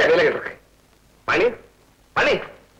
விலகிட்டு இருக்கு மணி மணி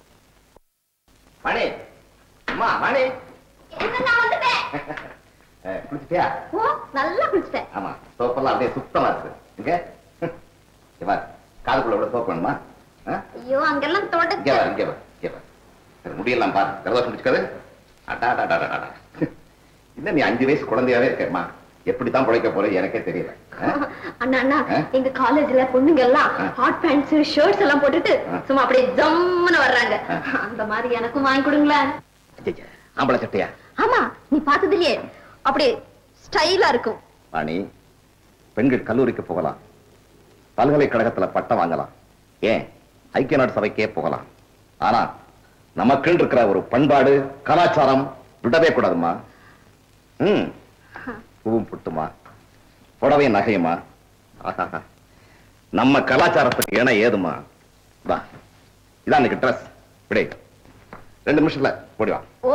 மணி அம்மா மணி என்ன நான் வந்துட்டேன் அஹ், குளிச்சிட்டியா ஓ நல்லா குளிச்சிட்டேன் ஆமா சோப்பெல்லாம் அப்படியே சுத்தமா இருக்கு இங்க இங்க பாரு காதுக்குள்ள விட சோப்பு வேணுமா ஆ? ஐயோ அங்கெல்லாம் இங்க பாரு தொடச்சு இங்க பாரு இங்க பாரு சரி, முடியெல்லாம் பாரு ஜலதோஷம் பிடிச்சுக்காது அடா அடா அடா அடா இல்ல நீ அஞ்சு வயசு குழந்தையாவே இருக்கேம்மா எப்படித்தான் பிழைக்க போற எனக்கே தெரியல ஆ? அண்ணா அண்ணா ஆ? எங்க காலேஜ்ல பொண்ணுங்க எல்லாம் ஆ. ஹாட் பேண்ட்ஸ் ஷர்ட்ஸ் எல்லாம் போட்டுட்டு ஆ. சும்மா அப்படியே ஜம்முன்னு வர்றாங்க ஆ. அந்த மாதிரி எனக்கும் வாங்கி கொடுங்களேன் ஐயையே, ஆம்பளை சட்டையா ஆமா நீ பார்த்தது இல்லையே அப்படியே ஸ்டைலா இருக்கும் வாணி பெண்கள் கல்லூரிக்கு போகலாம் பல்கலைக்கழகத்துல பட்டம் வாங்கலாம் ஏன் ஐக்கிய நாடு சபைக்கே போகலாம் ஆனா நமக்குன்னு இருக்கிற ஒரு பண்பாடு கலாச்சாரம் விடவே கூடாதும்மா ம் பூவும் புட்டுமா புடவை நகையுமா ஆஹாஹா. நம்ம கலாச்சாரத்துக்கு ஏன ஏதுமா வா இதான் இன்னைக்கு ட்ரெஸ் விடை ரெண்டு நிமிஷத்துல போடி வா ஓ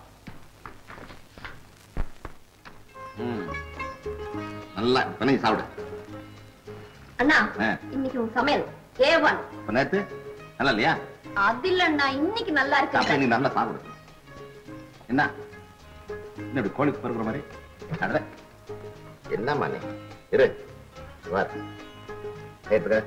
ம். நல்லா பண்ணி சாப்பிடு அண்ணா ஆ. இன்னைக்கு உன் சமையல் ஏ ஒன் இப்ப நேத்து நல்லா இல்லையா அது இல்லண்ணா இன்னைக்கு நல்லா அப்ப இருக்கு நீ நல்லா சாப்பிடு என்ன என்ன இப்படி கோழிக்கு பருக்கிற மாதிரி அட என்னம்மா நீ இரு வார் ஏத்துக்க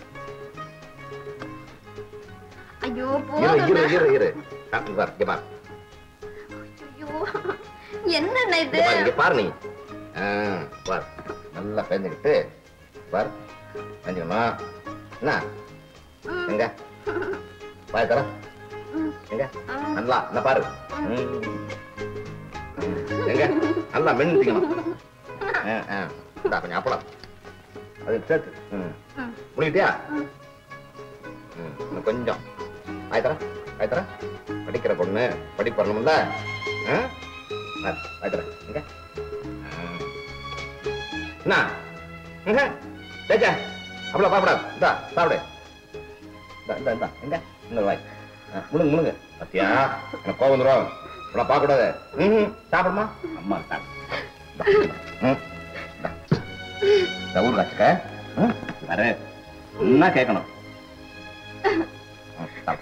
ஐயோ இரு இரு போதும் இரு இரு சாப்பிட்டு பார் இங்க பார் ஐயோ என்னண்ணா இங்க இது பார் இங்க பார் நீ ஆ, பார் நல்லா பேஞ்சுக்கிட்டு பார் பேஞ்சுக்கணும் என்ன ம், எங்க பாய் தர ம், எங்க ம். நல்லா என்ன பாரு ம். எங்க நல்லா மென்னுட்டிக்கணும் ஆ, ஆ. இந்தா கொஞ்சம் அப்பளம் அது சேர்த்து ம். ம். முடிக்கிட்டியா ம். ம், இன்னும் கொஞ்சம் ஆய் தர ஆய் தர படிக்கிற பொண்ணு படிப்பு வரணும்ல ஆ? ஆ, ஆய் தர எங்க ஆ. என்ன எங்க தேச்சா அப்பளம் பாப்படாது இந்தா சாப்பிடு இந்தா இந்தா இந்தா எங்க இன்னொரு வாய் ஆ, முழுங்கு முழுங்கு பத்தியா எனக்கு கோவம் வந்துடும் இவ்வளோ பார்க்கக்கூடாது ம் சாப்பிடுமா அம்மா சாப்பிடு இந்தா, ம், இந்தா. இந்த ஊர் காச்சுக்க ம், வர என்ன கேட்கணும் ம், சாப்பிடு.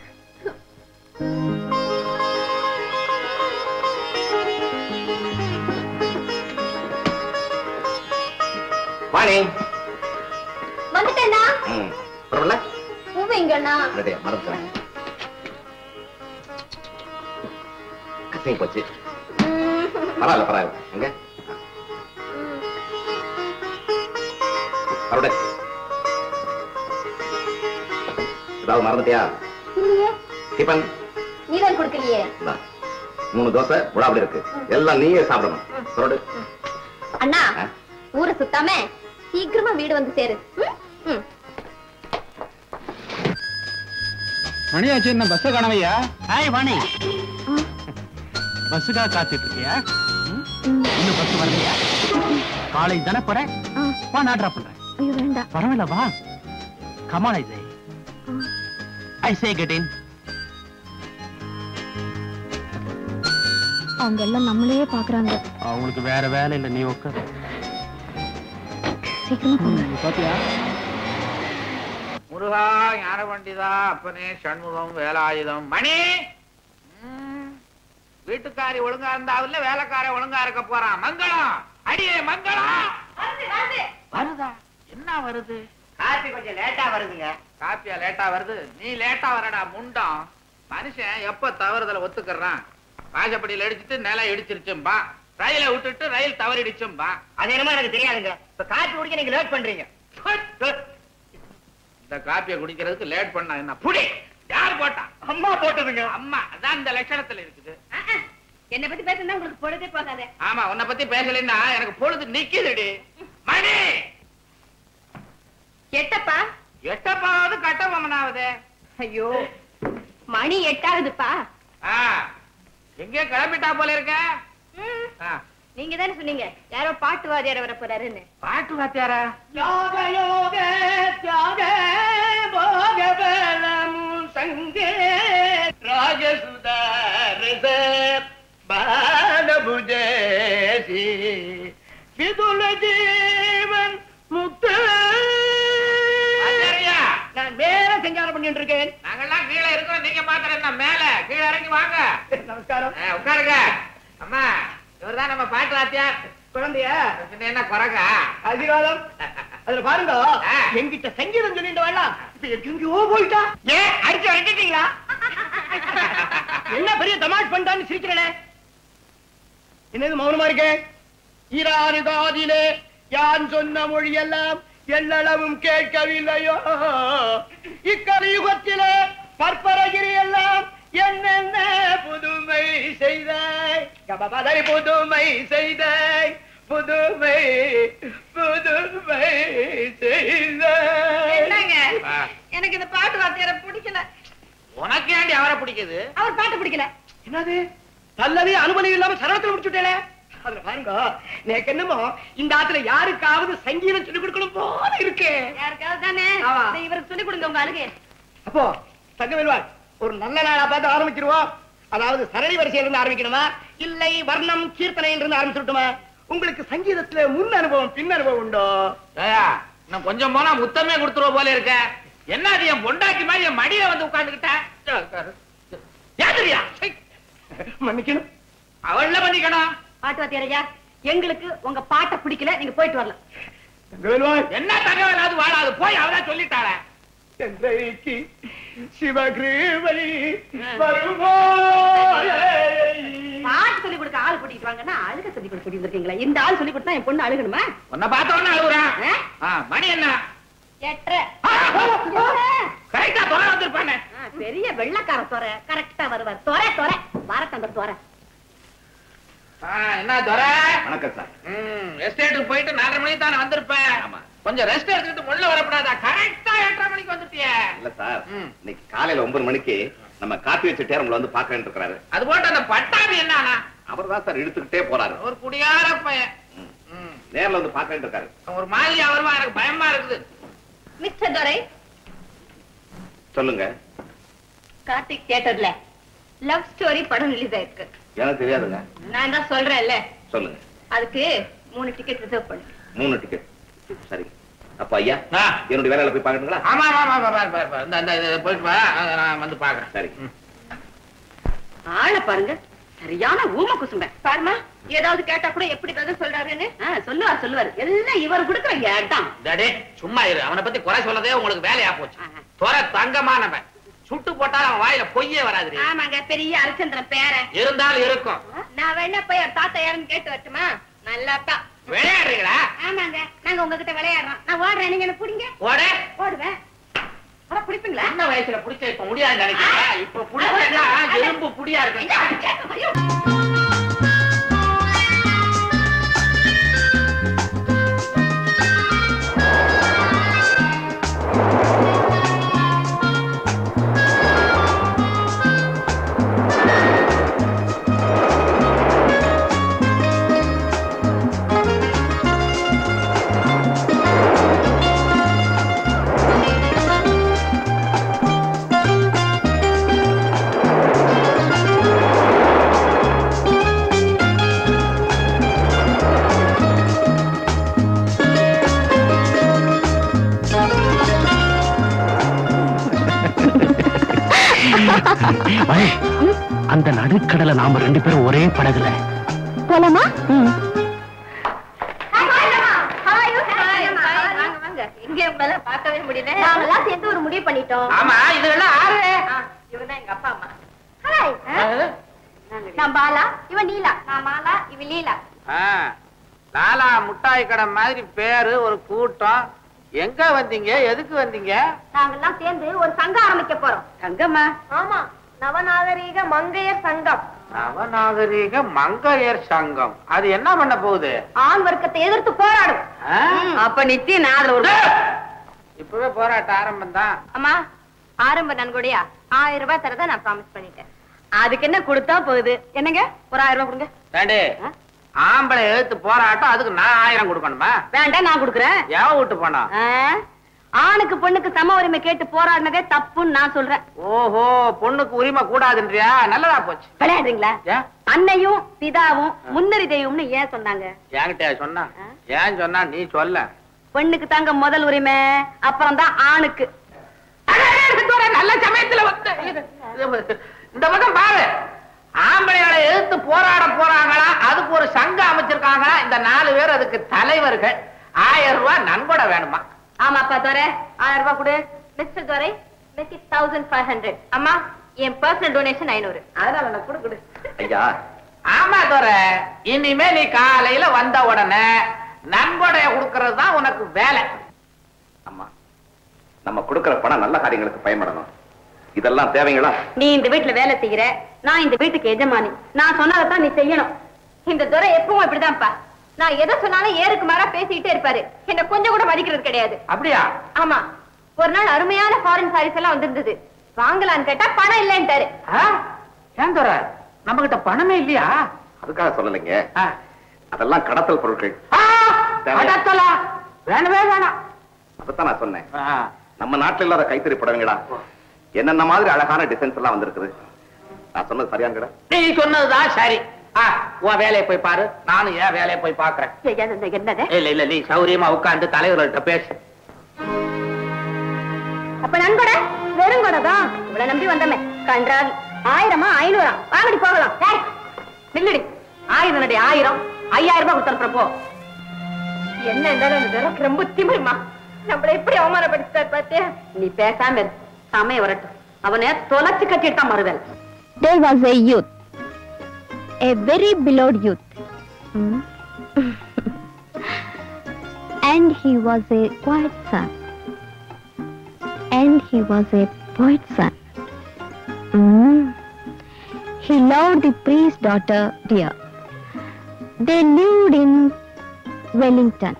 வாணி வந்துட்டேண்ணா ம் பரவாயில்ல பூவைங்கண்ணா ரெடியா மறந்துட்டேன் கசங்கி போச்சு ம், பரவாயில்ல பரவாயில்ல எங்க ம். மறுபடியும் ஏதாவது மறந்துட்டியா இல்லையே டிபன் நீதான் கொடுக்கலையே இந்தா. மூணு தோசை உடாபடி இருக்கு எல்லாம் நீயே சாப்பிடணும் மறுபடி அண்ணா ஆ? ஊரை சுத்தாம சீக்கிரமா வீடு வந்து சேரு ம், ம். மணியாச்சு என்ன பஸ் காணவையா ஹாய் வாணி ஆ, பஸ்ஸுக்காக காத்துட்டு இருக்கியா ம்? ம். இன்னும் பஸ் வரலையா காலேஜ் தானே போறேன் ஆ, வா நான் ட்ராப் பண்றேன் ஐயோ வேண்டாம் பரவாயில்ல வா come on I say ah. I say get in அவங்க எல்லாம் நம்மளே பாக்குறாங்க அவங்களுக்கு வேற வேலை இல்ல நீ உட்கார் சீக்கிரமா போங்க பாத்தியா முருகா ஞான பண்டிதா அப்பனே சண்முகம் வேலாயுதம் மணி ம், வீட்டுக்காரி ஒழுங்கா இருந்தாவில்ல வேலைக்கார ஒழுங்கா இருக்க போறான் மங்களம் அடியே மங்களம் வருதா என்ன வருது காப்பி கொஞ்சம் லேட்டா வருதுங்க காப்பியா லேட்டா வருது நீ லேட்டா வரடா முண்டம் மனுஷன் எப்ப தவறுதல ஒத்துக்கறான் வாசப்படியில இடிச்சிட்டு நிலம் இடிச்சிருச்சும்பா ரயிலை விட்டுட்டு ரயில் தவறிடுச்சும்பா அது என்னமோ எனக்கு தெரியாதுங்க இப்ப காப்பி குடிக்க நீங்க லேட் பண்றீங்க இந்த காப்பியை குடிக்கிறதுக்கு லேட் பண்ணா என்ன புடி யார் போட்டா அம்மா போட்டதுங்க அம்மா அதான் இந்த லட்சணத்துல இருக்குது என்ன பத்தி பேசுனா உங்களுக்கு பொழுதே போகாத ஆமா உன்னை பத்தி பேசலைன்னா எனக்கு பொழுது நிக்குதுடி மணி எட்டப்பா எட்டப்பாவது கட்டபொம்மனாவது ஐயோ மணி எட்டாகுதுப்பா ஆ எங்கே கிளம்பிட்டா போல இருக்க ஆ, நீங்க தானே சொன்னீங்க யாரோ பாட்டு வாதியார வர போறாருன்னு பாட்டு வாத்தியாரா யோக யோக தியாக போக பலமும் சங்கே ராஜசுதாரச பாலபுஜேசி விதுல ஜீவன் முக்த ஆச்சாரியா நான் வேற சஞ்சாரம் பண்ணிட்டு இருக்கேன் நாங்கெல்லாம் கீழே இருக்கிறோம் நீங்க மாத்திரம் என்ன மேல கீழே இறங்கி வாங்க நமஸ்காரம் ஆ, உட்காருங்க அம்மா இவர்தான் நம்ம பாட்டு வாத்தியார் குழந்தைய பின்ன என்ன குறைக்கா ஆசீர்வாதம் அதுல பாருங்க ஆ. எங்கிட்ட சங்கீதம் சொல்லிட்டு வரலாம் இப்ப எங்கெங்கயோ போயிட்டா ஏன் அடிச்சு அடிச்சிட்டீங்களா என்ன பெரிய தமாஷ் பண்ணிட்டான்னு சிரிக்கிறேனே என்னது மௌனமா இருக்கேன் ஈராறு காதிலே யான் சொன்ன மொழியெல்லாம் எல்லளவும் கேட்கவில்லையோ இக்கலியுகத்திலே பற்பரகிரி எல்லாம் என்னென்ன புதுமை செய்தாய் கபபதை புதுமை செய்தாய் புதுமை புதுமை செய்தாய் ஆ, எனக்கு இந்த பாட்டு வாத்தியார பிடிக்கல உனக்கு ஏண்டி அவரை பிடிக்குது அவர் பாட்டு பிடிக்கல என்னது பல்லவி அனுமதி இல்லாம சரளத்துல முடிச்சுட்டேனே அதுல பாருங்க எனக்கு என்னமோ இந்த ஆத்துல யாருக்காவது சங்கீதம் சொல்லிக் கொடுக்கணும் போல இருக்கு யாருக்காவது தானே ஆமா. இதை இவருக்கு சொல்லி கொடுங்க உங்க அழுகை அப்போ தங்கவேல்வாள் ஒரு நல்ல நாளா பார்த்து ஆரம்பிச்சிருவோம் அதாவது சரளி வரிசையில இருந்து ஆரம்பிக்கணுமா இல்லை வர்ணம் கீர்த்தனை இருந்து ஆரம்பிச்சுட்டுமா உங்களுக்கு சங்கீதத்துல முன் அனுபவம் பின் அனுபவம் உண்டோ ஏயா, இன்னும் கொஞ்சம் போனா முத்தமே கொடுத்துருவ போல இருக்க என்ன அது என் பொண்டாட்டி மாதிரி என் மடியில வந்து உட்கார்ந்துகிட்ட யாதிரியா மன்னிக்கணும் அவள்ல பண்ணிக்கணும் பாட்டு வாத்தியாரையா எங்களுக்கு உங்க பாட்டை பிடிக்கல நீங்க போயிட்டு வரலாம் தங்கவேல்வாள் என்ன தகவல் அது வாழாது போய் அவளா சொல்லிட்டாள என்றைக்கு சிவகிருவை வருமோ பாட்டு சொல்லி கொடுக்க ஆள் கூட்டிட்டு வாங்கன்னா அழுக சொல்லி கொடுக்க இருக்கீங்களா இந்த ஆள் சொல்லி கொடுத்தா என் பொண்ணு அழுகணுமா உன்னை பார்த்த உடனே அழுகுறான் ஆ? ஆ, மணி என்ன எட்டரை கரெக்டா தொலை வந்திருப்பானே ஆ, பெரிய வெள்ளக்கார துறை கரெக்டா வருவார் துறை துறை வரத்தந்த துறை ஆ, என்ன துரை வணக்கம் சார் ம், எஸ்டேட்டுக்கு போயிட்டு நாலரை மணிக்கு தானே வந்திருப்பேன் ஆமா. கொஞ்சம் ரெஸ்ட் எடுத்துக்கிட்டு முள்ள வரப்படாதா கரெக்டா எட்டரை மணிக்கு வந்துட்டியே இல்ல சார் ம். இன்னைக்கு காலையில ஒன்பது மணிக்கு நம்ம காப்பி வச்சு டேரம்ல வந்து பாக்கறேன்னு இருக்கிறாரு அது போட்டு அந்த பட்டாபி என்னன்னா அவர் தான் சார் இழுத்துக்கிட்டே போறாரு ஒரு குடியார பையன் ம். நேர்ல வந்து பாக்கறேன்னு இருக்காரு அவன் ஒரு மாதிரியா வருவான் எனக்கு பயமா இருக்குது மிஸ்டர் துரை சொல்லுங்க கார்த்திக் தியேட்டர்ல லவ் ஸ்டோரி படம் ரிலீஸ் ஆயிருக்கு எனக்கு தெரியாதுங்க நான் தான் சொல்றேன்ல சொல்லுங்க அதுக்கு மூணு டிக்கெட் ரிசர்வ் பண்ணு மூணு டிக்கெட் சரி அப்ப ஐயா ஆ. என்னுடைய வேலையில போய் பாக்கட்டுங்களா ஆமா ஆமா ஆமா பாரு பாரு பாரு இந்த இந்த இது போயிட்டு வா அத நான் வந்து பாக்குறேன் சரி ஆளை பாருங்க சரியான ஊம குசும்ப பாருமா ஏதாவது கேட்டா கூட எப்படி பதில் சொல்றாருன்னு ஆ, சொல்லுவார் சொல்லுவார் எல்லாம் இவர் கொடுக்குற இடம் டேடே சும்மா இரு அவனை பத்தி குறை சொல்லதே உங்களுக்கு வேலையா போச்சு ஆஹா. துறை தங்கமானவன் சுட்டு போட்டாலும் அவன் வாயில பொய்யே வராது ஆமாங்க பெரிய அரிச்சந்திரன் பேரன் இருந்தாலும் இருக்கும் நான் வேணா போய் அவர் தாத்தா யாருன்னு கேட்டு வரட்டுமா நல்லா தான் விளையாடுறீங்களா ஆமாங்க நாங்க உங்ககிட்ட விளையாடுறோம் நான் ஓடுறேன் நீங்க என்ன புடிங்க ஓட ஓடுவேன் அட பிடிப்பீங்களா சின்ன வயசுல புடிச்ச இப்ப முடியாது நினைக்கிறேன் இப்ப புடிச்சா எறும்பு புடியா இருக்கு ஐயோ. வழி, அந்த நடுக்கடலை நாம ரெண்டு பேரும் ஒரே படகுல போலாமா இங்க உங்களால பார்க்கவே முடியல நாங்கெல்லாம் சேர்ந்து ஒரு முடிவு பண்ணிட்டோம் ஆமா இதெல்லாம் ஆறு இவன் எங்க அப்பா அம்மா ஹாய் நான் பாலா இவன் நீலா நான் மாலா இவன் லீலா ஆ, லாலா முட்டாய் கடை மாதிரி பேரு ஒரு கூட்டம் எங்க வந்தீங்க எதுக்கு வந்தீங்க நாங்கெல்லாம் சேர்ந்து ஒரு சங்கம் ஆரம்பிக்க போறோம் சங்கமா ஆமா நவநாகரீக மங்கையர் சங்கம் நவநாகரீக மங்கையர் சங்கம் அது என்ன பண்ண போகுது ஆண் வர்க்கத்தை எதிர்த்து போராடும் ஆ? அப்ப நிச்சயம் நான் அதுல ஒரு இப்பவே போராட்ட ஆரம்பம் தான் அம்மா ஆரம்ப நன்கொடையா ஆயிரம் ரூபாய் தரத நான் ப்ராமிஸ் பண்ணிட்டேன் அதுக்கு என்ன கொடுத்தா போகுது என்னங்க ஒரு ஆயிரம் ரூபாய் கொடுங்க ஏண்டி ஆ? ஆம்பளை எழுத்து போராட்டம் அதுக்கு நான் ஆயிரம் கொடுக்கணுமா வேண்டாம் நான் கொடுக்குறேன் எவன் விட்டு போனா ஆ? ஆணுக்கு பொண்ணுக்கு சம உரிமை கேட்டு போராடினதே தப்புன்னு நான் சொல்றேன் ஓஹோ பொண்ணுக்கு உரிமை கூடாதுன்றியா நல்லதா போச்சு விளையாடுறீங்களா ஏன் அன்னையும் பிதாவும் முன்னறி தெய்வம்னு ஏன் சொன்னாங்க என்கிட்ட சொன்னா ஆ? ஏன் சொன்னா நீ சொல்ல பெண்ணுக்கு தாங்க முதல் உரிமை அப்புறம் தான் ஆணுக்கு இந்த பக்கம் பாரு ஆம்பளைகளை எதிர்த்து போராட போறாங்களா அதுக்கு ஒரு சங்கம் அமைச்சிருக்காங்க இந்த நாலு பேர் அதுக்கு தலைவர்கள் ஆயிரம் ரூபாய் நன்கொடை வேணுமா ஆமாப்பா துரை ஆயிரம் ரூபாய் கொடு mister Durai make it thousand five hundred அம்மா என் பர்சனல் டொனேஷன் ஐநூறு அதனால நான் கொடு கொடு ஐயா ஆமா துரை இனிமே நீ காலையில வந்த உடனே நன்கொடைய கொடுக்கறது தான் உனக்கு வேலை அம்மா நம்ம கொடுக்கிற பணம் நல்ல காரியங்களுக்கு பயன்படணும் இதெல்லாம் தேவைங்களா நீ இந்த வீட்டுல வேலை செய்யற நான் இந்த வீட்டுக்கு எஜமானி நான் சொன்னதைத்தான் நீ செய்யணும் இந்த துரை எப்பவும் இப்படிதான்ப்பா நான் எதை சொன்னாலும் ஏருக்கு மாறா பேசிக்கிட்டே இருப்பாரு என்ன கொஞ்சம் கூட மதிக்கிறது கிடையாது அப்படியா ஆமா ஒரு நாள் அருமையான ஃபாரின் சாரீஸ் எல்லாம் வந்திருந்தது வாங்கலான்னு கேட்டா பணம் இல்லைன்ட்டாரு ஆ? ஏன் துரை நம்ம கிட்ட பணமே இல்லையா அதுக்காக சொல்லலைங்க ஆ. அதெல்லாம் கடத்தல் பொருட்கள் ஆ, அடத்தலா வேணவே வேணாம் அதைத்தான் நான் சொன்னேன் ஆ. நம்ம நாட்டுல இல்லாத கைத்தறி புடவைங்களா என்னென்ன மாதிரி அழகான டிசைன்ஸ் எல்லாம் வந்திருக்குது நான் சொன்னது சரியாங்கடா நீ சொன்னதுதான் சரி ஆ, உன் வேலையை போய் பாரு நானும் என் வேலையை போய் பாக்குறேன் என்னது இல்ல இல்ல நீ சௌரியமா உட்கார்ந்து தலைவர்கள்ட்ட பேசு அப்ப நன்கொட வெறும் கொடை தான் இவ்வளவு நம்பி வந்தமே கன்றாவி ஆயிரமா ஐநூறா வாங்கடி போகலாம் டேய், நில்லுடி ஆயிரம் நடி ஆயிரம் ஐயாயிரம் ரூபாய் கொடுத்து போ என்ன இருந்தாலும் இந்த விலைக்கு ரொம்ப திமிருமா நம்மள எப்படி அவமானப்படுத்தார் பாத்தியா நீ பேசாம இரு சமயம் வரட்டும் அவனை தொலைச்சு கட்டிட்டு தான் மறுவேல் There was a youth, a very beloved youth. Hmm. and he was a quiet son. And he was a poet son. Hmm. He loved the priest's daughter dear. They lived in Wellington.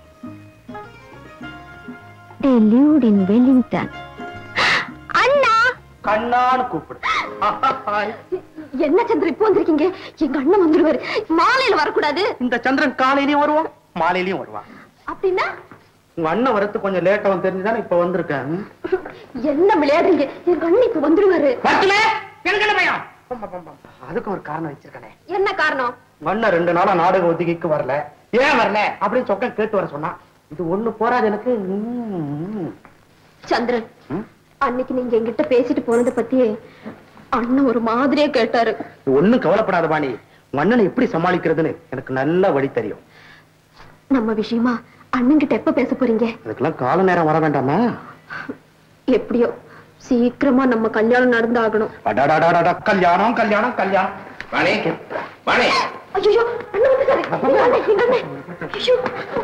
They lived in Wellington. Anna! கண்ணான்னு கூப்பிடு என்ன சந்திர இப்போ வந்திருக்கீங்க எங்க அண்ணன் வந்துருவாரு மாலையில வரக்கூடாது இந்த சந்திரன் காலையிலயும் வருவான் மாலையிலயும் வருவான் அப்படின்னா உங்க அண்ணன் வரத்து கொஞ்சம் லேட்டாவும் தெரிஞ்சுதானே இப்ப வந்திருக்கேன் என்ன விளையாடுறீங்க எங்க அண்ணன் இப்ப வந்துருவாரு வரட்டுமே எனக்கு என்ன பயம் அதுக்கு ஒரு காரணம் வச்சிருக்கனே என்ன காரணம் உங்க அண்ணன் ரெண்டு நாளா நாடக ஒத்திகைக்கு வரல ஏன் வரல அப்படின்னு சொக்கம் கேட்டு வர சொன்னா இது ஒண்ணு போறாது எனக்கு ம். சந்திரன் அன்னைக்கு நீங்க என்கிட்ட பேசிட்டு போனதை பத்தி அண்ணன் ஒரு மாதிரியா கேட்டாரு நீ ஒண்ணும் கவலைப்படாத பாணி உங்க அண்ணனை எப்படி சமாளிக்கிறதுன்னு எனக்கு நல்ல வழி தெரியும் நம்ம விஷயமா அண்ணன் கிட்ட எப்ப பேச போறீங்க அதுக்கெல்லாம் கால நேரம் வர வேண்டாமா எப்படியோ சீக்கிரமா நம்ம கல்யாணம் நடந்தாகணும் அடாடாடாடா கல்யாணம் கல்யாணம் கல்யாணம் வாணி வாணி ஐயோ அண்ணன் வந்துட்டாரு எங்க அண்ணன், எங்க அண்ணன். ஐயோ.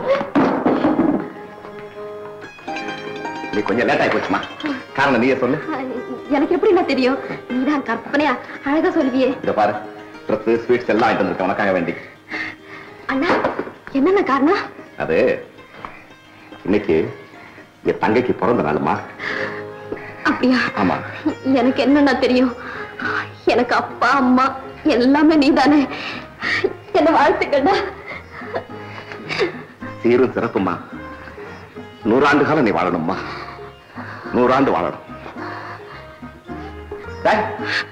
நீ கொஞ்சம் லேட் ஆகி போச்சுமா காரணம் நீயே சொல்லு எனக்கு எப்படின்னா தெரியும் நீதான் கற்பனையா அழகா சொல்லுவியே இத பாரு ட்ரெஸ் ஸ்வீட்ஸ் எல்லாம் ஆயிட்டு வந்திருக்கேன் உனக்காக வேண்டி அண்ணா என்னென்ன காரணம் அது இன்னைக்கு என் தங்கைக்கு பிறந்த நாளுமா அப்படியா ஆமா எனக்கு என்னன்னா தெரியும் எனக்கு அப்பா அம்மா எல்லாமே நீதானே என்ன வாழ்த்துக்கண்ணா சீரும் சிறப்புமா நூறாண்டு காலம் நீ வாழணும்மா நூறாண்டு வாழணும் டேய்,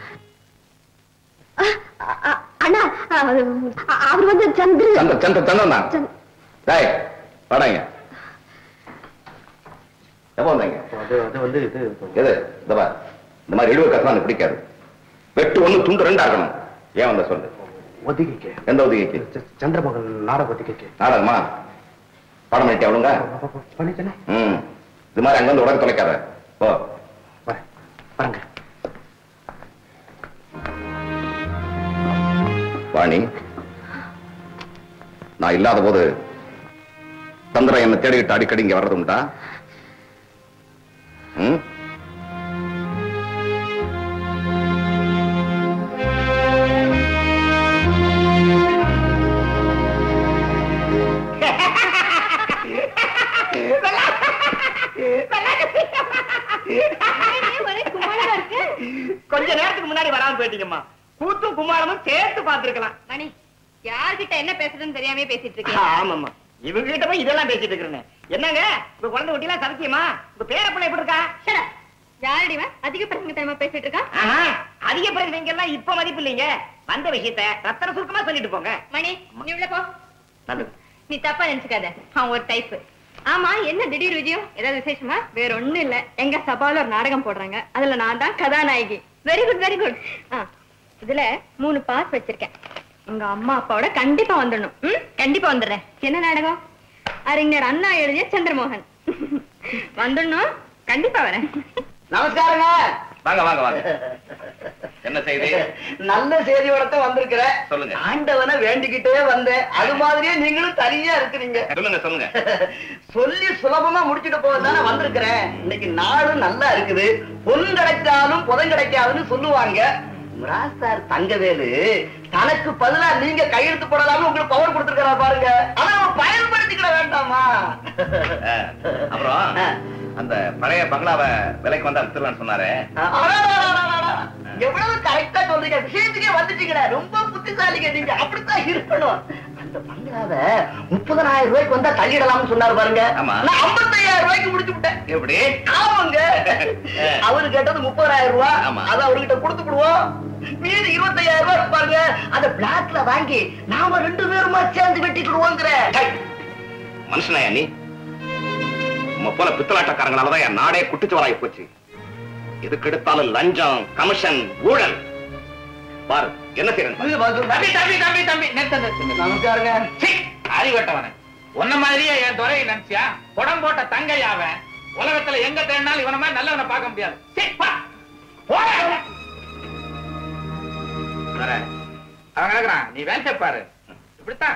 அ- அ- அண்ணா அது, அ- அவர் வந்து சந்திர சந்திர சந்திர சந்திரன் தான் சந்த்- டேய் வாடாங்க எப்போ வந்தீங்க அது அது வந்து இது எது இந்த பார் இந்த மாதிரி இழுவ கசலாம் எனக்கு பிடிக்காது வெட்டு ஒண்ணு துண்டு ரெண்டா இருக்கணும் ஏன் வந்த சொல்லு ஒத்திகைக்கு எந்த உதவிக்கு ச- சந்திரமகன் நாடக ஒத்திகைக்கு நாடகமா பாடம் பண்ணிட்டே அவளுங்க பண்ணிட்டேனே ம் இது மாதிரி அங்க வந்து உடனே தொலைக்காத ஓ வரேன் வரேங்க வாணி நான் இல்லாத போது சந்திரன் என்னை தேடிக்கிட்டு அடிக்கடி இங்க வர்றது உண்டா ம்? கொஞ்ச நேரத்துக்கு முன்னாடி வராம போயிட்டீங்கம்மா கூத்தும் குமாரமும் சேர்த்து பார்த்திருக்கலாம் மணி யார்கிட்ட என்ன பேசுறதுன்னு தெரியாம பேசிட்டு இருக்கேன் ஆமாம்மா இவங்க கிட்ட போய் இதெல்லாம் பேசிட்டு இருக்கிறேன் என்னங்க உங்க குழந்தை குட்டிலாம் சத்தியமா உங்க பேரப்பிள்ளை எப்படி இருக்கா யாரடிவன் அதிக பிரசங்க டைமா பேசிட்டு இருக்கா ஆஹா, அதிக பிறகு நீங்க எல்லாம் இப்ப மதிப்பு இல்லைங்க வந்த விஷயத்த ரத்தன சுருக்கமா சொல்லிட்டு போங்க மணி நீ உள்ள போ நல்லது நீ தப்பா நினைச்சுக்காத அவன் ஒரு டைப் ஆமா என்ன திடீர் விஜயம் ஏதாவது விசேஷமா வேற ஒண்ணும் இல்ல எங்க சபால ஒரு நாடகம் போடுறாங்க அதுல நான் தான் கதாநாயகி வெரி குட் வெரி குட் இதுல மூணு பாஸ் வச்சிருக்கேன் உங்க அம்மா அப்பாவோட கண்டிப்பா வந்துடணும் ம் கண்டிப்பா வந்துடுறேன் என்ன நாடகம் அறிஞர் அண்ணா எழுதிய சந்திரமோகன் வந்துடணும் கண்டிப்பா வரேன் நமஸ்காரங்க வாங்க வாங்க வாங்க என்ன செய்தி நல்ல செய்தியோட தான் வந்திருக்கிறேன் சொல்லுங்க. ஆண்டவனை வேண்டிக்கிட்டே வந்தேன் அது மாதிரியே நீங்களும் தனியா இருக்கிறீங்க சொல்லுங்க சொல்லுங்க சொல்லி சுலபமா முடிச்சுட்டு போக தானே வந்திருக்கிறேன் இன்னைக்கு நாளும் நல்லா இருக்குது பொன் கிடைச்சாலும் புதன் கிடைக்காதுன்னு சொல்லுவாங்க ராசார் தங்கவேலு தனக்கு பதிலா நீங்க கையெழுத்து போடலாம்னு உங்களுக்கு பவர் கொடுத்துருக்கிறா பாருங்க ஆனா அவன் பயன்படுத்திக்கிட வேண்டாமா ஆ, அப்புறம் அந்த பழைய பங்களாவை விலைக்கு வந்தா வித்துலான்னு சொன்னாரே அடடடடடடட. எவ்வளவு கரெக்டா சொல்றீங்க விஷயத்துக்கே வந்துட்டீங்கடா ரொம்ப புத்திசாலிங்க நீங்க அப்படித்தான் இருக்கணும் அந்த பங்களாவை முப்பதனாயிரம் ரூபாய்க்கு வந்தா தள்ளிடலாம்னு சொன்னாரு பாருங்க ஆமா. நான் ஐம்பத்தையாயிரம் ரூபாய்க்கு முடிச்சு விட்டேன் எப்படி ஆமாங்க அவரு கேட்டது முப்பதாயிரம் ரூபாய் ஆமா. அத அவர்கிட்ட கொடுத்து விடுவோம் மீதி இருபத்தையாயிரம் ரூபாய் இருப்பாங்க அத பிளாக்ல வாங்கி நாம ரெண்டு பேருமா சேர்ந்து வெட்டிக்கிடுவோங்கிற மனுஷனாயா நீ உம்ம போல பித்தலாட்டக்காரங்களாலதான் என் நாடே குட்டிச்சுவராகி போச்சு எதுக்கு எடுத்தாலும் லஞ்சம் கமிஷன் ஊழல் பாரு என்ன செய்யறேன் தம்பி தம்பி தம்பி தம்பி நிறுத்த நிறுத்த நமஸ்காரங்க அறிவட்டவன உன்ன மாதிரியே என் துறையை நினைச்சியா புடம் போட்ட தங்கையாவன் உலகத்துல எங்க தேடினாலும் இவன மாதிரி நல்லவனை பார்க்க முடியாது சீ, பா. போடா. வரேன். அவன் கிடக்குறான் நீ வேலை பாரு இப்படித்தான்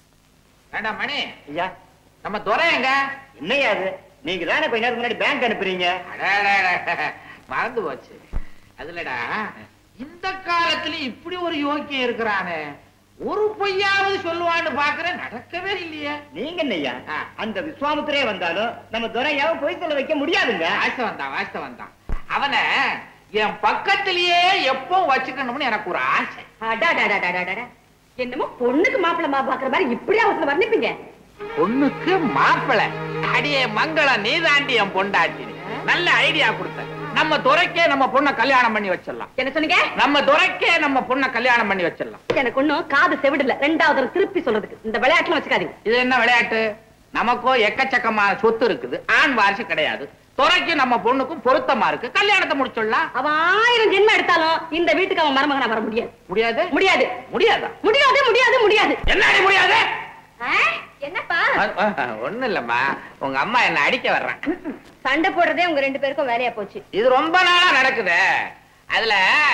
வேண்டாம் மணி ஐயா நம்ம துறை எங்க என்னையா அது நீங்க தானே கொஞ்ச நேரத்துக்கு முன்னாடி பேங்க் அனுப்புறீங்க அடடடட, மறந்து போச்சு அதுலடா இந்த காலத்துல இப்படி ஒரு யோக்கியம் இருக்கிறானே ஒரு பொய்யாவது சொல்லுவான்னு பாக்குறேன் நடக்கவே இல்லையே நீங்க என்னய்யா ஆ. அந்த விஸ்வாமுத்திரே வந்தாலும் நம்ம துறையாவும் பொய் சொல்ல வைக்க முடியாதுங்க வாஸ்த வந்தான் வாஸ்த வந்தான் அவனை என் பக்கத்திலேயே எப்போ வச்சுக்கணும்னு எனக்கு ஒரு ஆசை அடாடாடாடாடாடா. என்னமோ பொண்ணுக்கு மாப்பிள்ளை மா பாக்குற மாதிரி இப்படி அவசரம் வர்ணிப்பீங்க பொண்ணுக்கு மாப்பிளை அடியே மங்களம் நீதாண்டி என் பொண்டாட்டி நல்ல ஐடியா கொடுத்த நம்ம துறைக்கே நம்ம பொண்ணை கல்யாணம் பண்ணி வச்சிடலாம் என்ன சொன்னீங்க நம்ம துறைக்கே நம்ம பொண்ணை கல்யாணம் பண்ணி வச்சிடலாம் எனக்கு ஒண்ணும் காது செவிடல ரெண்டாவது தடவை திருப்பி சொல்றதுக்கு இந்த விளையாட்டுல வச்சுக்காதீங்க இது என்ன விளையாட்டு நமக்கோ எக்கச்சக்கமான சொத்து இருக்குது ஆண் வாரிசு கிடையாது துறைக்கு நம்ம பொண்ணுக்கும் பொருத்தமா இருக்கு கல்யாணத்தை முடிச்சிடலாம் அவன் ஆயிரம் ஜென்மம் எடுத்தாலும் இந்த வீட்டுக்கு அவன் மருமகனா வர முடியாது முடியாது முடியாது முடியாதா முடியாது முடியாது முடியாது என்னடி முடியாது ஆ? என்னப்பா ஒண்ணு இல்லம்மா உங்க அம்மா என்ன அடிக்க வர்றான் சண்டை போடுறதே உங்க ரெண்டு பேருக்கும் வேலையா போச்சு இது ரொம்ப நாளா நடக்குது அதுல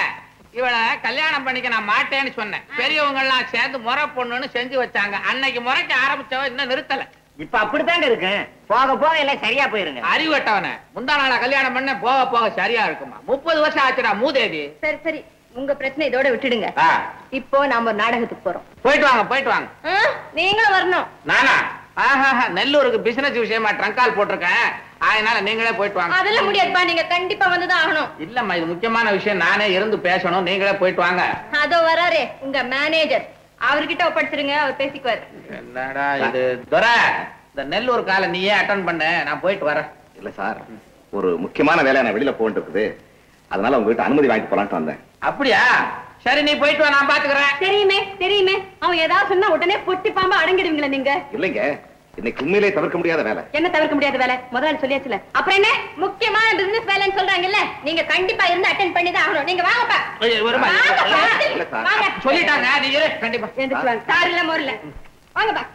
இவள கல்யாணம் பண்ணிக்க நான் மாட்டேன்னு சொன்னேன் பெரியவங்க எல்லாம் சேர்ந்து முறை பொண்ணுன்னு செஞ்சு வச்சாங்க அன்னைக்கு முறைக்க ஆரம்பிச்சவ இன்னும் நிறுத்தல இப்ப அப்படித்தாங்க இருக்கு போக போக எல்லாம் சரியா போயிருங்க அறிவட்டவன முந்தா நாளா கல்யாணம் பண்ண போக போக சரியா இருக்குமா முப்பது வருஷம் ஆச்சுடா மூதேவி சரி சரி உங்க பிரச்சனை இதோட விட்டுடுங்க ஆ, இப்போ நாம ஒரு நாடகத்துக்கு போறோம் போயிட்டு வாங்க போயிட்டு வாங்க ஆ? நீங்களும் வரணும் நானா ஆஹா நெல்லூருக்கு பிசினஸ் விஷயமா ட்ரங்கால் போட்டிருக்கேன் அதனால நீங்களே போயிட்டு வாங்க அதெல்லாம் முடியாதுப்பா நீங்க கண்டிப்பா வந்துதான் ஆகணும் இல்லம்மா இது முக்கியமான விஷயம் நானே இருந்து பேசணும் நீங்களே போயிட்டு வாங்க அதோ வராரே உங்க மேனேஜர் அவர்கிட்ட ஒப்படைச்சிருங்க அவர் பேசிக்குவார் என்னடா இது துரை இந்த நெல்லூர் காலை நீயே அட்டன் பண்ண நான் போயிட்டு வரேன் இல்ல சார் ஒரு முக்கியமான வேலையை நான் வெளியில போயிட்டு இருக்குது அதனால உங்ககிட்ட அனுமதி வாங்கிட்டு போலான்ட்டு வந்தேன் அப்படியா சரி நீ போயிட்டு வா நான் பாத்துக்கிறேன் தெரியுமே தெரியுமே அவன் ஏதாவது சொன்னா உடனே பொட்டி பாம்பா அடங்கிடுவீங்களா நீங்க இல்லைங்க இன்னைக்கு உண்மையிலே தவிர்க்க முடியாத வேலை என்ன தவிர்க்க முடியாத வேலை முதலாளி சொல்லியாச்சுல அப்புறம் என்ன முக்கியமான பிசினஸ் வேலைன்னு சொல்றாங்கல்ல நீங்க கண்டிப்பா இருந்து அட்டென்ட் பண்ணி தான் ஆகணும் நீங்க வாங்கப்பா ஏய், வருமா? வாங்கப்பா. இல்ல சார். வாங்க சொல்லிட்டாங்க நீ இரு கண்டிப்பா எந்திரிச்சு வாங்க சார் இல்ல மோர்ல வாங்கப்பா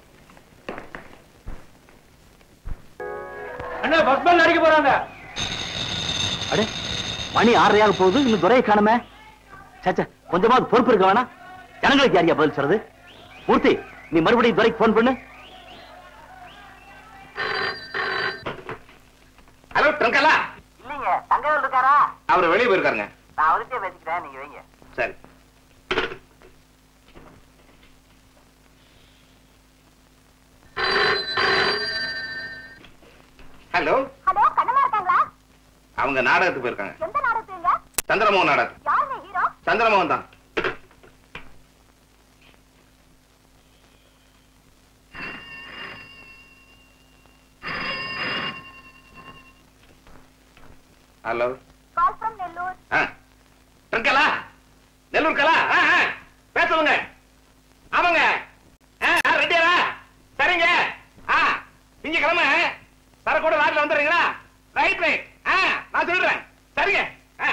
அண்ணா பஸ் பேண்ட் அடிக்க போறாங்க அடே மணி ஆறரையாக போகுது இன்னும் துறையை காணுமே சேச்சா கொஞ்சமாவது பொறுப்பு இருக்க வேணாம் ஜனங்களுக்கு யாரியா பதில் சொல்றது மூர்த்தி நீ மறுபடியும் துறைக்கு போன் பண்ணு ஹலோ ட்ரங்கலா இல்லைங்க தங்கவேல் இருக்காரா அவர் வெளியே போயிருக்காருங்க நான் அவர்கிட்ட பேசிக்கிறேன் நீங்க வைங்க சரி ஹலோ ஹலோ கண்ணமா இருக்காங்களா அவங்க நாடகத்துக்கு போயிருக்காங்க எந்த நாடகத்துங்க சந்திரமோகன் நாடகம் யாருங்க ஹீரோ சந்திரமோகன் தான் ஹலோ கால் ஃப்ரம் நெல்லூர் ட்ரங்கலா நெல்லூர் கலா ஆ, ஆ, பேசுவங்க ஆமாங்க ஆ, ஆ, ரெடியாரா சரிங்க ஆ திங்கக்கிழமை சரக்கோட லாரில வந்துடுறீங்களா ரைட் ரைட் ஆ நான் சொல்றேன் சரிங்க ஆ.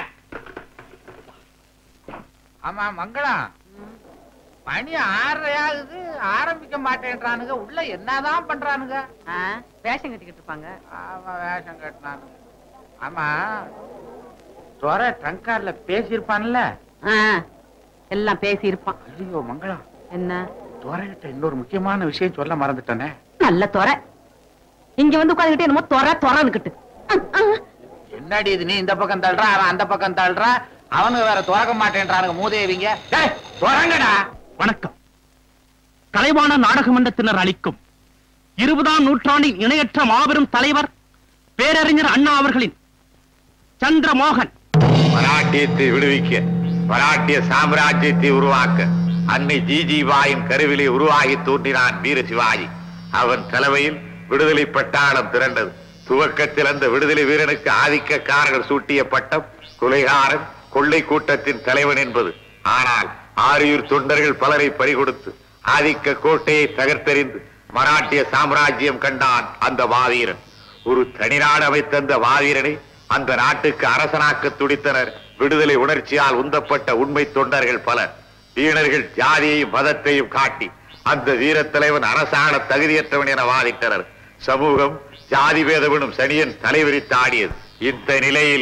ஆமா மங்களம் மணி ஆறரை ஆகுது ஆரம்பிக்க மாட்டேன்றானுங்க உள்ள என்னதான் பண்றானுங்க வேஷம் கட்டிக்கிட்டு இருப்பாங்க ஆமா வேஷம் கட்டினானுங்க ஆமா துறை ட்ரங்கார்ல பேசியிருப்பான்ல ஆ, எல்லாம் பேசி இருப்பான் ஐயோ மங்களம் என்ன துறைகிட்ட இன்னொரு முக்கியமான விஷயம் சொல்ல மறந்துட்டேனே நல்ல தொரை இங்க வந்து உட்காந்துக்கிட்டு என்னமோ தொரை தொரன்னுக்கிட்டு என்னடி இது நீ இந்த பக்கம் தள்ளுற அவன் அந்த பக்கம் தள்ளுற அவனுக்கு வேற துறக்க மாட்டேன்றானுங்க மூதேவிங்க டேய், துறங்கடா வணக்கம் கலைவாண நாடக மன்றத்தினர் அளிக்கும் இருபதாம் நூற்றாண்டின் இணையற்ற மாபெரும் தலைவர் பேரறிஞர் அண்ணா அவர்களின் சந்திரமோகன் மராட்டியத்தை விடுவிக்க மராட்டிய சாம்ராஜ்யத்தை உருவாக்க அன்னை ஜிஜிபாயின் கருவிலே உருவாகி தோன்றினான் வீர சிவாஜி அவன் தலைமையில் விடுதலை பட்டாளம் திரண்டது துவக்கத்தில் அந்த விடுதலை வீரனுக்கு ஆதிக்கக்காரர்கள் சூட்டிய பட்டம் கொலைகாரன் கொள்ளை கூட்டத்தின் தலைவன் என்பது ஆனால் ஆரியூர் தொண்டர்கள் பலரை பறிகொடுத்து ஆதிக்க கோட்டையை தகர்த்தெறிந்து மராட்டிய சாம்ராஜ்யம் கண்டான் அந்த மாவீரன் ஒரு தனிநாடு அமைத்த அந்த மாவீரனை அந்த நாட்டுக்கு அரசனாக்க துடித்தனர் விடுதலை உணர்ச்சியால் உந்தப்பட்ட உண்மை தொண்டர்கள் பலர் வீணர்கள் ஜாதியையும் மதத்தையும் காட்டி அந்த வீரத் தலைவன் அரசாண தகுதியற்றவன் என வாதிட்டனர் சமூகம் ஜாதி பேதவனும் சனியன் தலைவிரித்து ஆடியது இந்த நிலையில்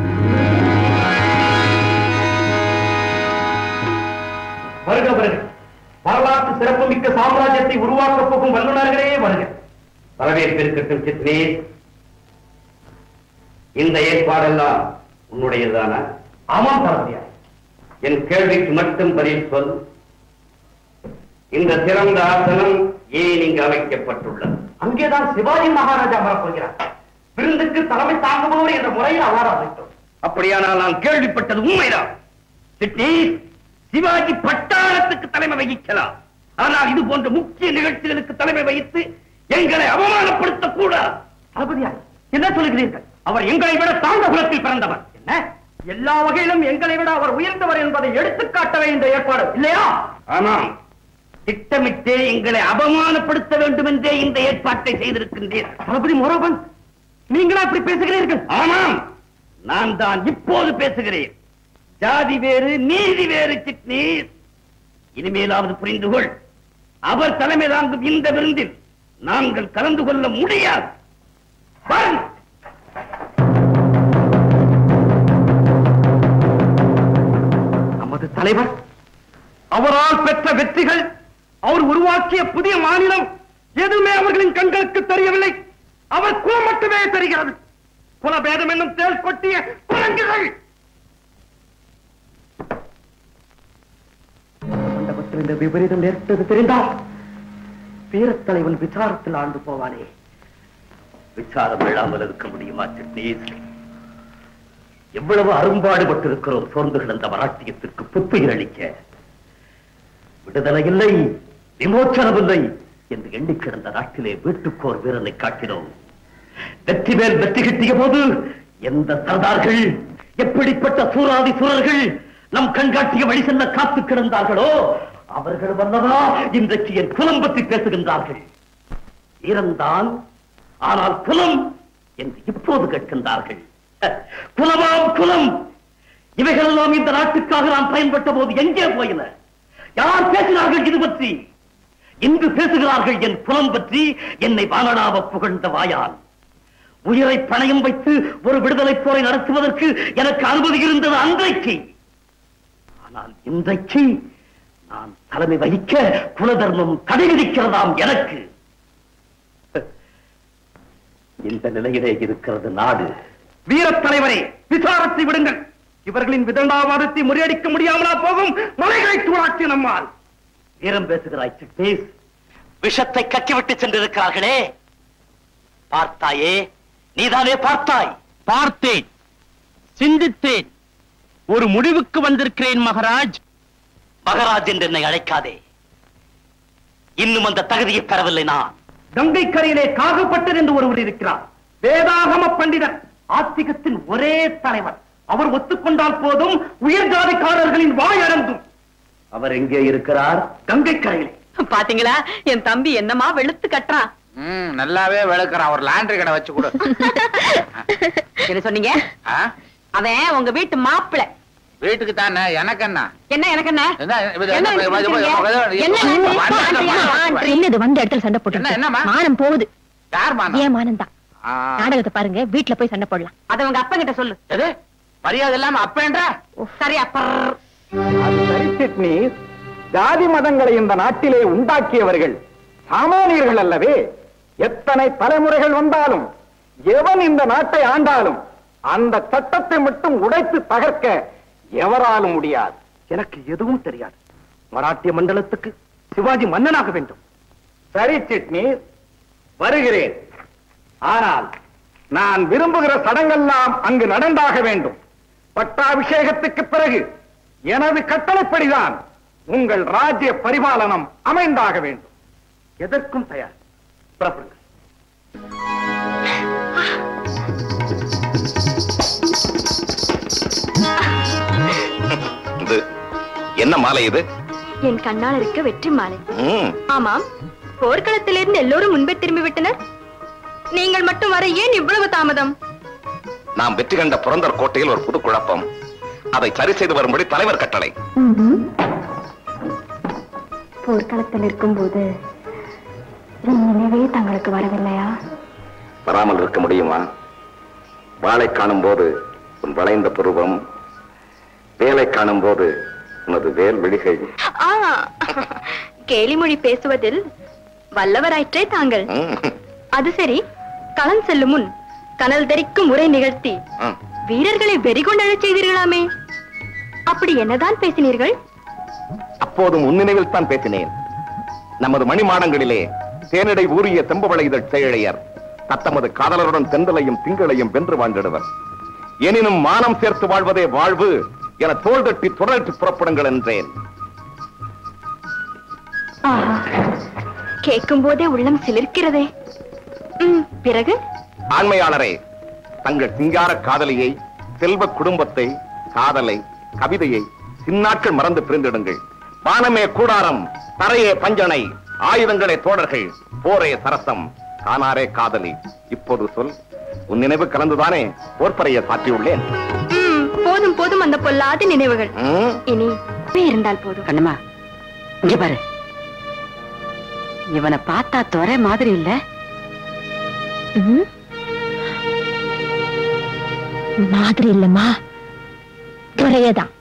வருக வருக வரலாற்று சிறப்புமிக்க சாம்ராஜ்யத்தை உருவாக்கப் போகும் வல்லுநர்களே வருக வரவேற்பிருக்கட்டும் சித்னி இந்த ஏற்பாடெல்லாம் உன்னுடையதுதானா ஆமாம் தளபதியார் என் கேள்விக்கு மட்டும் பதில் சொல் இந்த சிறந்த ஆசனம் ஏன் இங்கு அமைக்கப்பட்டுள்ளது அங்கேதான் சிவாஜி மகாராஜா வரப்போகிறார் விருந்துக்கு தலைமை தாங்குபவர் என்ற முறையில் அவர் அமைத்தோம் அப்படியானால் நான் கேள்விப்பட்டது உண்மைதான் சிட்னி சிவாஜி பட்டாளத்துக்கு தலைமை வகிக்கலாம் ஆனால் இது போன்ற முக்கிய நிகழ்ச்சிகளுக்கு தலைமை வகித்து எங்களை அவமானப்படுத்தக் கூடாது தளபதியார் என்ன சொல்லுகிறீர்கள் அவர் எங்களை விட தாழ்ந்த குலத்தில் பிறந்தவர் என்ன எல்லா வகையிலும் எங்களை விட அவர் உயர்ந்தவர் என்பதை எடுத்துக்காட்டவே இந்த ஏற்பாடு இல்லையா ஆமாம் திட்டமிட்டே எங்களை அவமானப்படுத்த வேண்டும் என்றே இந்த ஏற்பாட்டை செய்திருக்கின்றீர்கள் தளபதி மோரோபன் நீங்களா இப்படி பேசுகிறீர்கள் ஆமாம் நான் தான் இப்போது பேசுகிறேன் ஜாதி வேறு நீதி வேறு சிட்னி இனிமேலாவது புரிந்து கொள் அவர் தலைமை தாங்கும் இந்த விருந்தில் நாங்கள் கலந்து கொள்ள முடியாது வாருங்கள். நமது தலைவர் அவரால் பெற்ற வெற்றிகள் அவர் உருவாக்கிய புதிய மாநிலம் எதுவுமே அவர்களின் கண்களுக்கு தெரியவில்லை அவர் குலம் மட்டுமே தெரிகிறது குலபேதம் என்னும் தேல் கொட்டிய குரங்குகள் மண்டபத்தில் இந்த விபரீதம் நேர்த்தது தெரிந்தால் வீரத் தலைவன் விசாரத்தில் ஆண்டு போவானே விசாரம் இல்லாமல் இருக்க முடியுமா சிட்னி எவ்வளவு அரும்பாடுபட்டிருக்கிறோம் சோர்ந்து கிடந்த மராட்டியத்திற்கு புத்துயிர் அளிக்க விடுதலை இல்லை விமோச்சனம் இல்லை என்று எண்ணி கிடந்த நாட்டிலே வீட்டுக்கோர் வீரனை காட்டினோம் வெற்றி மேல் வெற்றி கிட்டிய போது எந்த சர்தார்கள் எப்படிப்பட்ட சூராதி சூரர்கள் நம் கண்காட்டிய வழி செல்ல காத்து கிடந்தார்களோ அவர்கள் வல்லவா இன்றைக்கு என் குலம் பற்றி பேசுகின்றார்கள் வீரன்தான் ஆனால் குலம் என்று இப்போது கேட்கின்றார்கள் குலமாம் குலம் இவைகளெல்லாம் இந்த நாட்டுக்காக நான் பயன்பட்ட போது எங்கே போயின யார் பேசினார்கள் இது பற்றி இன்று பேசுகிறார்கள் என் குலம் பற்றி என்னை வானடாவ புகழ்ந்த வாயால் உயிரை பணயம் வைத்து ஒரு விடுதலை போரை நடத்துவதற்கு எனக்கு அனுமதி இருந்தது அன்றைக்கு ஆனால் இன்றைக்கு நான் தலைமை வகிக்க குலதர்மம் தடை விதிக்கிறதாம் எனக்கு இந்த நிலையிலே இருக்கிறது நாடு வீரத் தலைவரே விசாரத்தை விடுங்கள் இவர்களின் விதண்டாவாதத்தை முறியடிக்க முடியாமலா போகும் மலைகளை தூளாக்கி நம்மால் வீரம் பேசுகிறாய் சிட்டேஸ் விஷத்தை கக்கிவிட்டு சென்றிருக்கிறார்களே பார்த்தாயே நீதானே பார்த்தாய் பார்த்தேன் சிந்தித்தேன் ஒரு முடிவுக்கு வந்திருக்கிறேன் மகாராஜ் மகராஜ் என்று என்னை அழைக்காதே இன்னும் அந்த தகுதியை பெறவில்லை நான் கங்கை கரையிலே காகப்பட்டர் என்று ஒருவர் இருக்கிறார் வேதாகம பண்டிதர் ஆத்திகத்தின் ஒரே தலைவர் அவர் ஒத்துக்கொண்டால் போதும் உயர் ஜாதிக்காரர்களின் வாய் அடங்கும் அவர் எங்கே இருக்கிறார் கங்கை கரையிலே பாத்தீங்களா என் தம்பி என்னமா வெளுத்து கட்டுறான் ம் நல்லாவே விளக்குறான் ஒரு லாண்டரி கடை வச்சு கொடு என்ன சொன்னீங்க ஆ? அவன் உங்க வீட்டு மாப்பிளை வீட்டுக்கு தானே எனக்கு என்ன என்ன எனக்கு என்ன என்ன இது- என்ன இது- இது- இது- இது- என்ன இது- இது? இது- என்னது வந்த இடத்துல சண்டை போட்டு என்ன, என்னம்மா? மானம் போகுது யார் மாமா ஏன் மானம் தான் ஆ. நாடகத்தை பாருங்க வீட்டுல போய் சண்டை போடலாம் அத உங்க அப்பா கிட்ட சொல்லு எது மரியாதை இல்லாம அப்பேன்ற சரி அப்பா அது சரி சிட்னி ஜாதி மதங்களை இந்த நாட்டிலே உண்டாக்கியவர்கள் சாமானியர்கள் அல்லவே எத்தனை தலைமுறைகள் வந்தாலும் எவன் இந்த நாட்டை ஆண்டாலும் அந்த சட்டத்தை மட்டும் உடைத்து தகர்க்க எவராலும் முடியாது எனக்கு எதுவும் தெரியாது மராட்டிய மண்டலத்துக்கு சிவாஜி மன்னனாக வேண்டும் சரி சிட்னி வருகிறேன் ஆனால் நான் விரும்புகிற சடங்கெல்லாம் அங்கு நடந்தாக வேண்டும் பட்டாபிஷேகத்துக்கு பிறகு எனது கட்டளைப்படிதான் உங்கள் ராஜ்ய பரிபாலனம் அமைந்தாக வேண்டும் எதற்கும் தயார் புறப்படுங்கள் இது என்ன மாலை இது என் கண்ணால் இருக்க வெற்றி மாலை ம், ஆமாம் போர்க்களத்திலிருந்து எல்லோரும் முன்பே திரும்பி விட்டனர் நீங்கள் மட்டும் வர ஏன் இவ்வளவு தாமதம் நாம் வெற்றி கண்ட புரந்தர் கோட்டையில் ஒரு புது குழப்பம் அதை சரி செய்து வரும்படி தலைவர் கட்டளை போர்க்களத்தில் இருக்கும்போது என் நினைவே தங்களுக்கு வரவில்லையா வராமல் இருக்க முடியுமா வாளை காணும் போது உன் வளைந்த புருவம் வேலை காணும் போது உனது வேல் விழிகை ஆ கேலிமொழி பேசுவதில் வல்லவராயிற்றே தாங்கள் ம், அது சரி களம் செல்லும் முன் கனல் தெரிக்கும் உரை நிகழ்த்தி ம். வீரர்களை வெறிகொண்டழச் செய்தீர்களாமே அப்படி என்னதான் பேசினீர்கள் அப்போதும் உன்னினைவில் தான் பேசினேன் நமது மணிமாடங்களிலே தேனடை ஊறிய செம்பவளை இதழ் செயழையர் தத்தமது காதலருடன் தென்றலையும் திங்களையும் வென்று வாழ்ந்திடுவர் எனினும் மானம் சேர்த்து வாழ்வதே வாழ்வு என தோள் தட்டி தொடர்ச்சி புறப்படுங்கள் என்றேன் ஆஹா கேட்கும் போதே உள்ளம் சிலிர்க்கிறதே ம், பிறகு ஆண்மையாளரே தங்கள் சிங்கார காதலியை செல்வ குடும்பத்தை காதலை கவிதையை சின்னாட்கள் மறந்து பிரிந்திடுங்கள் வானமே கூடாரம் தரையே பஞ்சனை ஆயுதங்களே தோழர்கள் போரே சரசம் காணாரே காதலி இப்போது சொல் உன் நினைவு கலந்துதானே போர்ப்பறையை சாற்றியுள்ளேன் ம், போதும் போதும் அந்த பொல்லாத நினைவுகள் ம், இனி போய் இருந்தால் போதும் கண்ணுமா இங்க பாரு இவனை பார்த்தா துறை மாதிரி இல்ல ம்? மாதிரி இல்லம்மா துறையதான்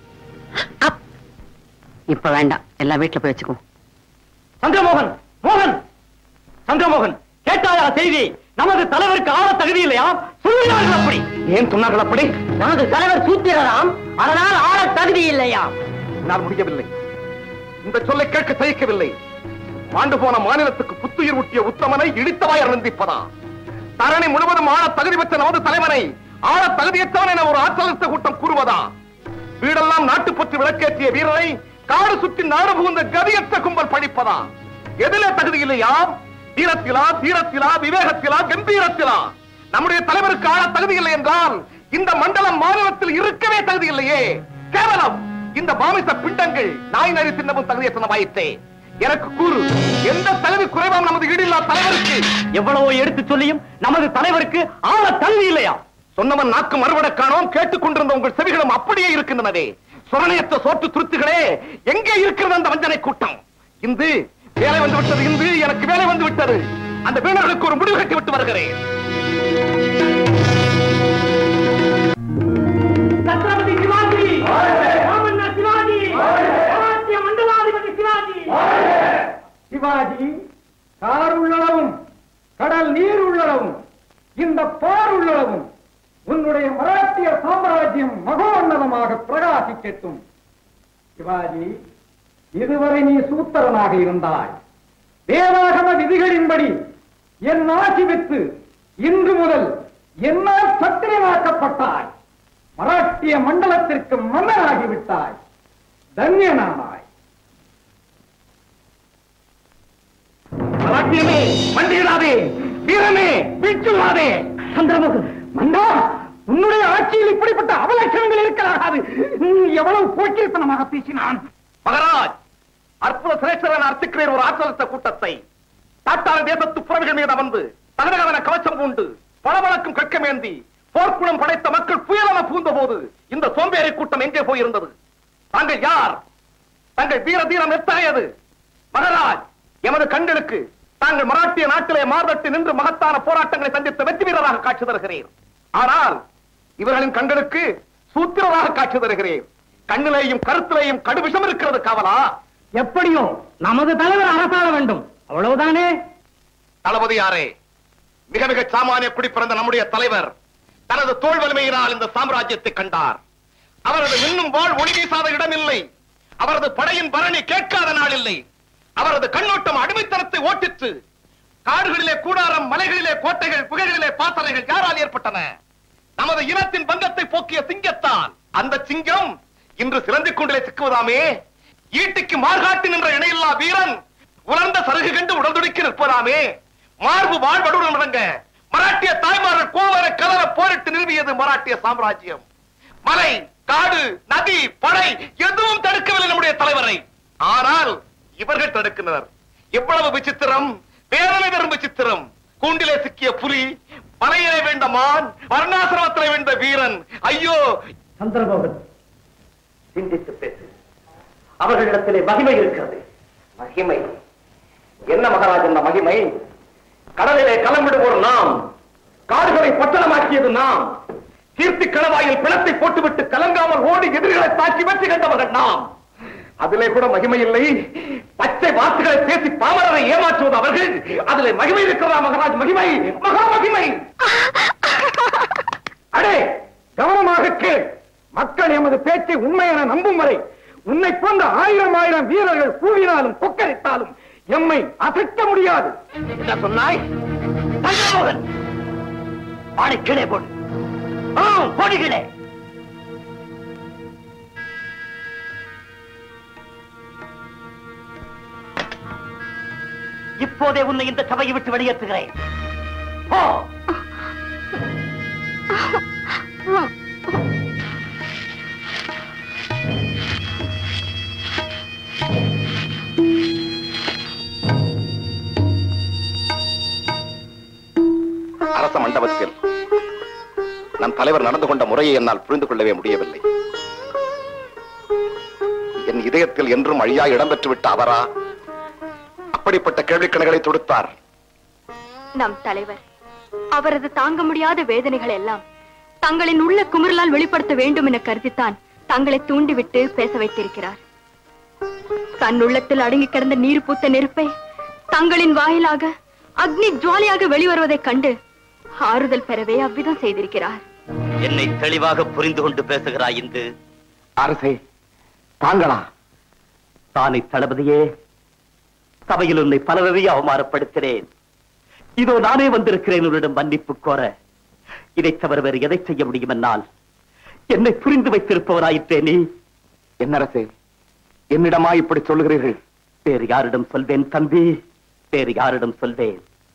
இப்ப வேண்டாம் எல்லாம் வீட்டுல போய் வச்சுக்குவோம் சந்திரமோகன் மோகன் சந்திரமோகன் கேட்டாயா செய்தி நமது தலைவருக்கு ஆள தகுதி இல்லையா சொல்லுகிறார்கள் அப்படி ஏன் சொன்னார்கள் அப்படி நமது தலைவர் சூத்திரராம் அதனால் ஆள தகுதி இல்லையா என்னால் முடியவில்லை இந்த சொல்லை கேட்க சகிக்கவில்லை மாண்டு போன மாநிலத்துக்கு புத்துயிர் ஊட்டிய உத்தமனை இடித்தவாய் அருந்திப்பதா தரணி முழுவதும் ஆள தகுதி பெற்ற நமது தலைவனை ஆள தகுதியற்றவன் என ஒரு ஆற்றலத்த கூட்டம் கூறுவதா வீடெல்லாம் நாட்டுப்பற்று விளக்கேற்றிய வீரரை காடு சுற்றி நாடு புகுந்த கதியற்ற கும்பல் பழிப்பதா எதிலே தகுதி இல்லையா தீரத்திலா தீரத்திலா விவேகத்திலா கம்பீரத்திலா நம்முடைய தலைவருக்கு ஆள தகுதி இல்லை என்றால் இந்த மண்டலம் மாநிலத்தில் இருக்கவே தகுதி இல்லையே கேவலம் இந்த மாமிச பிண்டங்கள் நாய் நரி தின்னவும் தகுதியற்றனவாயிற்றே எனக்கு கூறு எந்த தகுதி குறைவாம் நமது ஈடில்லா தலைவருக்கு எவ்வளவோ எடுத்து சொல்லியும் நமது தலைவருக்கு ஆள தகுதி இல்லையா சொன்னவன் நாக்கு மறுபட காணோம் கேட்டுக் கொண்டிருந்த உங்கள் செவிகளும் அப்படியே இருக்கின்றனவே சுரணையற்ற சோற்று துருத்துகளே எங்கே இருக்கிறது அந்த வஞ்சனை கூட்டம் இந்து வேலை வந்து விட்டது இந்து எனக்கு வேலை வந்து விட்டது அந்த வீணர்களுக்கு ஒரு முடிவு கட்டி விட்டு வருகிறேன் சத்ரபதி சிவாஜி ராமண்ணா சிவாஜி மராத்திய மண்டலாதிபதி சிவாஜி சிவாஜி கார் உள்ளளவும் கடல் நீர் உள்ளளவும் இந்த போர் உள்ளளவும் உன்னுடைய மராட்டிய சாம்ராஜ்யம் மகோன்னதமாக பிரகாசிக்கட்டும் சிவாஜி இதுவரை நீ சூத்திரனாக இருந்தாய் வேதாகம விதிகளின்படி என் ஆட்சி பெற்று இன்று முதல் என்னால் சத்திரியமாக்கப்பட்டாய் மராட்டிய மண்டலத்திற்கு மன்னராகிவிட்டாய் தன்யனானாய் மராட்டியமே மண்டியிடாதே வீரமே வீழ்ச்சுவாதே சந்திரமுகன் மண்டா உன்னுடைய ஆட்சியில் இப்படிப்பட்ட அவலட்சணங்கள் இருக்கலாகாது நீ எவ்வளவு போக்கிருத்தனமாக பேசினான் மகராஜ் அற்புத சிரேஷ்டரன் அர்த்திக்கிறேன் ஒரு ஆற்றலத்த கூட்டத்தை தாட்டார தேசத்து புறவிகள் மீது அமர்ந்து தகதகதன கவச்சம் பூண்டு பளபளக்கும் கட்கமேந்தி போர்க்குணம் படைத்த மக்கள் புயலென பூந்த போது இந்த சோம்பேறி கூட்டம் எங்கே போயிருந்தது தாங்கள் யார் தங்கள் வீர தீரம் எத்தகையது மகராஜ் எமது கண்களுக்கு தாங்கள் மராட்டிய நாட்டிலே மார்பட்டு நின்று மகத்தான போராட்டங்களை சந்தித்த வெற்றி வீரராக காட்சி தருகிறீர் ஆனால் இவர்களின் கண்களுக்கு சூத்திரராக காட்சி தருகிறேன் கண்ணிலேயும் கருத்திலேயும் கடுவிஷம் இருக்கிறது காவலா எப்படியோ நமது தலைவர் அரசாள வேண்டும் அவ்வளவுதானே தளபதி யாரே மிக மிக சாமானிய குடி பிறந்த நம்முடைய தலைவர் தனது தோல் வலிமையினால் இந்த சாம்ராஜ்யத்தை கண்டார் அவரது இன்னும் வாழ் ஒளி வீசாத இடமில்லை அவரது படையின் பரணி கேட்காத நாள் இல்லை அவரது கண்ணோட்டம் அடிமைத்தனத்தை ஓட்டிற்று காடுகளிலே கூடாரம் மலைகளிலே கோட்டைகள் புகைகளிலே பாசறைகள் யாரால் ஏற்பட்டன நமது இனத்தின் பங்கத்தை போக்கிய சிங்கத்தால் அந்த சிங்கம் இன்று சிறந்திக் கொண்டிலே சிக்குவதாமே ஈட்டிக்கு மார்காட்டி நின்ற இணையில்லா வீரன் உலர்ந்த சருகு கண்டு உடல்துடிக்கு நிற்பதாமே மார்பு வாழ்வடுடன் முழங்க மராட்டிய தாய்மார்கள் கோவர கலர போரிட்டு நிறுவியது மராட்டிய சாம்ராஜ்யம் மலை காடு நதி படை எதுவும் தடுக்கவில்லை நம்முடைய தலைவரை ஆனால் இவர்கள் தடுக்கின்றனர் எவ்வளவு விசித்திரம் வேதனை தரும் விசித்திரம் கூண்டிலே சிக்கிய புலி மலையிலே வேண்ட மான் வர்ணாசிரமத்திலே வேண்ட வீரன் ஐயோ சந்திரபாபு சிந்தித்து பேசு அவர்களிடத்திலே மகிமை இருக்கிறது மகிமை என்ன மகாராஜ் அந்த மகிமை கடலிலே கலம்பிடுவோர் நாம் காடுகளை பட்டணமாக்கியது நாம் கீர்த்தி கணவாயில் பிணத்தை போட்டுவிட்டு கலங்காமல் ஓடி எதிரிகளை தாக்கி வெற்றி கண்டவர்கள் நாம் அதிலே கூட மகிமை இல்லை பச்சை வார்த்தைகளை பேசி பாமரரை ஏமாற்றுவது அவர்கள் அதிலே மகிமை இருக்கிறதா மகாராஜ் மகிமை மகா மகிமை அடே கவனமாக கேள் மக்கள் எமது பேச்சை உண்மை என நம்பும் வரை உன்னை போன்ற ஆயிரம் ஆயிரம் வீரர்கள் கூவினாலும் கொக்கரித்தாலும் எம்மை அசைக்க முடியாது என்ன சொன்னாய் தங்கமோகன் ஆணை கீழே போடு ஆ, போடு கீழே இப்போதே உன்னை இந்த சபையை விட்டு வெளியேற்றுகிறேன் போ அரச மண்டபத்தில் நம் தலைவர் நடந்து கொண்ட முறையை என்னால் புரிந்து கொள்ளவே முடியவில்லை என் இதயத்தில் என்றும் அழியா இடம்பெற்று விட்ட அவரா அப்படிப்பட்ட கேள்விக்கணைகளை தொடுத்தார் நம் தலைவர் அவரது தாங்க முடியாத வேதனைகள் எல்லாம் தங்களின் உள்ள குமுறலால் வெளிப்படுத்த வேண்டும் என கருதித்தான் தங்களை தூண்டிவிட்டு பேச வைத்திருக்கிறார் தன் உள்ளத்தில் அடங்கி கிடந்த நீர் பூத்த நெருப்பை தங்களின் வாயிலாக அக்னி ஜுவாலியாக வெளிவருவதைக் கண்டு ஆறுதல் பெறவே அவ்விதம் செய்திருக்கிறார் என்னை தெளிவாக புரிந்து கொண்டு பேசுகிறாய் இந்து அரசே தாங்களா தானை தளபதியே சபையில் உன்னை பலரவே அவமானப்படுத்தினேன் இதோ நானே வந்திருக்கிறேன் உன்னிடம் மன்னிப்பு கோர இதைத் தவிர வேறு எதை செய்ய முடியும் என்னால் என்னை புரிந்து வைத்திருப்பவராயிற்றே நீ என்ன அரசே என்னிடமா இப்படி சொல்லுகிறீர்கள் வேறு யாரிடம் சொல்வேன் தம்பி வேறு யாரிடம் சொல்வேன்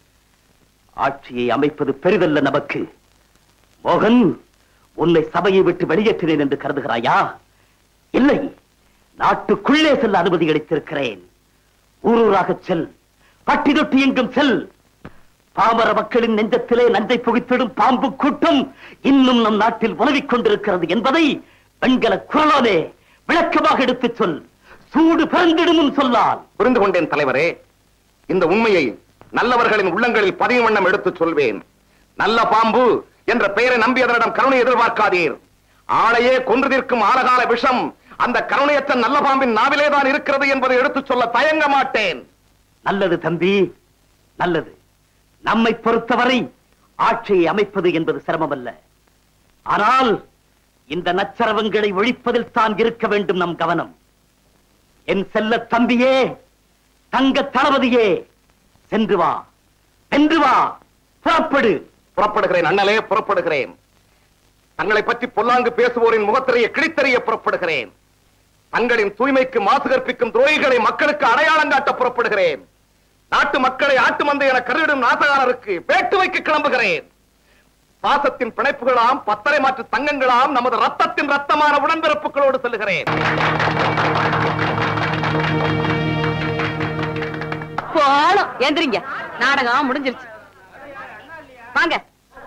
ஆட்சியை அமைப்பது பெரிதல்ல நமக்கு மோகன் உன்னை சபையை விட்டு வெளியேற்றினேன் என்று கருதுகிறாயா இல்லை நாட்டுக்குள்ளே செல்ல அனுமதி அளித்திருக்கிறேன் ஊரூராக செல் பட்டி தொட்டி எங்கும் செல் பாமர மக்களின் நெஞ்சத்திலே நஞ்சை புகித்திடும் பாம்பு கூட்டம் இன்னும் நம் நாட்டில் உலவிக் கொண்டிருக்கிறது என்பதை வெண்கல குரலாலே விளக்கமாக எடுத்துச் சொல் சூடு பிறந்திடுமும் சொல்லால் புரிந்து கொண்டேன் தலைவரே இந்த உண்மையை நல்லவர்களின் உள்ளங்களில் பதிவு வண்ணம் எடுத்துச் சொல்வேன் நல்ல பாம்பு என்ற பெயரை நம்பி அதனிடம் கருணை எதிர்பார்க்காதீர் ஆளையே கொன்று தீர்க்கும் ஆழகால விஷம் அந்த கருணையற்ற நல்ல பாம்பின் நாவிலேதான் இருக்கிறது என்பதை எடுத்துச் சொல்ல தயங்க மாட்டேன் நல்லது தம்பி நல்லது நம்மை பொறுத்தவரை ஆட்சியை அமைப்பது என்பது சிரமமல்ல ஆனால் இந்த நச்சரவங்களை ஒழிப்பதில் தான் இருக்க வேண்டும் நம் கவனம் என் செல்ல தம்பியே தங்க தளபதியே சென்று வா சென்று வா புறப்படு புறப்படுகிறேன் அண்ணலே புறப்படுகிறேன் தங்களை பற்றி பொல்லாங்கு பேசுவோரின் முகத்திரையை கிழித்தறிய புறப்படுகிறேன் தங்களின் தூய்மைக்கு மாசு கற்பிக்கும் துரோகிகளை மக்களுக்கு அடையாளம் காட்ட புறப்படுகிறேன் நாட்டு மக்களை ஆட்டு மந்தை என கருவிடும் நாசகாரருக்கு பேட்டு வைக்க கிளம்புகிறேன் பாசத்தின் பிணைப்புகளாம் பத்தரை மாற்று தங்கங்களாம் நமது ரத்தத்தின் ரத்தமான உடன்பிறப்புகளோடு செல்லுகிறேன் போ கோலம் எந்திரிங்க நாடகம் முடிஞ்சிருச்சு வாங்க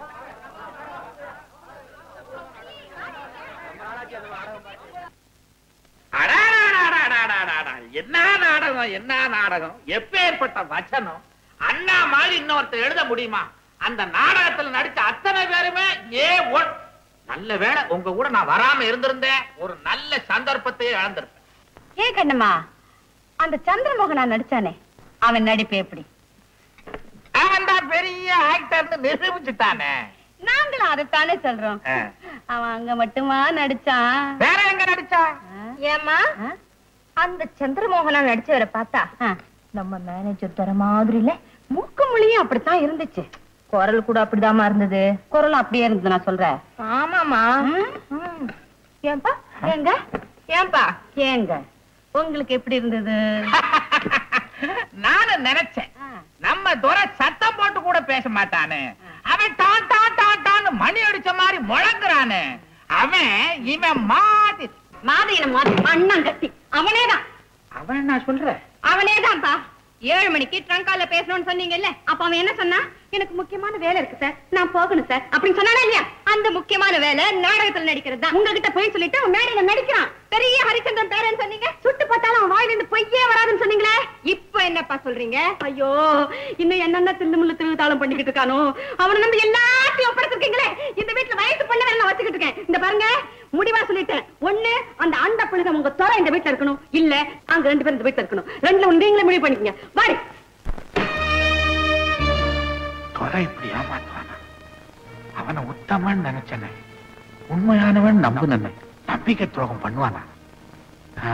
அடாடாடாடாடாடாடா. என்ன நாடகம் என்ன நாடகம் எப்பேற்பட்ட வச்சனம் அண்ணா மாதிரி இன்னொருத்தர் எழுத முடியுமா அந்த நாடகத்துல நடிச்ச அத்தனை பேருமே ஏ ஒன் நல்ல வேளை உங்க கூட நான் வராம இருந்திருந்தேன் ஒரு நல்ல சந்தர்ப்பத்தையே இழந்திருப்பேன் ஏன் கண்ணம்மா அந்த சந்திரமோகனா நடிச்சானே அவன் நடிப்பு எப்படி அந்த பெரிய ஆக்டர்னு நிரூபிச்சுட்டானே நாங்களும் அதைத்தானே சொல்றோம் ஆ. அவன் அங்க மட்டுமா நடிச்சான் வேற எங்க நடிச்சா ஏமா அந்த சந்திரமோகனா நடிச்சவரை பார்த்தா நம்ம மேனேஜர் தர மாதிரி இல்ல மூக்கு மொழியும் அப்படித்தான் இருந்துச்சு குரல் கூட அப்படிதாம்மா இருந்தது குரலும் அப்படியே இருந்தது நான் சொல்றேன் ஆமாமா ஏன்பா ஏங்க ஏன்பா ஏங்க உங்களுக்கு எப்படி இருந்தது நானும் நினைச்சேன் நம்ம துரை சத்தம் போட்டு கூட பேச மாட்டானே அவன் டான் டான் டான் டான்னு மணி அடிச்ச மாதிரி முழங்குறானே அவன் இவன் மாதிரி மாதிரின மாதிரி அண்ணன் கட்டி அவனேதான் அவன் நான் சொல்றேன் அவனேதான்ப்பா ஏழு மணிக்கு ட்ரங்கால பேசணும்னு சொன்னீங்கல்ல அப்ப அவன் என்ன சொன்னா எனக்கு முக்கியமான வேலை இருக்கு சார் நான் போகணும் சார் அப்படின்னு சொன்னானா இல்லையா அந்த முக்கியமான வேலை நாடகத்துல நடிக்கிறது தான் உங்ககிட்ட போய் சொல்லிட்டு அவன் மேடையில நடிக்கிறான் பெரிய ஹரிச்சந்திரன் பேரன்னு சொன்னீங்க சுட்டு பார்த்தாலும் அவன் வாயில இருந்து பொய்யே வராதுன்னு சொன்னீங்களே இப்ப என்னப்பா சொல்றீங்க ஐயோ இன்னும் என்னென்ன தில்லு முள்ளு திருவிதாளம் பண்ணிக்கிட்டு இருக்கானோ அவனை நம்பி எல்லாத்தையும் ஒப்படைச்சிருக்கீங்களே இந்த வீட்டுல வயசு பண்ண வேலை நான் வச்சுக்கிட்டு இருக்கேன் இந்த பாருங்க முடிவா சொல்லிட்டேன் ஒண்ணு அந்த அண்ட புழுக உங்க துறை இந்த வீட்டுல இருக்கணும் இல்ல அங்க ரெண்டு பேரும் இந்த வீட்டுல இருக்கணும் ரெண்டுல ஒண்ணு நீங்களே முடிவு பண்ணிக்கங்க வாடி துறை இப்படி ஏமாத்துவானா அவனை உத்தமன் நினைச்சனே உண்மையானவன் நம்புனே நம்பிக்கை துரோகம் பண்ணுவானா ஆ?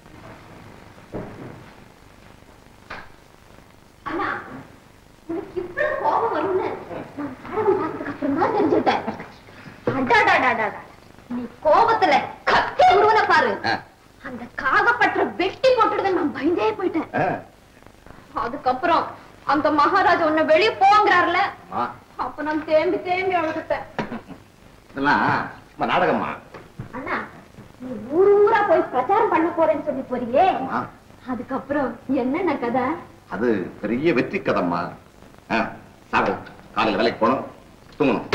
உனக்கு இவ்வளவு கோபம் வரும்னு நான் நாடகம் பார்த்ததுக்கு அப்புறம் தான் தெரிஞ்சுட்டேன் அடாடாடாடா நீ கோபத்துல கத்தி உருவன பாரு ஆ. அந்த காகப்பற்ற வெட்டி போட்டுடுவேன் நான் பயந்தே போயிட்டேன் ஆ, அதுக்கப்புறம் அந்த மகாராஜா உன்னை வெளியே போங்கிறாருல ஆமா. அப்ப நான் தேம்பி தேம்பி அழுதுட்டேன் இதெல்லாம் சும்மா நாடகம்மா அண்ணா நீ ஊர் ஊரா போய் பிரச்சாரம் பண்ண போறேன்னு சொல்லி போறியே ஆமா. அதுக்கப்புறம் என்னென்ன கதை அது பெரிய வெற்றி கதம்மா ஆ, சாப்பிடு காலையில வேலைக்கு போகணும் தூங்கணும்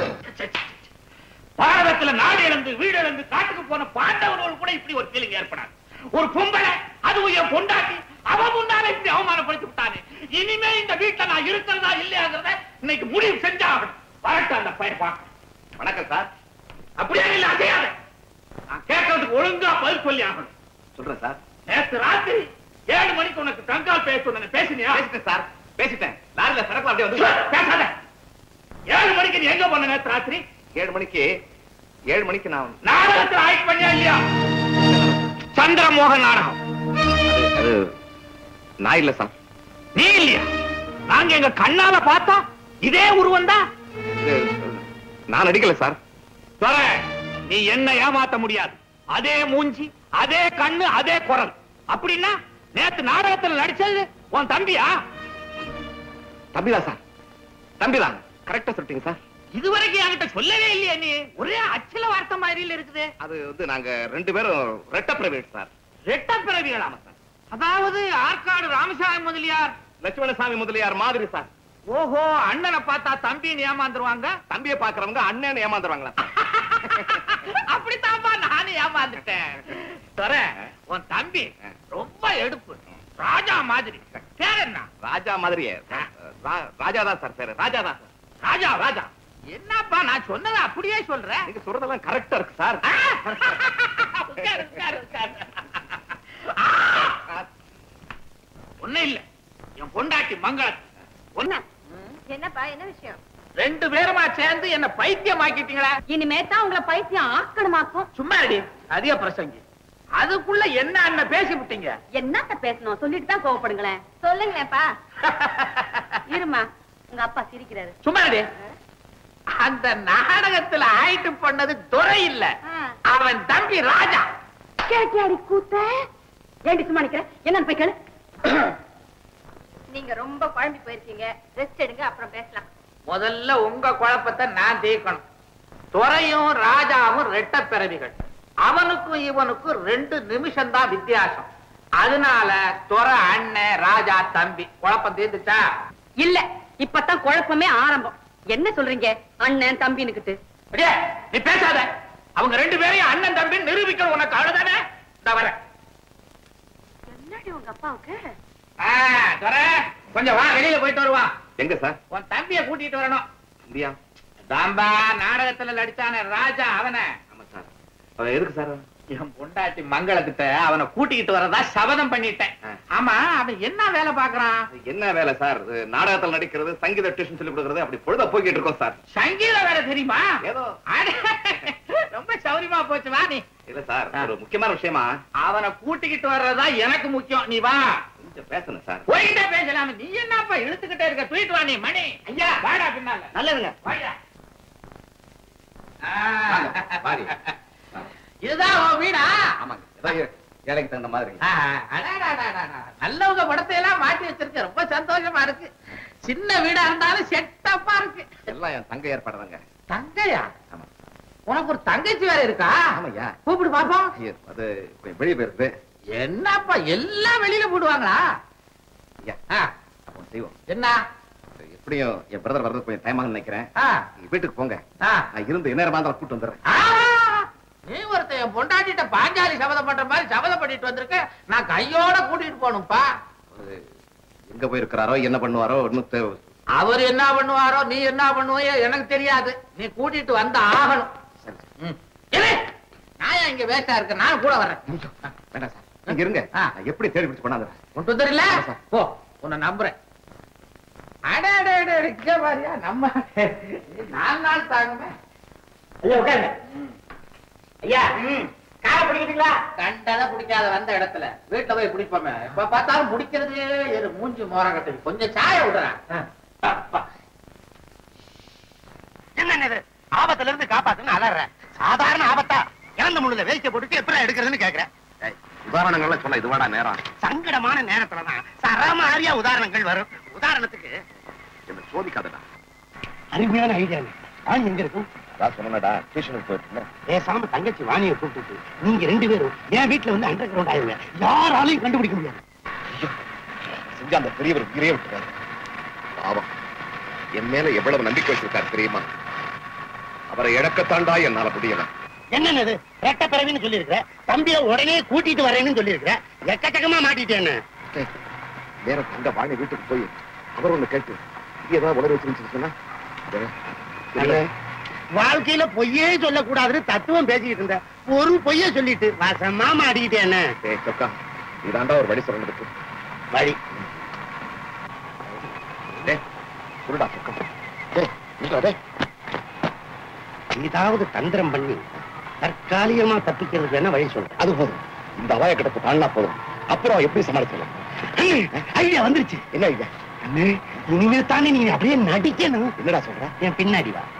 பாரதத்துல நாடு இழந்து வீடு இழந்து காட்டுக்கு போன பாண்டவர்கள் கூட இப்படி ஒரு ஃபீலிங் ஏற்படாது ஒரு பொம்பளை அதுவும் என் பொண்டாட்டி அவன் முன்னால இப்படி அவமானப்படுத்தி விட்டானே இனிமே இந்த வீட்டுல நான் இருக்கிறதா இல்லையாங்கிறத இன்னைக்கு முடிவு செஞ்சாகணும் வரட்டும் அந்த பையன் பார்க்க வணக்கம் சார் அப்படியே இல்ல அசையாத நான் கேட்கறதுக்கு ஒழுங்கா பதில் சொல்லி ஆகணும் சொல்றேன் சார் நேத்து ராத்திரி ஏழு மணிக்கு உனக்கு கங்கால் பேச சொன்னேன் பேசினியா பேசிட்டேன் சார் பேசிட்டேன் லாரில சரக்கு அப்படியே வந்து பேசாத ஏழு மணிக்கு நீ எங்க போன நேத்து ராத்திரி ஏழு மணிக்கு ஏழு மணிக்கு நான் நாடகத்துல ஆக்ட் பண்ணியா இல்லையா சந்திரமோகன் நாடகம் அது அது நான் இல்ல சார் நீ இல்லையா நாங்க எங்க கண்ணால பார்த்தா இதே உருவம் தான் இது, நான் நடிக்கல சார் நீ என்ன ஏமாத்த முடியாது அதே மூஞ்சி அதே கண்ணு அதே குரல் அப்படின்னா நேத்து நாடகத்துல நடிச்சது உன் தம்பியா தம்பிதான் சார் தம்பிதான் கரெக்டா சொல்லிட்டீங்க சார் இதுவரைக்கும் என்கிட்ட சொல்லவே இல்லையா நீ ஒரே அச்சல வார்த்தை மாதிரில இருக்குது அது வந்து நாங்க ரெண்டு பேரும் ரெட்ட பிரைவேட் சார் ரெட்ட பிறவிகளாம சார் அதாவது ஆற்காடு ராமசாமி முதலியார் லட்சுமணசாமி முதலியார் மாதிரி சார் ஓஹோ அண்ணனை பார்த்தா தம்பின்னு ஏமாந்துருவாங்க தம்பியை பாக்குறவங்க அண்ணன் ஏமாந்துருவாங்களா அப்படித்தான்பா நானும் ஏமாந்துட்டேன் தர உன் தம்பி ரொம்ப எடுப்பு ராஜா மாதிரி பேர் என்ன ராஜா மாதிரியே ரா- ராஜா தான் சார் பேரு ராஜா தான் சார் ராஜா ராஜா என்னப்பா நான் சொன்னதை அப்படியே சொல்றேன் நீங்க சொல்றதெல்லாம் கரெக்டா இருக்கு சார் ஆ! உட்காரு, உட்காரு, உட்காரு. ஆ! ஒண்ணும் இல்ல என் பொண்டாட்டி மங்களம் ஒண்ணு என்னப்பா என்ன விஷயம் ரெண்டு பேருமா சேர்ந்து என்ன பைத்தியமாக்கிட்டீங்களா இனிமே தான் உங்களை பைத்தியம் ஆக்கணுமாக்கும் சும்மா அடி அதிக பிரசங்கி அதுக்குள்ள என்ன அண்ணன் பேசி விட்டீங்க என்னத்த பேசணும் சொல்லிட்டு தான் கோவப்படுங்களேன் சொல்லுங்களேப்பா இருமா உங்க அப்பா சிரிக்கிறாரு சும்மா அடி அந்த நாடகத்துல ஆயிட்டு பண்ணது துரை இல்ல ஆ. அவன் தம்பி ராஜா கேட்டியாடி கூத்த ஏண்டி சும்மா நிக்கிற என்னன்னு போய் கேளு நீங்க ரொம்ப குழம்பி போயிருக்கீங்க ரெஸ்ட் எடுங்க அப்புறம் பேசலாம் முதல்ல உங்க குழப்பத்தை நான் தீர்க்கணும் துரையும் ராஜாவும் ரெட்ட பிறவிகள் அவனுக்கும் இவனுக்கும் ரெண்டு நிமிஷம் தான் வித்தியாசம் அதனால துறை அண்ணன் ராஜா தம்பி குழப்பம் தீர்ந்துச்சா இல்ல இப்பதான் குழப்பமே ஆரம்பம் என்ன சொல்றீங்க அண்ணன் தம்பின்னுக்கிட்டு அடியே நீ பேசாத அவங்க ரெண்டு பேரையும் அண்ணன் தம்பி நிரூபிக்கணும் உனக்கு அவ்வளவுதானே இந்த வரேன் என்னடி உங்க அப்பாவுக்கு ஆ, துரை, கொஞ்சம் வா வெளியில போயிட்டு வருவா எங்க சார் உன் தம்பிய கூட்டிட்டு வரணும் இந்தியா தாம்பா நாடகத்துல நடிச்சானே ராஜா அவனை ஆமா சார் அவன் எதுக்கு சார் என் பொண்டாட்டி மங்களத்துட்ட அவனை கூட்டிக்கிட்டு வரதா சபதம் பண்ணிட்டேன் ஆ. ஆமா அவன் என்ன வேலை பாக்குறான் என்ன வேலை சார் இது நாடகத்தில் நடிக்கிறது சங்கீத டியூஷன் சொல்லி கொடுக்கறது அப்படி பொழுத போய்கிட்டு இருக்கோம் சார் சங்கீத வேலை தெரியுமா ஏதோ அட, ரொம்ப சௌரியமா போச்சு வா நீ இல்ல சார் ஒரு முக்கியமான விஷயமா அவனை கூட்டிக்கிட்டு வர்றதா எனக்கு முக்கியம் நீ வா கொஞ்சம் பேசணும் சார் போய்கிட்டே பேசலாம் நீ என்னப்பா இழுத்துக்கிட்டே இருக்க தூக்கிட்டு வா நீ மணி ஐயா வாடா பின்னால நல்லதுங்க வாடா. வாடி. இதுதான் உன் வீடா ஆமாங்க ஏதாவது வேலைக்கு தகுந்த மாதிரி ஆ, அடாடாடாடாடா. நல்லவங்க படத்தை எல்லாம் மாட்டி வச்சிருக்க ரொம்ப சந்தோஷமா இருக்கு சின்ன வீடா இருந்தாலும் செட்டப்பா இருக்கு எல்லாம் என் தங்க ஏற்பாடுதாங்க தங்கையா ஆமா உனக்கு ஒரு தங்கச்சி வேற இருக்கா ஆமாய்யா கூப்பிடு பாப்போம் ஐயோ, அது கொஞ்சம் வெளியே போயிருக்கு என்னப்பா எல்லாம் வெளியில போடுவாங்களா ஐயா ஆ, அப்போ செய்வோம் என்ன எப்படியும் என் பிரதர் வர்றது கொஞ்சம் டைம் ஆகும்னு நினைக்கிறேன் ஆ, நீங்க வீட்டுக்கு போங்க ஆ. நான் இருந்து என்ன இருந்தாலும் கூட்டு வந்துடுறேன் ஆ, நீ ஒருத்தன் என் பொண்டாட்டிட்ட பாஞ்சாலி சபதம் பண்ற மாதிரி சபதம் பண்ணிட்டு வந்திருக்க நான் கையோட கூட்டிட்டு போகணும்ப்பா அது எங்க போயிருக்கிறாரோ என்ன பண்ணுவாரோ ஒன்னும் தேவை அவர் என்ன பண்ணுவாரோ நீ என்ன பண்ணுவையோ எனக்கு தெரியாது நீ கூட்டிட்டு வந்த ஆகணும் சரி. ம். இரு. நான் ஏன் இங்க வேஸ்டா இருக்க நான் கூட வர்றேன் வேண்டாம் சார் நீங்க இருங்க ஆ. நான் எப்படி தேடி பிடிச்சு கொண்டாந்துறேன் கொண்டு வந்துடல ஆமா சார். போ உன்னை நம்புறேன் அட அட அட அட, இங்க பாரியா நம்ம நாலு நாள் தாங்குமே ஐயா உட்காருங்க ஐயா காரை பிடிக்கிட்டீங்களா கண்டதை பிடிக்காத வந்த இடத்துல வீட்டுல போய் பிடிப்போமே எப்ப பார்த்தாலும் பிடிக்கிறதே இரு, மூஞ்சி மோர கட்டி கொஞ்சம் சாய விடுறேன் அப்பா. என்ன இது ஆபத்துல இருந்து காப்பாத்துன்னு அலற சாதாரண ஆபத்தா இறந்த முள்ளுல வேலிக்க போட்டுட்டு எப்படி எடுக்கிறதுன்னு கேக்குறேன் ஏய், உதாரணங்கள்லாம் சொல்ல இதுவாடா நேரம் சங்கடமான நேரத்துலதான் சரமாரியா உதாரணங்கள் வரும் உதாரணத்துக்கு என்ன சோதிக்காதடா அருமையான ஐடியா வாணி எங்க இருக்கும் அதான் சொன்னடா டியூஷனுக்கு போயிருக்கேன் பேசாம தங்கச்சி வாணியை கூப்பிட்டு நீங்க ரெண்டு பேரும் என் வீட்டுல வந்து அண்டர் கிரவுண்ட் ஆயிருங்க யாராலையும் கண்டுபிடிக்க முடியாது செஞ்ச அந்த பெரியவர் உயிரே விட்டுறாரு பாவம் என் மேல எவ்வளவு நம்பிக்கை வச்சிருக்காரு தெரியுமா அவரை இழக்கத்தாண்டா என்னால முடியல என்னது ரெட்ட பிறவின்னு சொல்லியிருக்கிற தம்பிய உடனே கூட்டிட்டு வரேன்னு சொல்லியிருக்கிற எக்கச்சக்கமா மாட்டிட்டேன்னு ஏய், வேற தங்க வாணி வீட்டுக்கு போய் அவர் ஒண்ணு கேட்டு இது ஏதாவது உணர்வு வச்சிருந்துச்சு சொன்னா இது, அண்ணே, வாழ்க்கையில பொய்யே சொல்லக்கூடாதுன்னு தத்துவம் பேசிக்கிட்டு இருந்த ஒரு பொய்ய சொல்லிட்டு வசமா மாட்டிக்கிட்டேன்னு ஏய், சொக்கா இதாண்டா ஒரு வழி சொல்றதுக்கு வழி டேய், சொல்லுடா சொக்கா டேய், நில்றா, டேய். ஏதாவது தந்திரம் பண்ணி தற்காலிகமா தப்பிக்கிறதுக்கு என்ன வழி சொல்றேன் அது போதும் இந்த அவாய கிடப்பு தாண்டா போதும் அப்புறம் எப்படி சமாளிக்கலாம் ஐடியா வந்துருச்சு என்ன இது அண்ணே, இனிமே தானே நீங்க அப்படியே நடிக்கணும் என்னடா சொல்ற என் பின்னாடி வா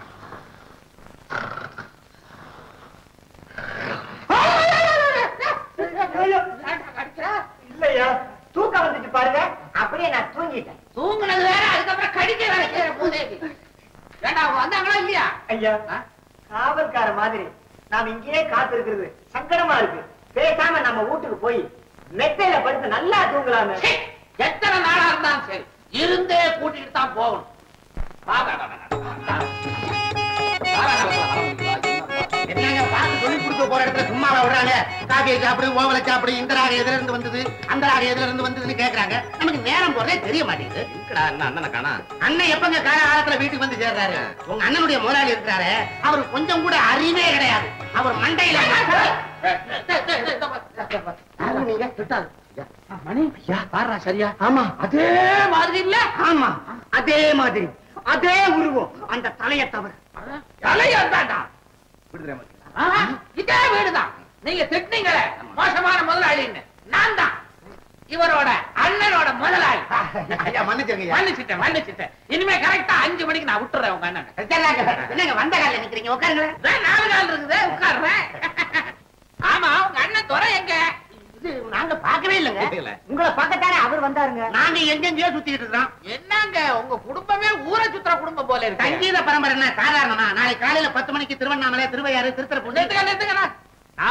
இல்லையா தூக்கம் வந்துச்சு பாருங்க அப்படியே நான் தூங்கிட்டேன் தூங்குனது வேற அதுக்கப்புறம் கடிக்க வேற செய்யற பூதேவி ஏண்டா அவங்க வந்தாங்களா இல்லையா ஐயா ஆ? காவல்கார மாதிரி நாம இங்கேயே காத்து இருக்கிறது சங்கடமா இருக்கு பேசாம நம்ம வீட்டுக்கு போய் மெத்தையில படுத்து நல்லா தூங்கலாமே சீ, எத்தனை நாளா இருந்தாலும் சரி இருந்தே கூட்டிட்டு தான் போகணும் வா, வா, வா, வா, வா, வா. வா, வா, வா, வா, வா, வா. என்னங்க பார்த்து சொல்லி கொடுக்க போற இடத்துல சும்மா விடுறாங்க காபியை சாப்பிடு ஓவலை சாப்பிடு இந்த ராகம் எதுல இருந்து வந்தது அந்த ராகம் எதுல இருந்து வந்ததுன்னு கேக்குறாங்க நமக்கு நேரம் போறதே தெரிய மாட்டேங்குது இருக்கடா என்ன அண்ணனை காணா அண்ணன் எப்பங்க கால காலத்துல வீட்டுக்கு வந்து சேர்றாரு உங்க அண்ணனுடைய முதலாளி இருக்கிறாரு அவர் கொஞ்சம் கூட அறிவே கிடையாது அவர் மண்டையில டேய், டேய், டேய், இதோ பாரு, இதோ பாரு. யாரு நீங்க? திட்டாது. ஆ, மணி ஐயா பாருடா சரியா ஆமா அதே மாதிரி இல்ல ஆமா அதே மாதிரி அதே உருவம் அந்த தலையை தவிர தலையாண்டாடா விடுதலை மாட்டீங்களா? இதே வீடுதான் நீங்க திட்டினீங்களே மோசமான முதலாளின்னு நான் தான் இவரோட அண்ணனோட முதலாளி ஐயா மன்னிச்சிருங்க மன்னிச்சிட்டேன் மன்னிச்சிட்டேன் இனிமே கரெக்டா அஞ்சு மணிக்கு நான் விட்டுறேன் உங்க அண்ணன் என்னங்க வந்த காலில் நிக்கிறீங்க உட்காருங்களேன் நாலு நாள் இருக்குது உட்கார்றேன் ஆமா உங்க அண்ணன் துறை எங்க இது நாங்க பார்க்கவே இல்லைங்க இல்ல. உங்களை பார்க்கத்தானே அவர் வந்தாருங்க நாங்க எங்கெங்கயோ சுத்திட்டு இருக்கோம் என்னங்க உங்க குடும்பமே ஊரை சுத்துற குடும்பம் போல இருக்கு சங்கீத பரம்பரை என்ன சாதாரணமா நாளை காலையில பத்து மணிக்கு திருவண்ணாமலை திருவையாறு திருத்தரப்புள்ளி நிறுத்துங்க, நிறுத்துங்கண்ணா. நான் பார்க்க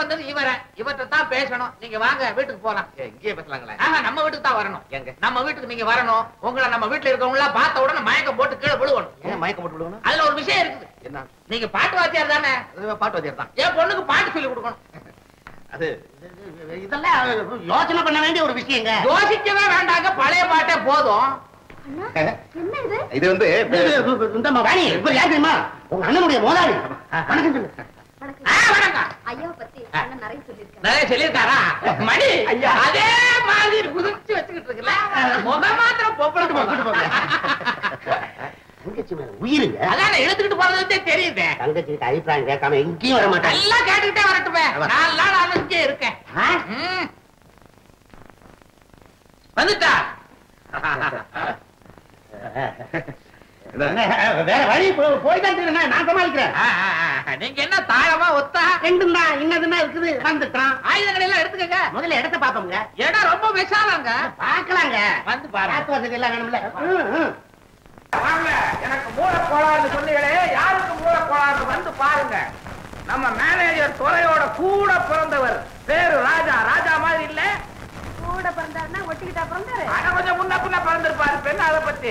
வந்தது இவரை இவர்கிட்ட தான் பேசணும் நீங்க வாங்க வீட்டுக்கு போலாம் இங்கேயே பேசலாங்களே ஆஹா நம்ம வீட்டுக்கு தான் வரணும் எங்க? நம்ம வீட்டுக்கு நீங்க வரணும் உங்களை நம்ம வீட்டுல இருக்கவங்க எல்லாம் பார்த்த உடனே மயக்கம் போட்டு கீழே விழுவணும் ஏன் மயக்கம் போட்டு விடுவோம் அதுல ஒரு விஷயம் இருக்குது என்ன நீங்க பாட்டு வாத்தியார் தானே அது பாட்டு வாத்தியார் தான் என் பொண்ணுக்கு பாட்டு சொல்லி கொடுக்கணும் அது இதெல்லாம் யோசனை பண்ண வேண்டிய ஒரு விஷயங்க யோசிக்கவே வேண்டாங்க பழைய பாட்டே போதும் என்ன இது இது வந்து இந்த வாணி இவர் யார் தெரியுமா உங்க அண்ணனுடைய முதலாளி வணக்கம் சொல்லு ஆ, வணக்கம் ஐயாவை பத்தி அண்ணன் நிறைய சொல்லியிருக்காரு நிறைய சொல்லியிருக்காரா மணி அதே மாதிரி குதிச்சு வச்சுக்கிட்டு இருக்குல்ல முகம் மாத்திரம் பொம்பளை தங்கச்சி மேல உயிருங்க அதான் இழுத்துக்கிட்டு போறதே தெரியுதே தங்கச்சிக்கு அபிப்பிராயம் கேட்காம எங்கேயும் வர மாட்டாங்க எல்லாம் கேட்டுக்கிட்டே வரட்டுமே நாலு நாள் நான் இங்கே இருக்கேன் ம். வந்துட்டா வேற வழி போய் தான் தெரியும் நான் சமாளிக்கிறேன் ஆ, ஆ, ஆ. நீங்க என்ன தாழமா ஒத்தா ரெண்டும் தான் இன்னதுன்னா இருக்குது வந்துட்டான் ஆயுதங்கள் எல்லாம் எடுத்துக்கங்க முதல்ல இடத்த பாப்போங்க இடம் ரொம்ப விசாலங்க பாக்கலாங்க வந்து பாருங்க காத்து வசதி எல்லாம் வேணும்ல ம், ம். வாங்க எனக்கு மூல கோளாறு சொன்னீங்களே யாருக்கு மூல கோளாறு வந்து பாருங்க நம்ம மேனேஜர் துறையோட கூட பிறந்தவர் பேரு ராஜா ராஜா மாதிரி இல்ல கூட பிறந்தாருன்னா ஒட்டிக்கிட்டா பிறந்தாரு ஆனா கொஞ்சம் முன்ன பின்ன பிறந்திருப்பாரு பெண் அதை பத்தி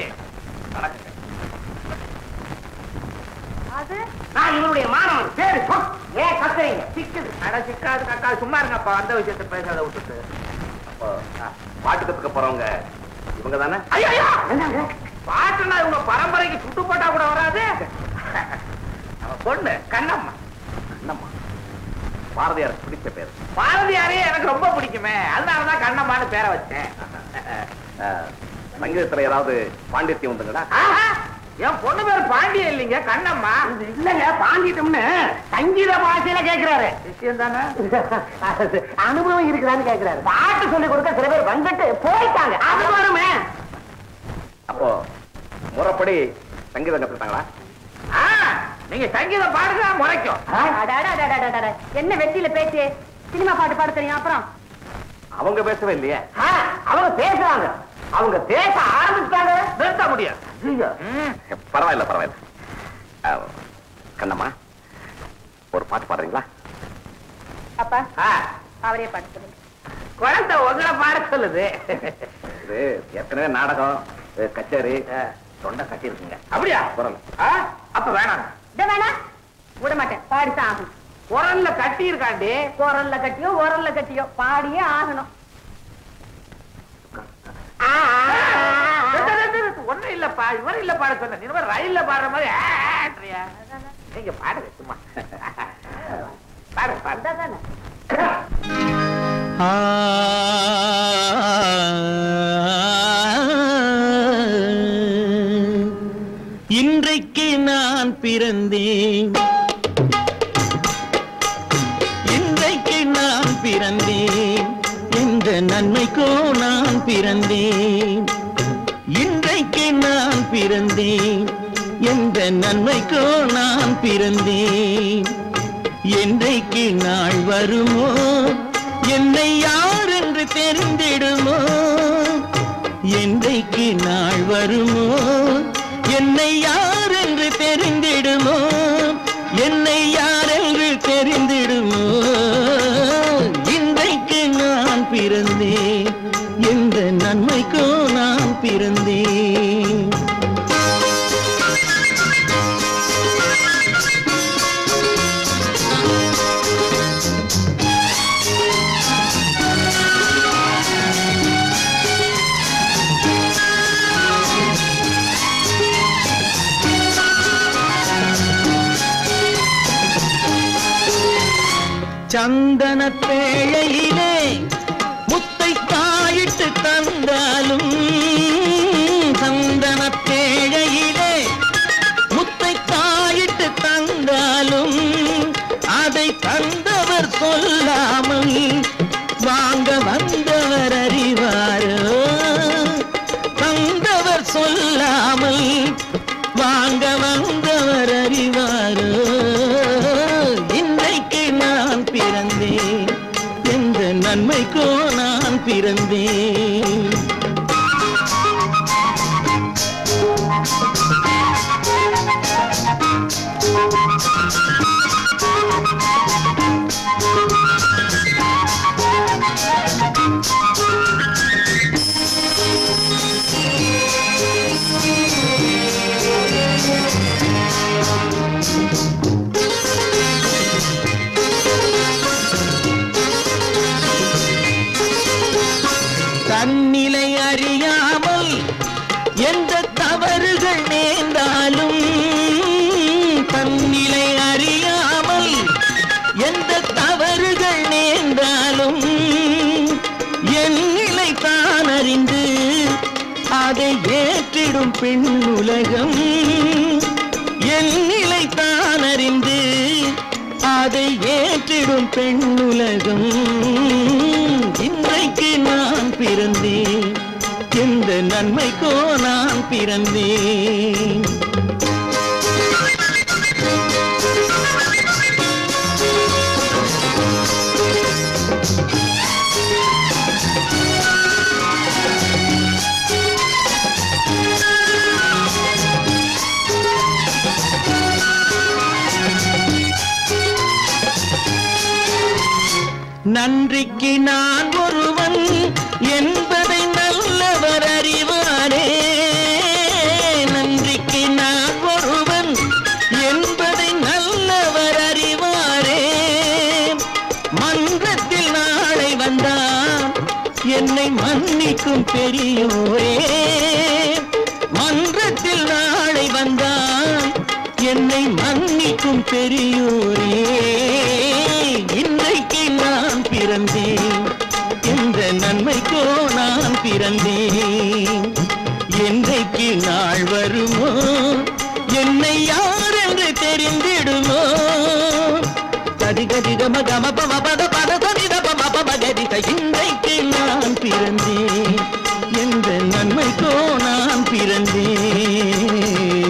அது நான் இவருடைய மாணவன் பேரு சொல். ஏன் கத்துறீங்க சிக்குது அட சிக்காது கக்கா சும்மா இருங்கப்பா அந்த விஷயத்தை பேசாத விட்டுட்டு பாட்டு கத்துக்க போறவங்க இவங்க தானே ஐயா பாட்டுனா இவங்க பரம்பரைக்கு சுட்டு போட்டா கூட வராது நம்ம பொண்ணு கண்ணம்மா என்னம்மா பாரதியார் பிடிச்ச பேர் பாரதியாரே எனக்கு ரொம்ப பிடிக்குமே அதனாலதான் கண்ணம்மான்னு பேரை வச்சேன் சங்கீதத்துல ஏதாவது பாண்டித்யம் வந்துங்களா ஆஹா, என் பொண்ணு பேர் பாண்டிய இல்லைங்க கண்ணம்மா இல்லங்க பாண்டிட்டம்னு சங்கீத பாஷையில கேக்குறாரு விஷயம் தானே அனுபவம் இருக்குதான்னு கேக்குறாரு பாட்டு சொல்லி கொடுக்க சில பேர் வந்துட்டு போயிட்டாங்க அது வருமே அப்போ முறைப்படி சங்கீதம் கத்துட்டாங்களா ஆ, நீங்க சங்கீதம் பாடுங்க முறைக்கும் அடடடடடடட. என்ன வெற்றியில பேச்சு சினிமா பாட்டு பாட தெரியும் அப்புறம் அவங்க பேசவே இல்லையே அவங்க பேசுறாங்க அவங்க பேச ஆரம்பிச்சாங்க நிறுத்த முடியாது ம். பரவாயில்ல பரவாயில்ல அஹ், கண்ணம்மா ஒரு பாட்டு பாடுறீங்களா அப்பா ஆ, அவரே பாட்டு சொல்லுங்க குழந்தை உங்களை பாட சொல்லுது இது ஏற்கனவே நாடகம் இது கச்சேரி தொண்டை கட்டி இருக்குங்க அப்படியா குரல் ஆ, அப்ப வேணாம் இத வேணா விட மாட்டேன் பாடித்தான் ஆகணும் குரல்ல கட்டி இருக்காண்டி குரல்ல கட்டியோ உரல்ல கட்டியோ பாடியே ஆகணும் ஒண்ணும் இல்லப்பா இவரும் இல்ல பாட சொன்ன நீ என்னமோ ரயில்ல பாடுற மாதிரி ஆன்றியா. நீங்க பாடுங்க சும்மா பாடு பாடு தானே இன்றைக்கு நான் பிறந்தேன் இன்றைக்கு நான் பிறந்தேன் எந்த நன்மைக்கோ நான் பிறந்தேன் இன்றைக்கு நான் பிறந்தேன் எந்த நன்மைக்கோ நான் பிறந்தேன் என்றைக்கு நாள் வருமோ என்னை யார் என்று தெரிந்திடுமோ என்றைக்கு நாள் வருமோ என்னை யார் என்று தெரிந்திடுமோ என்னை யார் என்று தெரிந்திடுமோ இன்றைக்கு நான் பிறந்தேன் எந்த நன்மைக்கோ நான் பிறந்தேன் சந்தன பேழையிலே முத்தை காயிட்டு தந்தாலும் சந்தன பேழையிலே முத்தை காயிட்டு தந்தாலும் அதை தந்தவர் சொல்லாமல் வாங்க வந்தவர் அறிவாரோ தந்தவர் சொல்லாமல் வாங்க வந்தவர் அறிவாரோ இன்றைக்கு நான் பிறந்தேன் எந்த நன்மைக்கோ நான் பிறந்தேன் ஏற்றிடும் பெண் உலகம் என் நிலை தான் அறிந்து அதை ஏற்றிடும் பெண் உலகம் இன்றைக்கு நான் பிறந்தேன் எந்த நன்மைக்கோ நான் பிறந்தேன் நன்றிக்கு நான் ஒருவன் என்பதை நல்லவர் அறிவாரே நன்றிக்கு நான் ஒருவன் என்பதை நல்லவர் அறிவாரே மன்றத்தில் நாளை வந்தான் என்னை மன்னிக்கும் பெரியோரே மன்றத்தில் நாளை வந்தான் என்னை மன்னிக்கும் பெரியோரே இன்றைக்கு நான் பிறந்தேன் என்ற நன்மைக்கோ நான் பிறந்தேன் என்றைக்கு நாள் வருமோ என்னை யார் என்று தெரிந்திடுமோ கதி கதி கம கம பம பத பத சதித பம பம கதித இன்றைக்கு நான் பிறந்தேன் எந்த நன்மைக்கோ நான் பிறந்தேன்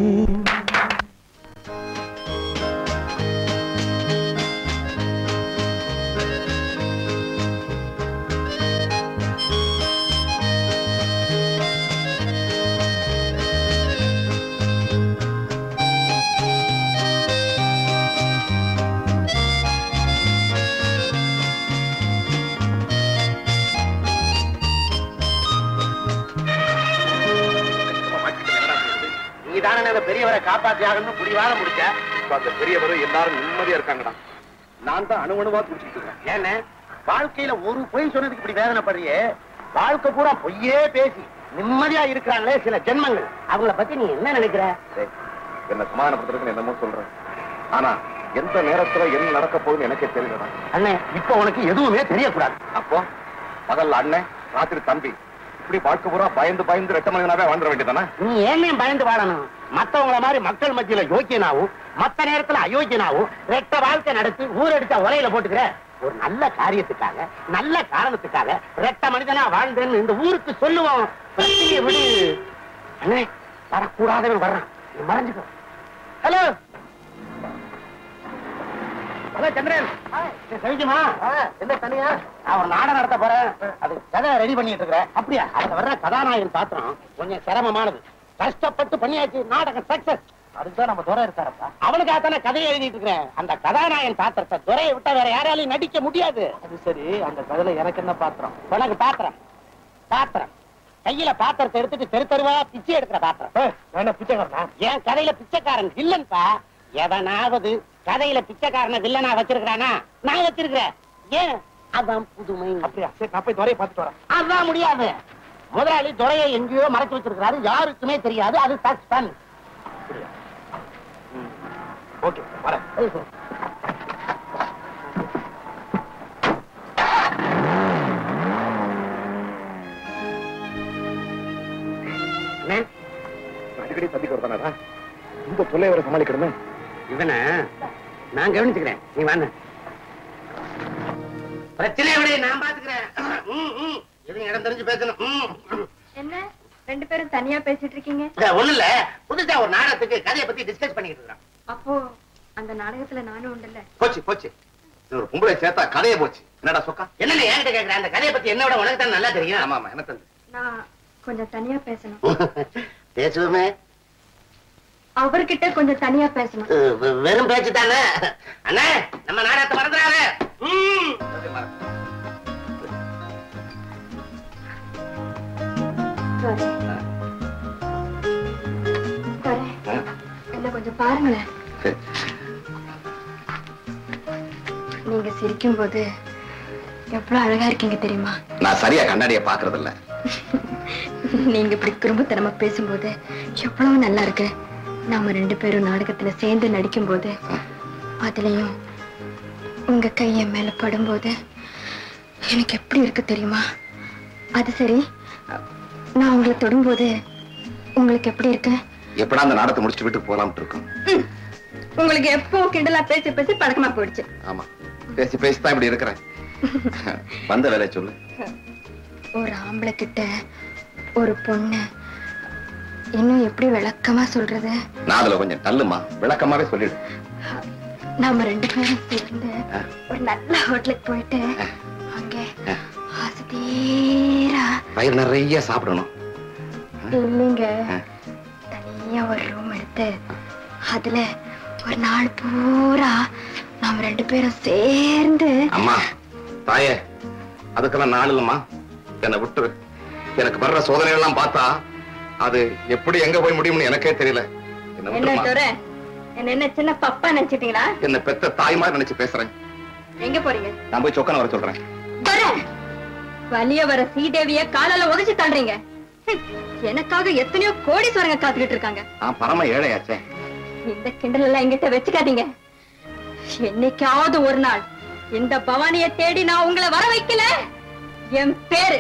நீ தானே அந்த பெரியவரை காப்பாத்தி ஆகணும்னு புடிவாத முடிச்ச அந்த பெரியவரும் எல்லாரும் நிம்மதியா இருக்காங்கடா நான் தான் அணு அணுவா குடிச்சிட்டு இருக்கேன் ஏன்னு வாழ்க்கையில ஒரு பொய் சொன்னதுக்கு இப்படி வேதனைப்படுறியே வாழ்க்கை பூரா பொய்யே பேசி நிம்மதியா இருக்கிறாங்களே சில ஜென்மங்கள் அவங்கள பத்தி நீ என்ன நினைக்கிற டேய், என்ன சமாதானப்படுத்துறதுக்கு என்னமோ சொல்றேன் ஆனா எந்த நேரத்துல என்ன நடக்க போகுதுன்னு எனக்கே தெரியலடா அண்ணே இப்ப உனக்கு எதுவுமே தெரியக்கூடாது அப்போ பகல்ல அண்ணன் ராத்திரி தம்பி இப்படி வாழ்க்கை பூரா பயந்து பயந்து ரெட்ட மனிதனாவே வாழ்ந்துட வேண்டியதானே நீ ஏன்னே பயந்து வாழணும் மத்தவங்கள மாதிரி மக்கள் மத்தியில யோக்கியனாவும் மத்த நேரத்துல அயோக்கியனாவும் ரெட்ட வாழ்க்கை நடத்தி ஊரடிச்சா உரையில போட்டுக்கிற ஒரு நல்ல காரியத்துக்காக நல்ல காரணத்துக்காக ரெட்ட மனிதனா வாழ்ந்தேன்னு இந்த ஊருக்கு சொல்லுவோம் பிரச்சனையை விடு அண்ணே வரக்கூடாதவன் வர்றான் நீ மறைஞ்சுக்கோ ஹலோ ஹலோ சந்திரன் தெரிஞ்சுமா என்ன தனியா நான் ஒரு நாடகம் நடத்த போறேன் அது கதை ரெடி பண்ணிட்டு இருக்கிறேன் அப்படியா அதுல வர்ற கதாநாயகன் பாத்திரம் கொஞ்சம் சிரமமானது கஷ்டப்பட்டு பண்ணியாச்சு நாடகம் சக்சஸ் அதுதான் நம்ம துறை இருக்காரப்பா அவனுக்காக தானே கதையை எழுதிட்டு இருக்கிறேன் அந்த கதாநாயகன் பாத்திரத்தை துறையை விட்டா வேற யாராலையும் நடிக்க முடியாது அது சரி அந்த கதையில எனக்கு என்ன பாத்திரம் உனக்கு பாத்திரம் பாத்திரம் கையில பாத்திரத்தை எடுத்துட்டு தெரு தெருவா பிச்சை எடுக்கிற பாத்திரம் என்ன பிச்சைக்காரனா என் கதையில பிச்சைக்காரன் இல்லன்பா எவனாவது கதையில பிச்சைக்காரனை வில்லனா வச்சிருக்கானா நான் வச்சிருக்கிறேன் ஏன் அதான் புதுமை அப்படியா சரி நான் போய் துறையை பார்த்துட்டு வரேன் அதான் முடியாது முதலாளி துறையை எங்கேயோ மறைச்சு வச்சிருக்கிறாரு யாருக்குமே தெரியாது அது சஸ்பென்ஸ் ஓகே வரேன் அடிக்கடி சந்திக்க வரதானடா இந்த தொல்லை வர சமாளிக்கணுமே இவனை நான் கவனிச்சுக்கிறேன் நீ வாங்க பிரச்சனையை விட நான் பாத்துக்கிறேன் ம், ம். எதுவும் இடம் தெரிஞ்சு பேசணும் ம், ம். என்ன ரெண்டு பேரும் தனியா பேசிட்டு இருக்கீங்க இல்ல, ஒண்ணும் இல்ல புதுசா ஒரு நாடகத்துக்கு கதையை பத்தி டிஸ்கஸ் பண்ணிட்டு இருக்கிறோம் அப்போ அந்த நாடகத்துல நானும் உண்டுல்ல போச்சு போச்சு இது ஒரு பொம்பளை சேர்த்தா கதையே போச்சு என்னடா சொக்கா என்னென்ன என்கிட்ட கேக்குற அந்த கதையை பத்தி என்ன விட உனக்கு தான் நல்லா தெரியும் ஆமா ஆமா என்ன தந்து நான் கொஞ்சம் தனியா பேசணும் பேசுவோமே அவர்கிட்ட கொஞ்சம் தனியா பேசணும் அஹ், வெ- வெறும் பேச்சு தானே அண்ணா நம்ம நாடகத்தை மறந்துடாத ம். சரி சரி என்ன கொஞ்சம் பாருங்களேன் நீங்க சிரிக்கும் போது எவ்வளவு அழகா இருக்கீங்க தெரியுமா நான் சரியா கண்ணாடிய பாக்குறது இல்ல நீங்க இப்படி குறும்புத்தனமா பேசும்போது எவ்வளவு நல்லா இருக்கு நாம ரெண்டு பேரும் நாடகத்துல சேர்ந்து நடிக்கும் போது அதுலயும் உங்க கை என் மேல படும்போது எனக்கு எப்படி இருக்கு தெரியுமா அது சரி நான் உங்களை தொடும்போது உங்களுக்கு எப்படி இருக்கு எப்படா அந்த நாடத்தை முடிச்சுட்டு வீட்டுக்கு போலாம்னு இருக்கோம் உங்களுக்கு எப்போ கிண்டலா பேசி பேசி பழக்கமா போயிடுச்சு ஆமா பேசி பேசி தான் இப்படி இருக்கிறேன் வந்த வேலையை சொல்லு ஒரு ஆம்பளை கிட்ட ஒரு பொண்ணு இன்னும் எப்படி விளக்கமா சொல்றது நான் அதுல கொஞ்சம் தள்ளுமா விளக்கமாவே சொல்லிடு நாம ரெண்டு பேரும் சேர்ந்து ஒரு நல்ல ஹோட்டலுக்கு போயிட்டு அங்க ஆசை தீரா வயிறு நிறைய சாப்பிடணும் இல்லைங்க தனியா ஒரு ரூம் எடுத்து அதுல ஒரு நாள் பூரா நாம ரெண்டு பேரும் சேர்ந்து அம்மா தாயே அதுக்கெல்லாம் நாள் இல்லம்மா என்னை விட்டுரு எனக்கு வர்ற சோதனை எல்லாம் பார்த்தா அது எப்படி எங்க போய் முடியும்னு எனக்கே தெரியல என்ன என்ன விட்டுருமா தவிர என்ன என்ன சின்ன பப்பா நினைச்சிட்டீங்களா என்ன பெத்த தாய் மாதிரி நினைச்சு பேசுறேன் எங்க போறீங்க நான் போய் சொக்கன வர சொல்றேன் வர வலிய வர ஸ்ரீதேவிய காலால உதச்சு தள்ளுறீங்க ஹம், எனக்காக எத்தனையோ கோடீஸ்வரங்க காத்துக்கிட்டு இருக்காங்க நான் பரம ஏழையாச்சே இந்த கிண்டல் எல்லாம் எங்கிட்ட வச்சுக்காதீங்க என்னைக்காவது ஒரு நாள் இந்த பவானிய தேடி நான் உங்களை வர வைக்கல என் பேரு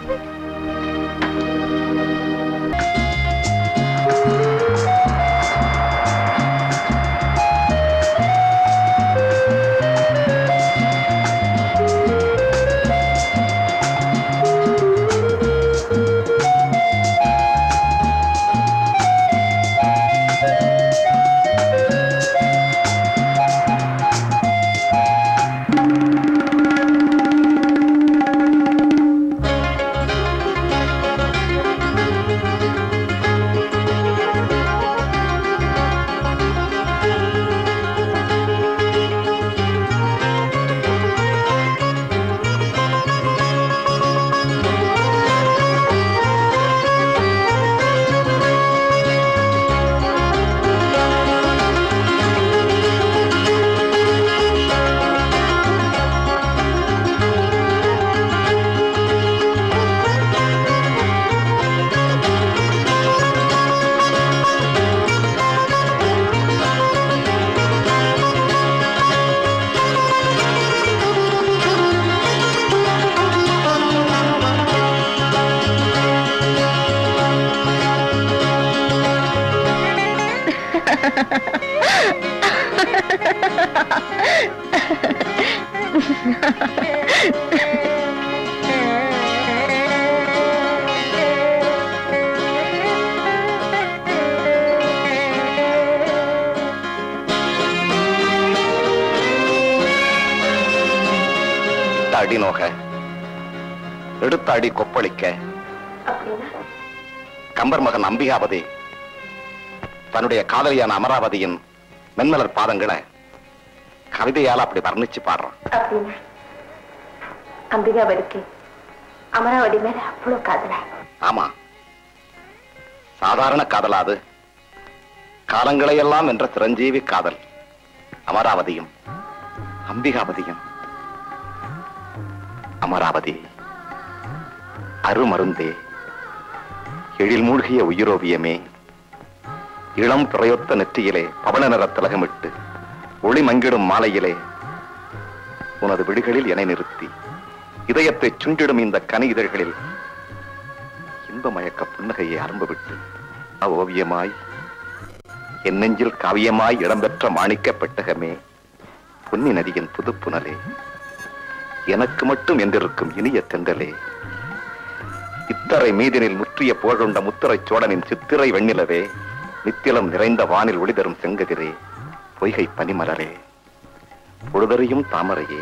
அடி நோக எடுத்த அடி கொப்பளிக்க கம்பர் மகன் அம்பிகாபதி தன்னுடைய காதலியான அமராவதியின் மென்மலர் பாதங்களை கவிதையால அப்படி வர்ணிச்சு பாடுறான் அப்படின்னா அம்பிகாவதிக்கு அமராவதி மேல அவ்வளவு காதல ஆமா சாதாரண காதலா அது காலங்களையெல்லாம் என்ற சிரஞ்சீவி காதல் அமராவதியும் அம்பிகாபதியும் அமராவதி அருமருந்தே எழில் மூழ்கிய உயிரோவியமே இளம் பிறையொத்த நெற்றியிலே பவள நிற திலகமிட்டு ஒளி மங்கிடும் மாலையிலே உனது விழிகளில் என நிறுத்தி இதயத்தை சுண்டிடும் இந்த கனி இதழ்களில் இன்ப மயக்க புன்னகையை அரும்பு விட்டு ஓவியமாய் என் நெஞ்சில் காவியமாய் இடம்பெற்ற மாணிக்க பெட்டகமே பொன்னி நதியின் புதுப்புனலே எனக்கு மட்டும் என்றிருக்கும் இனிய தென்றலே இத்தரை மீதினில் முற்றிய புகழுண்ட முத்திரை சோழனின் சித்திரை வெண்ணிலவே நித்திலம் நிறைந்த வானில் ஒளிதரும் செங்கதிரே பொய்கை பனிமலரே பொழுதறியும் தாமரையே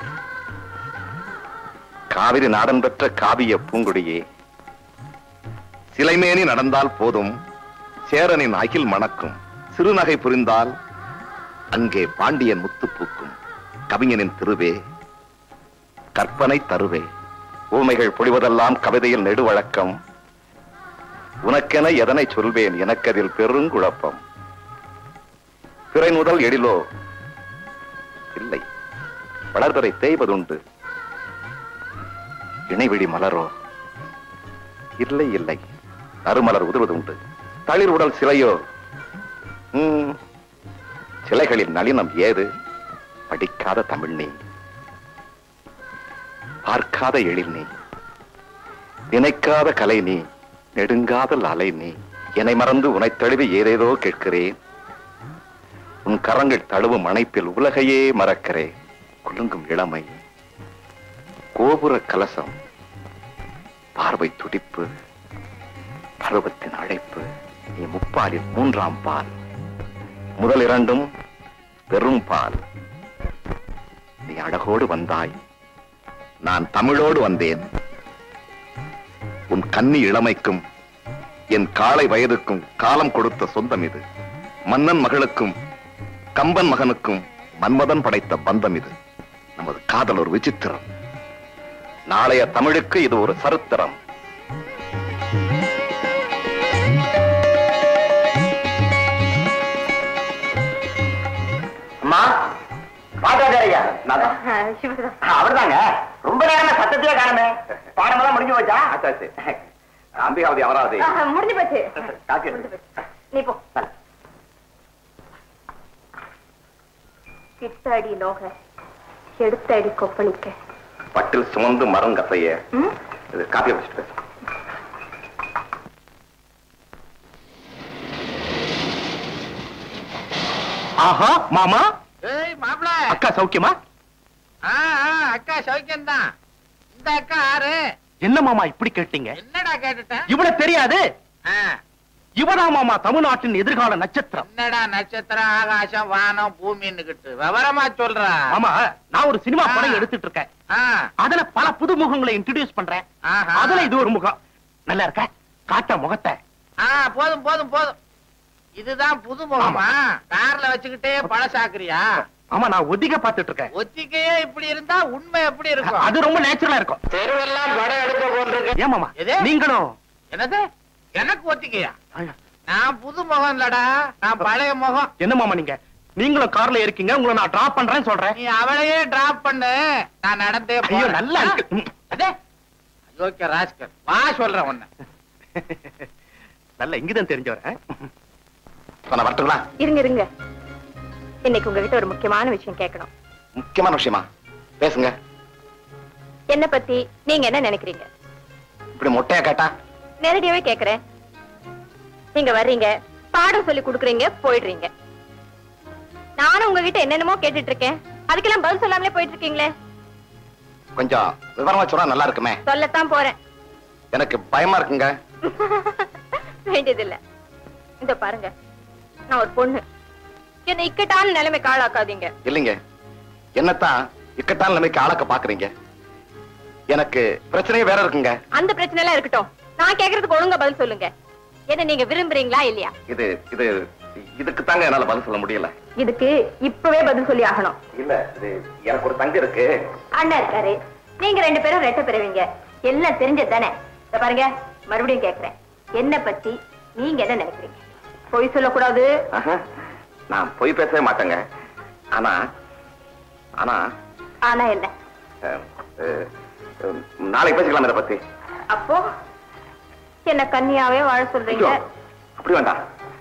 காவிரி நாடன் பெற்ற காவிய பூங்குடியே சிலைமேனி நடந்தால் போதும் சேரனின் அகில் மணக்கும் சிறுநகை புரிந்தால் அங்கே பாண்டியன் முத்து பூக்கும் கவிஞனின் திருவே கற்பனை தருவே ஊமைகள் பொழிவதெல்லாம் கவிதையில் நெடுவழக்கம் உனக்கென எதனை சொல்வேன் எனக்கதில் பெருங்குழப்பம் பிறை முதல் எழிலோ இல்லை வளர்தரை தேய்வதுண்டு இணைவிழி மலரோ இல்லை இல்லை நறுமலர் உதிர்வதுண்டு தளிர் உடல் சிலையோ ம், சிலைகளின் நளினம் ஏது படிக்காத தமிழ் நீ பார்க்காத எழில் நீ நினைக்காத கலை நீ நெடுங்காதல் அலை நீ என்னை மறந்து உனை தழுவி ஏதேதோ கேட்கிறேன் உன் கரங்கள் தழுவும் அணைப்பில் உலகையே மறக்கிறேன் குலுங்கும் இளமை கோபுர கலசம் பார்வை துடிப்பு பருவத்தின் அழைப்பு நீ முப்பாலில் மூன்றாம் பால் முதல் இரண்டும் பெரும் பால் நீ அழகோடு வந்தாய் நான் தமிழோடு வந்தேன் உன் கன்னி இளமைக்கும் என் காளை வயதுக்கும் காலம் கொடுத்த சொந்தம் இது மன்னன் மகளுக்கும் கம்பன் மகனுக்கும் மன்மதன் படைத்த பந்தம் இது நமது காதல் ஒரு விசித்திரம் நாளைய தமிழுக்கு இது ஒரு சரித்திரம் அம்மா பாட்டாச்சாரியா அவர்தாங்க ரொம்ப நேரமா சத்தத்தையே காணுமே பாடமெல்லாம் முடிஞ்சு போச்சா ஆச்சாச்சு அம்பிகாவதி அமராவதி முடிஞ்சு போச்சு காப்பி முடிஞ்சு போச்சு நீ போ கிட்டடி நோக எடுத்த அடி கொப்பளிக்க பட்டில் சுமந்து மரம் கசைய ம்? இது காப்பியை வச்சுட்டு பேச ஆஹா மாமா ஏய் மாப்பிள அக்கா சௌக்கியமா ஆ, ஆ, அக்கா சௌக்கியம் தான் இந்த அக்கா ஆறு என்ன மாமா இப்படி கேட்டீங்க என்னடா கேட்டுட்டேன் இவனை தெரியாது ஆ, இவனா மாமா தமிழ்நாட்டின் எதிர்கால நட்சத்திரம் என்னடா நட்சத்திரம் ஆகாசம் வானம் பூமின்னுகிட்டு விவரமா சொல்றா மாமா நான் ஒரு சினிமா ஆ. படம் எடுத்துட்டு இருக்கேன் ஆ, அதுல பல புது முகங்களை இன்ட்ரடியூஸ் பண்றேன் ஆஹா. அதுல இது ஒரு முகம் நல்லா இருக்க காட்ட முகத்தை ஆ, போதும் போதும் போதும் இதுதான் புது முகமா கார்ல வச்சுக்கிட்டே பழசாக்குறியா ஆமா நான் ஒத்திக பாத்துட்டு இருக்கேன் ஒத்திக்கையே இப்படி இருந்தா உண்மை எப்படி இருக்கும் அது ரொம்ப நேச்சுரலா இருக்கும் தெருவெல்லாம் படம் எடுக்க போன்றிருக்கு ஏன் மாமா எது? நீங்களும் என்னது எனக்கு ஒத்திக்கையா நான் புது முகம் இல்லடா நான் பழைய முகம் என்ன மாமா நீங்க நீங்களும் கார்ல இருக்கீங்க உங்களை நான் டிராப் பண்றேன்னு சொல்றேன் நீ அவளையே டிராப் பண்ணு நான் நடந்தே ஐயோ போறேன். நல்லா இருக்கு ம். அதே யோக்கிய ராஸ்கர் வா சொல்றேன் உன்னை நல்ல இங்கதான் தெரிஞ்சவர நான் வரட்டுங்களா இருங்க இருங்க இன்னைக்கு உங்ககிட்ட ஒரு முக்கியமான விஷயம் கேட்கணும் முக்கியமான விஷயமா பேசுங்க என்ன பத்தி நீங்க என்ன நினைக்கிறீங்க இப்படி மொட்டையா கேட்டா நேரடியாவே கேக்குறேன் நீங்க வர்றீங்க பாடம் சொல்லி கொடுக்குறீங்க போயிடுறீங்க நானும் உங்ககிட்ட என்னென்னமோ கேட்டுட்டு இருக்கேன் அதுக்கெல்லாம் பதில் சொல்லாமலே போயிட்டு இருக்கீங்களே கொஞ்சம் விவரமா சொன்னா நல்லா இருக்குமே சொல்லத்தான் போறேன் எனக்கு பயமா இருக்குங்க வேண்டியதில்ல இந்த பாருங்க நான் ஒரு பொண்ணு என்ன இக்கட்டான நிலைமைக்கு ஆளாக்காதீங்க இல்லைங்க என்னத்தான் இக்கட்டான நிலைமைக்கு ஆளக்க பாக்குறீங்க எனக்கு பிரச்சனையே வேற இருக்குங்க அந்த பிரச்சனை எல்லாம் இருக்கட்டும் நான் கேக்குறதுக்கு ஒழுங்கா பதில் சொல்லுங்க என்ன நீங்க விரும்புறீங்களா இல்லையா இது இது இதுக்கு தாங்க என்னால பதில் சொல்ல முடியல இதுக்கு இப்பவே பதில் சொல்லி ஆகணும் இல்ல இது எனக்கு ஒரு தங்க இருக்கு அண்ணா இருக்காரு நீங்க ரெண்டு பேரும் ரெட்ட பெறுவீங்க எல்லாம் தெரிஞ்சது தானே இத பாருங்க மறுபடியும் கேக்குறேன் என்ன பத்தி நீங்க என்ன நினைக்கிறீங்க பொய் சொல்லக்கூடாது ஆஹா, நான் பொய் பேசவே மாட்டேங்க ஆனா ஆனா ஆனா என்ன அஹ், அஹ், அஹ், நாளைக்கு பேசிக்கலாம் இதை பத்தி அப்போ என்ன கன்னியாவே வாழ சொல்றீங்க ஐயோ, அப்படி வேண்டாம்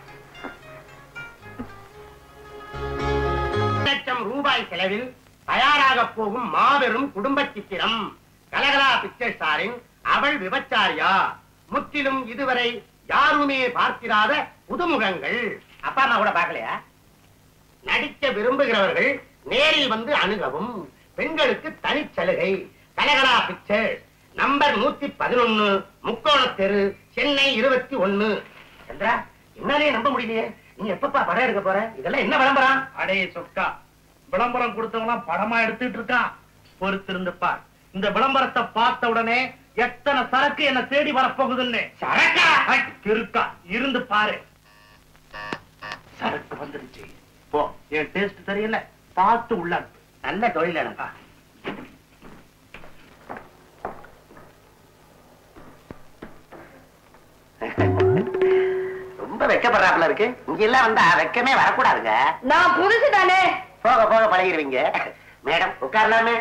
லட்சம் ரூபாய் செலவில் தயாராக போகும் மாபெரும் குடும்ப சித்திரம் கலகலா பிக்சர் ஸ்டாரின் அவள் விபச்சாரியா முற்றிலும் இதுவரை யாருமே பார்த்திராத புதுமுகங்கள் அப்பா அம்மா கூட பார்க்கலையா நடிக்க விரும்புகிறவர்கள் நேரில் வந்து அணுகவும் பெண்களுக்கு தனிச்சலுகை கலகலா பிக்சர் நம்பர் நூத்தி பதினொன்னு முக்கோண தெரு சென்னை இருபத்தி ஒன்னு சந்திரா என்னாலே நம்ப முடியலையே நீ எப்பப்பா படம் எடுக்க போற இதெல்லாம் என்ன விளம்பரம் அடே சொக்கா விளம்பரம் கொடுத்தவங்க படமா எடுத்துட்டு இருக்கான் பொறுத்திருந்து பார் இந்த விளம்பரத்தை பார்த்த உடனே எத்தனை சரக்கு என்ன தேடி வரப்போகுதுன்னு சரக்கா இருக்கா இருந்து பாரு சரக்கு வந்துருச்சு போ என் டேஸ்ட் தெரியல பார்த்து உள்ள அனுப்பு. நல்ல தொழில் எனக்கா ரொம்ப வெக்கப்படுறாப்புல இருக்கு இங்க எல்லாம் வந்தா வெக்கமே வரக்கூடாதுங்க நான் புதுசு தானே போக போக பழகிடுவீங்க மேடம் உட்காரலாமே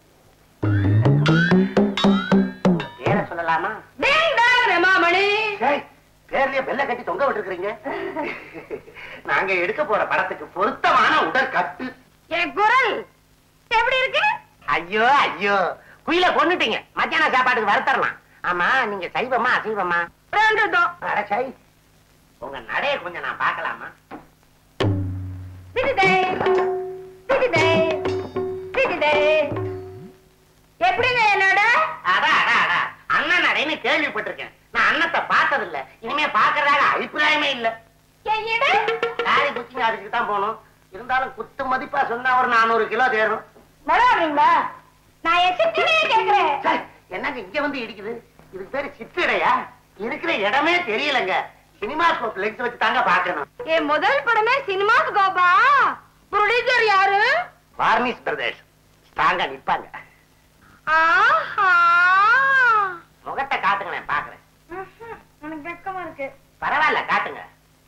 பேரை சொல்லலாமா ரமாமணி டேய், பேர்லயே பெல்ல கட்டி தொங்க விட்டுருக்கீங்க நாங்க எடுக்க போற படத்துக்கு பொருத்தமான உடற்கட்டு என் குரல் எப்படி இருக்கு ஐயோ ஐயோ குயில கொன்னுட்டீங்க மத்தியான சாப்பாட்டுக்கு வறுத்தரலாம் ஆமா நீங்க சைவமா அசைவமா ரெண்டுதான் அட சை உங்க நடைய கொஞ்சம் நான் பார்க்கலாமா சிட்டிதே சிட்டிதே சிட்டிதே எப்படிங்க என்னோட அடா அடா அடா அண்ணன் நடைன்னு கேள்விப்பட்டிருக்கேன் நான் அண்ணத்தை பார்த்ததில்ல இனிமே பாக்குறதாக அபிப்பிராயமே இல்ல என் இட காரி குச்சிங்க அதுக்கு தான் போகணும் இருந்தாலும் குத்து மதிப்பா சொன்னா ஒரு நானூறு கிலோ தேரும் விளையாடுறீங்களா நான் என் சிட்டினே கேக்குறேன் சே, என்னங்க இங்க வந்து இடிக்குது இதுக்கு பேரு சிற்றடையா இருக்கிற இடமே தெரியலங்க சினிமா ஸ்கோப் லெக்ஸ் வச்சு தாங்க பாக்கணும் என் முதல் படமே சினிமாக்கு கோபா ப்ரொடியூசர் யாரு வார்னிஸ் பிரதேஷ் ஸ்ட்ராங்கா நிப்பாங்க ஆஹா முகத்தை காட்டுங்களேன் பாக்குறேன் ம்ஹும். எனக்கு வெக்கமா இருக்கு பரவாயில்ல காட்டுங்க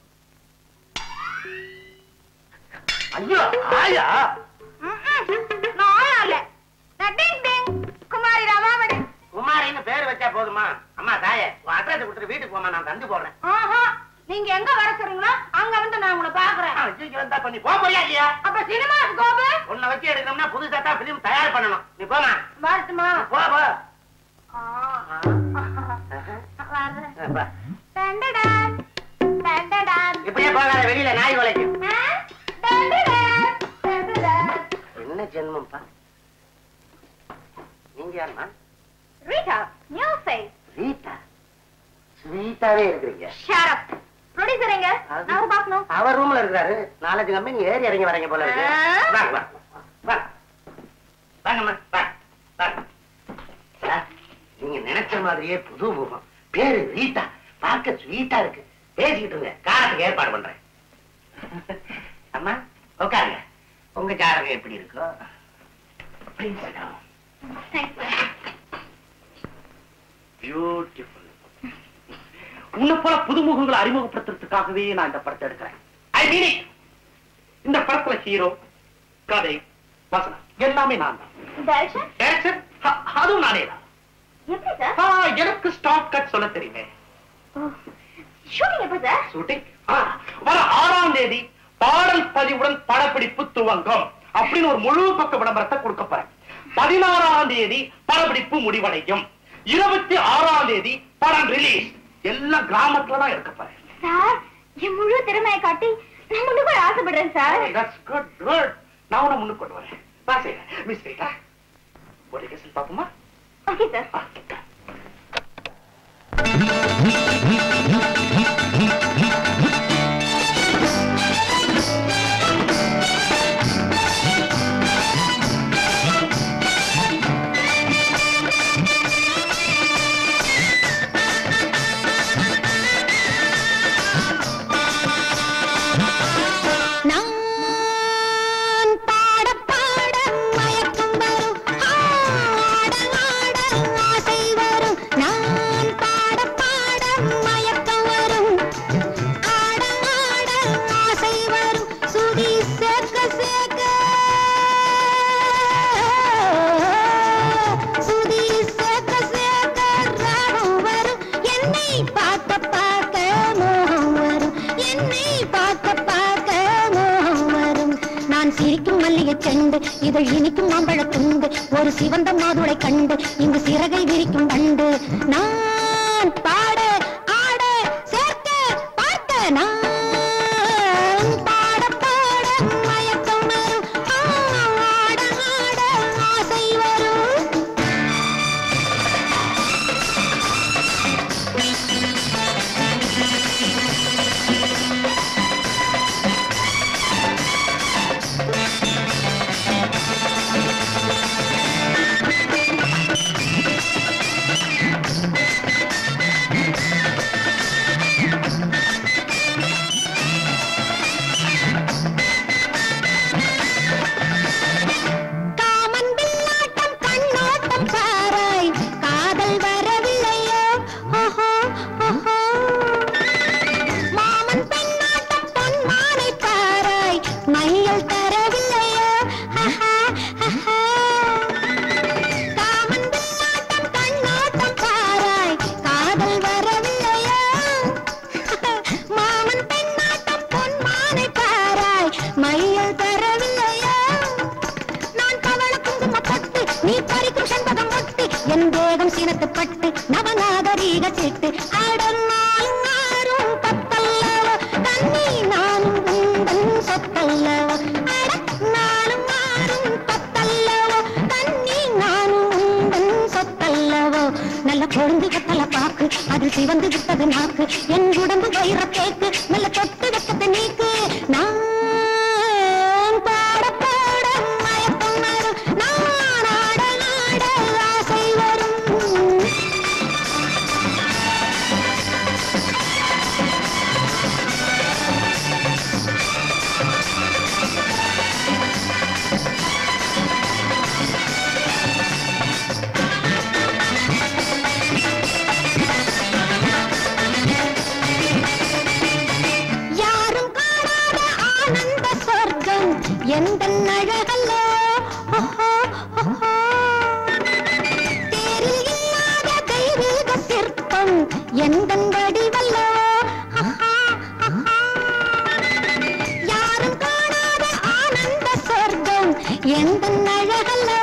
ஐயோ ஆயா ம்ம். நான் ஆளா இல்ல நான் டிங் டிங் குமாரி ரமாமணி குமாரின்னு பேர் வச்சா போதுமா அம்மா தாயே உன் அட்ரஸ் கொடுத்துட்டு வீட்டுக்கு போமா நான் தந்து போடுறேன் ஆஹா நீங்க எங்க வர சொல்றீங்களோ அங்க வந்து நான் உங்களை பாக்குறேன் ஐயோ வந்தா பண்ணி போக போறியா இல்லையா அப்ப சினிமாக்கு கோபு உன்னை வச்சு எடுக்கணும்னா புதுசா தான் பிலிம் தயார் பண்ணணும் நீ போமா வரட்டுமா போ போ ஆ. வர்றேன். பா. டண்டடான், டண்டடான். இப்படியே போகாத வெளியில நாய் உழைக்கும் ஆ? டண்டடான், டண்டடான். என்ன ஜென்மம்ப்பா நீங்க யாருமா ரீட்டா, new face. ரீட்டா ஸ்வீட்டாவே இருக்கிறீங்க Shut up. Producer எங்க? அது- நான் அவரை பார்க்கணும். அவர் ரூம்ல இருக்கிறாரு நாலஞ்சு கம்பெனி ஏறி இறங்கி வரீங்க போல இருக்கு ஆ. வாங்க வாங்க வாங்க வாங்கம்மா வாங்க வாங்க சார், நீங்க நினைச்ச மாதிரியே புது முகம் பேரு ரீட்டா பார்க்க ஸ்வீட்டா இருக்கு பேசிக்கிட்டு இருங்க காரத்துக்கு ஏற்பாடு பண்றேன் அம்மா உட்காருங்க உங்க ஜாதகம் எப்படி இருக்கோ Please sit down. பியூட்டிஃபுல் உன்னை போல புதுமுகங்களை அறிமுகப்படுத்துறதுக்காகவே நான் இந்த படத்தை எடுக்கிறேன் ஐ மீன் இந்த படத்துல ஹீரோ கதை வசனம் எல்லாமே நான் தான் Direction? Direction, அ- அதுவும் நானே தான் எப்படி சார்? ஆ, எனக்கு ஸ்டாப் கட் சொல்ல தெரியுமே ஓ, shooting எப்ப சார்? ஷூட்டிங் வர ஆறாம் தேதி பாடல் பதிவுடன் படப்பிடிப்பு துவங்கும் அப்படின்னு ஒரு முழு பக்க விளம்பரத்தை கொடுக்க போறேன் பதினாறாம் தேதி படப்பிடிப்பு முடிவடையும் இருபத்தி ஆறாம் தேதி படம் ரிலீஸ் எல்லாம் கிராமத்துல தான் இருக்க போறேன் சார், என் முழு திறமையை காட்டி நான் முன்னுக்கு வர ஆசைப்படுறேன் சார் தட்ஸ் குட் குட் நான் உன்னை முன்னுக்கு கொண்டு வரேன் நான் செய்யறேன் மிஸ் ரீட்டா ஒரு கேசல் பாப்போமா ஓகே சார் நான் பாட பாட மயக்கம் வரும் ஆட ஆட ஆசை வரும் நான் பாட பாட மயக்கம் வரும் ஆட ஆட ஆசை வரும் சுதி சேர்க்க சேர்க்க சுதி சேர்க்க சேர்க்க ராகம் வரும் என்னை பார்க்க பார்க்க மோகம் வரும் என்னை பார்க்க பார்க்க மோகம் வரும் நான் சிரிக்கும் மல்லிகை செண்டு இதழ் இனிக்கும் மாம்பழத் துண்டு ஒரு சிவந்த மாதுளை கண்டு இங்கு சிறகை விரிக்கும் வண்டு நான் பாட ஆட சேர்க்க பார்க்க நான் பாட பாட மயக்கம் வரும் ஆட ஆட ஆசை வரும் காமன் பின்னாட்டம் கண்ணோட்டம் பாராய் காதல் வரவில்லையோ ஓஹோ ஓஹோ மாமன் பெண்ணாட்டம் பொன்மானை பாராய் மையல் தரவில்லையோ ஹஹா, ஹஹா. காமன் பின்னாட்டம் கண்ணோட்டம் பாராய் காதல் வரவில்லையோ மாமன் பெண்ணாட்டம் பொன்மானை பாராய் மையல் தரவில்லையோ நான் பவள குங்கும பட்டு நீ பறிக்கும் செண்பகம் ஒட்டு என் தேகம் சினத்து பட்டு நவநாகரீக சிட்டு அடநாள் மாறும் பத்தல்லவா கொழுந்து கத்தல பாக்கு அது சிவந்து விட்டது நாக்கு என் உடம்பு வயிற கேக்கு மெல்ல தொட்டு வெக்கத்தை நீக்கு நான் பாட பாட மயக்கம் வரும் நான் ஆட ஆட ஆசை வரும் யாரும் காணாத ஆனந்த சொர்க்கம் எந்த அழகல்லோ ஓஹோ, ஓஹோ. தேரில் இல்லாத தெய்வீக சிற்பம் எந்த வடிவல்லோ ஆஹா, ஆஹா. யாரும் காணாத ஆனந்த சொர்க்கம் எந்த அழகல்லோ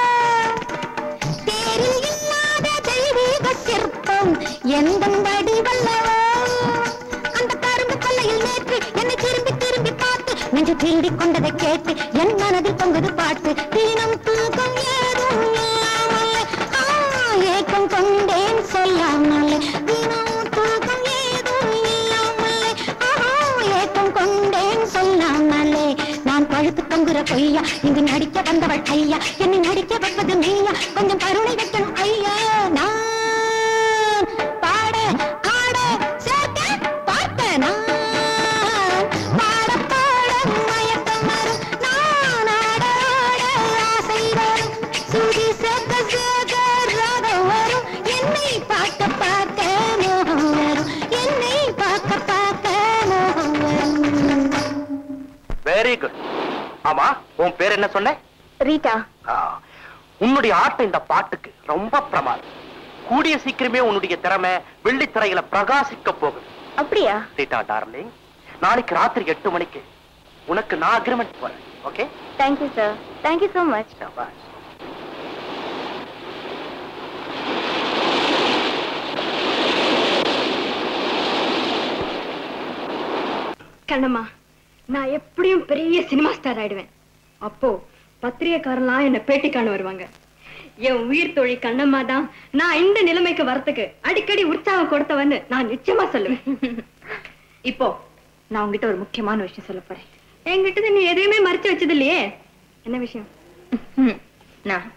தேரில் இல்லாத தெய்வீக சிற்பம் எந்த வடிவல்லவோ அந்த கரும்பு கொல்லையில் நேற்று என்னை திரும்பி திரும்பி பார்த்து நெஞ்சு திருடி கொண்டதை கேட்டு என் மனதில் பொங்குது பாட்டு தினம் தூக்கம் ஏதும் இல்லாமலே ஆ, ஏக்கம் கொண்டேன் சொல்லாமலே தினம் தூக்கம் ஏதும் இல்லாமலே ஆஹா, ஏக்கம் கொண்டேன் சொல்லாமலே நான் பழுத்து தொங்குற பொய்யா இங்கு நடிக்க வந்தவள் ஐயா என்னை நடிக்க வைப்பது மெய்யா கொஞ்சம் கருணை வைக்கணும் ஐயா நான் பாட ஆட சேர்க்க பார்த்த நான் பாட பாட மயக்கம் வரும் நான் ஆட ஆட ஆசை வரும் சுதி சேர்க்க சேர்க்க ராகம் வரும் என்னை பார்க்க பார்க்க மோகம் வரும் என்னை பார்க்க பார்க்க மோகம் வரும் வெரி குட் ஆமா உன் பேர் என்ன சொன்ன ரீட்டா ஆ, உன்னுடைய ஆட்டம் இந்த பாட்டுக்கு ரொம்ப பிரமாதம் கூடிய சீக்கிரமே உன்னுடைய திறமை வெள்ளித்திரையில பிரகாசிக்க போகுது அப்படியா ரீட்டா டார்லிங் நாளைக்கு ராத்திரி எட்டு மணிக்கு உனக்கு நான் அக்ரிமெண்ட் போறேன் okay thank you sir thank you so much Kannamma நான் எப்படியும் பெரிய சினிமா ஸ்டார் ஆயிடுவேன் அப்போ பத்திரிகைக்காரன்லாம் என்ன பேட்டி காண வருவாங்க என் உயிர் தோழி கண்ணம்மா தான் நான் இந்த நிலைமைக்கு வரத்துக்கு அடிக்கடி உற்சாகம் கொடுத்தவன்னு நான் நிச்சயமா சொல்லுவேன் இப்போ நான் உங்ககிட்ட ஒரு முக்கியமான விஷயம் சொல்ல போறேன் என்கிட்ட நீ எதையுமே மறைச்சு வச்சது இல்லையே என்ன விஷயம் நான்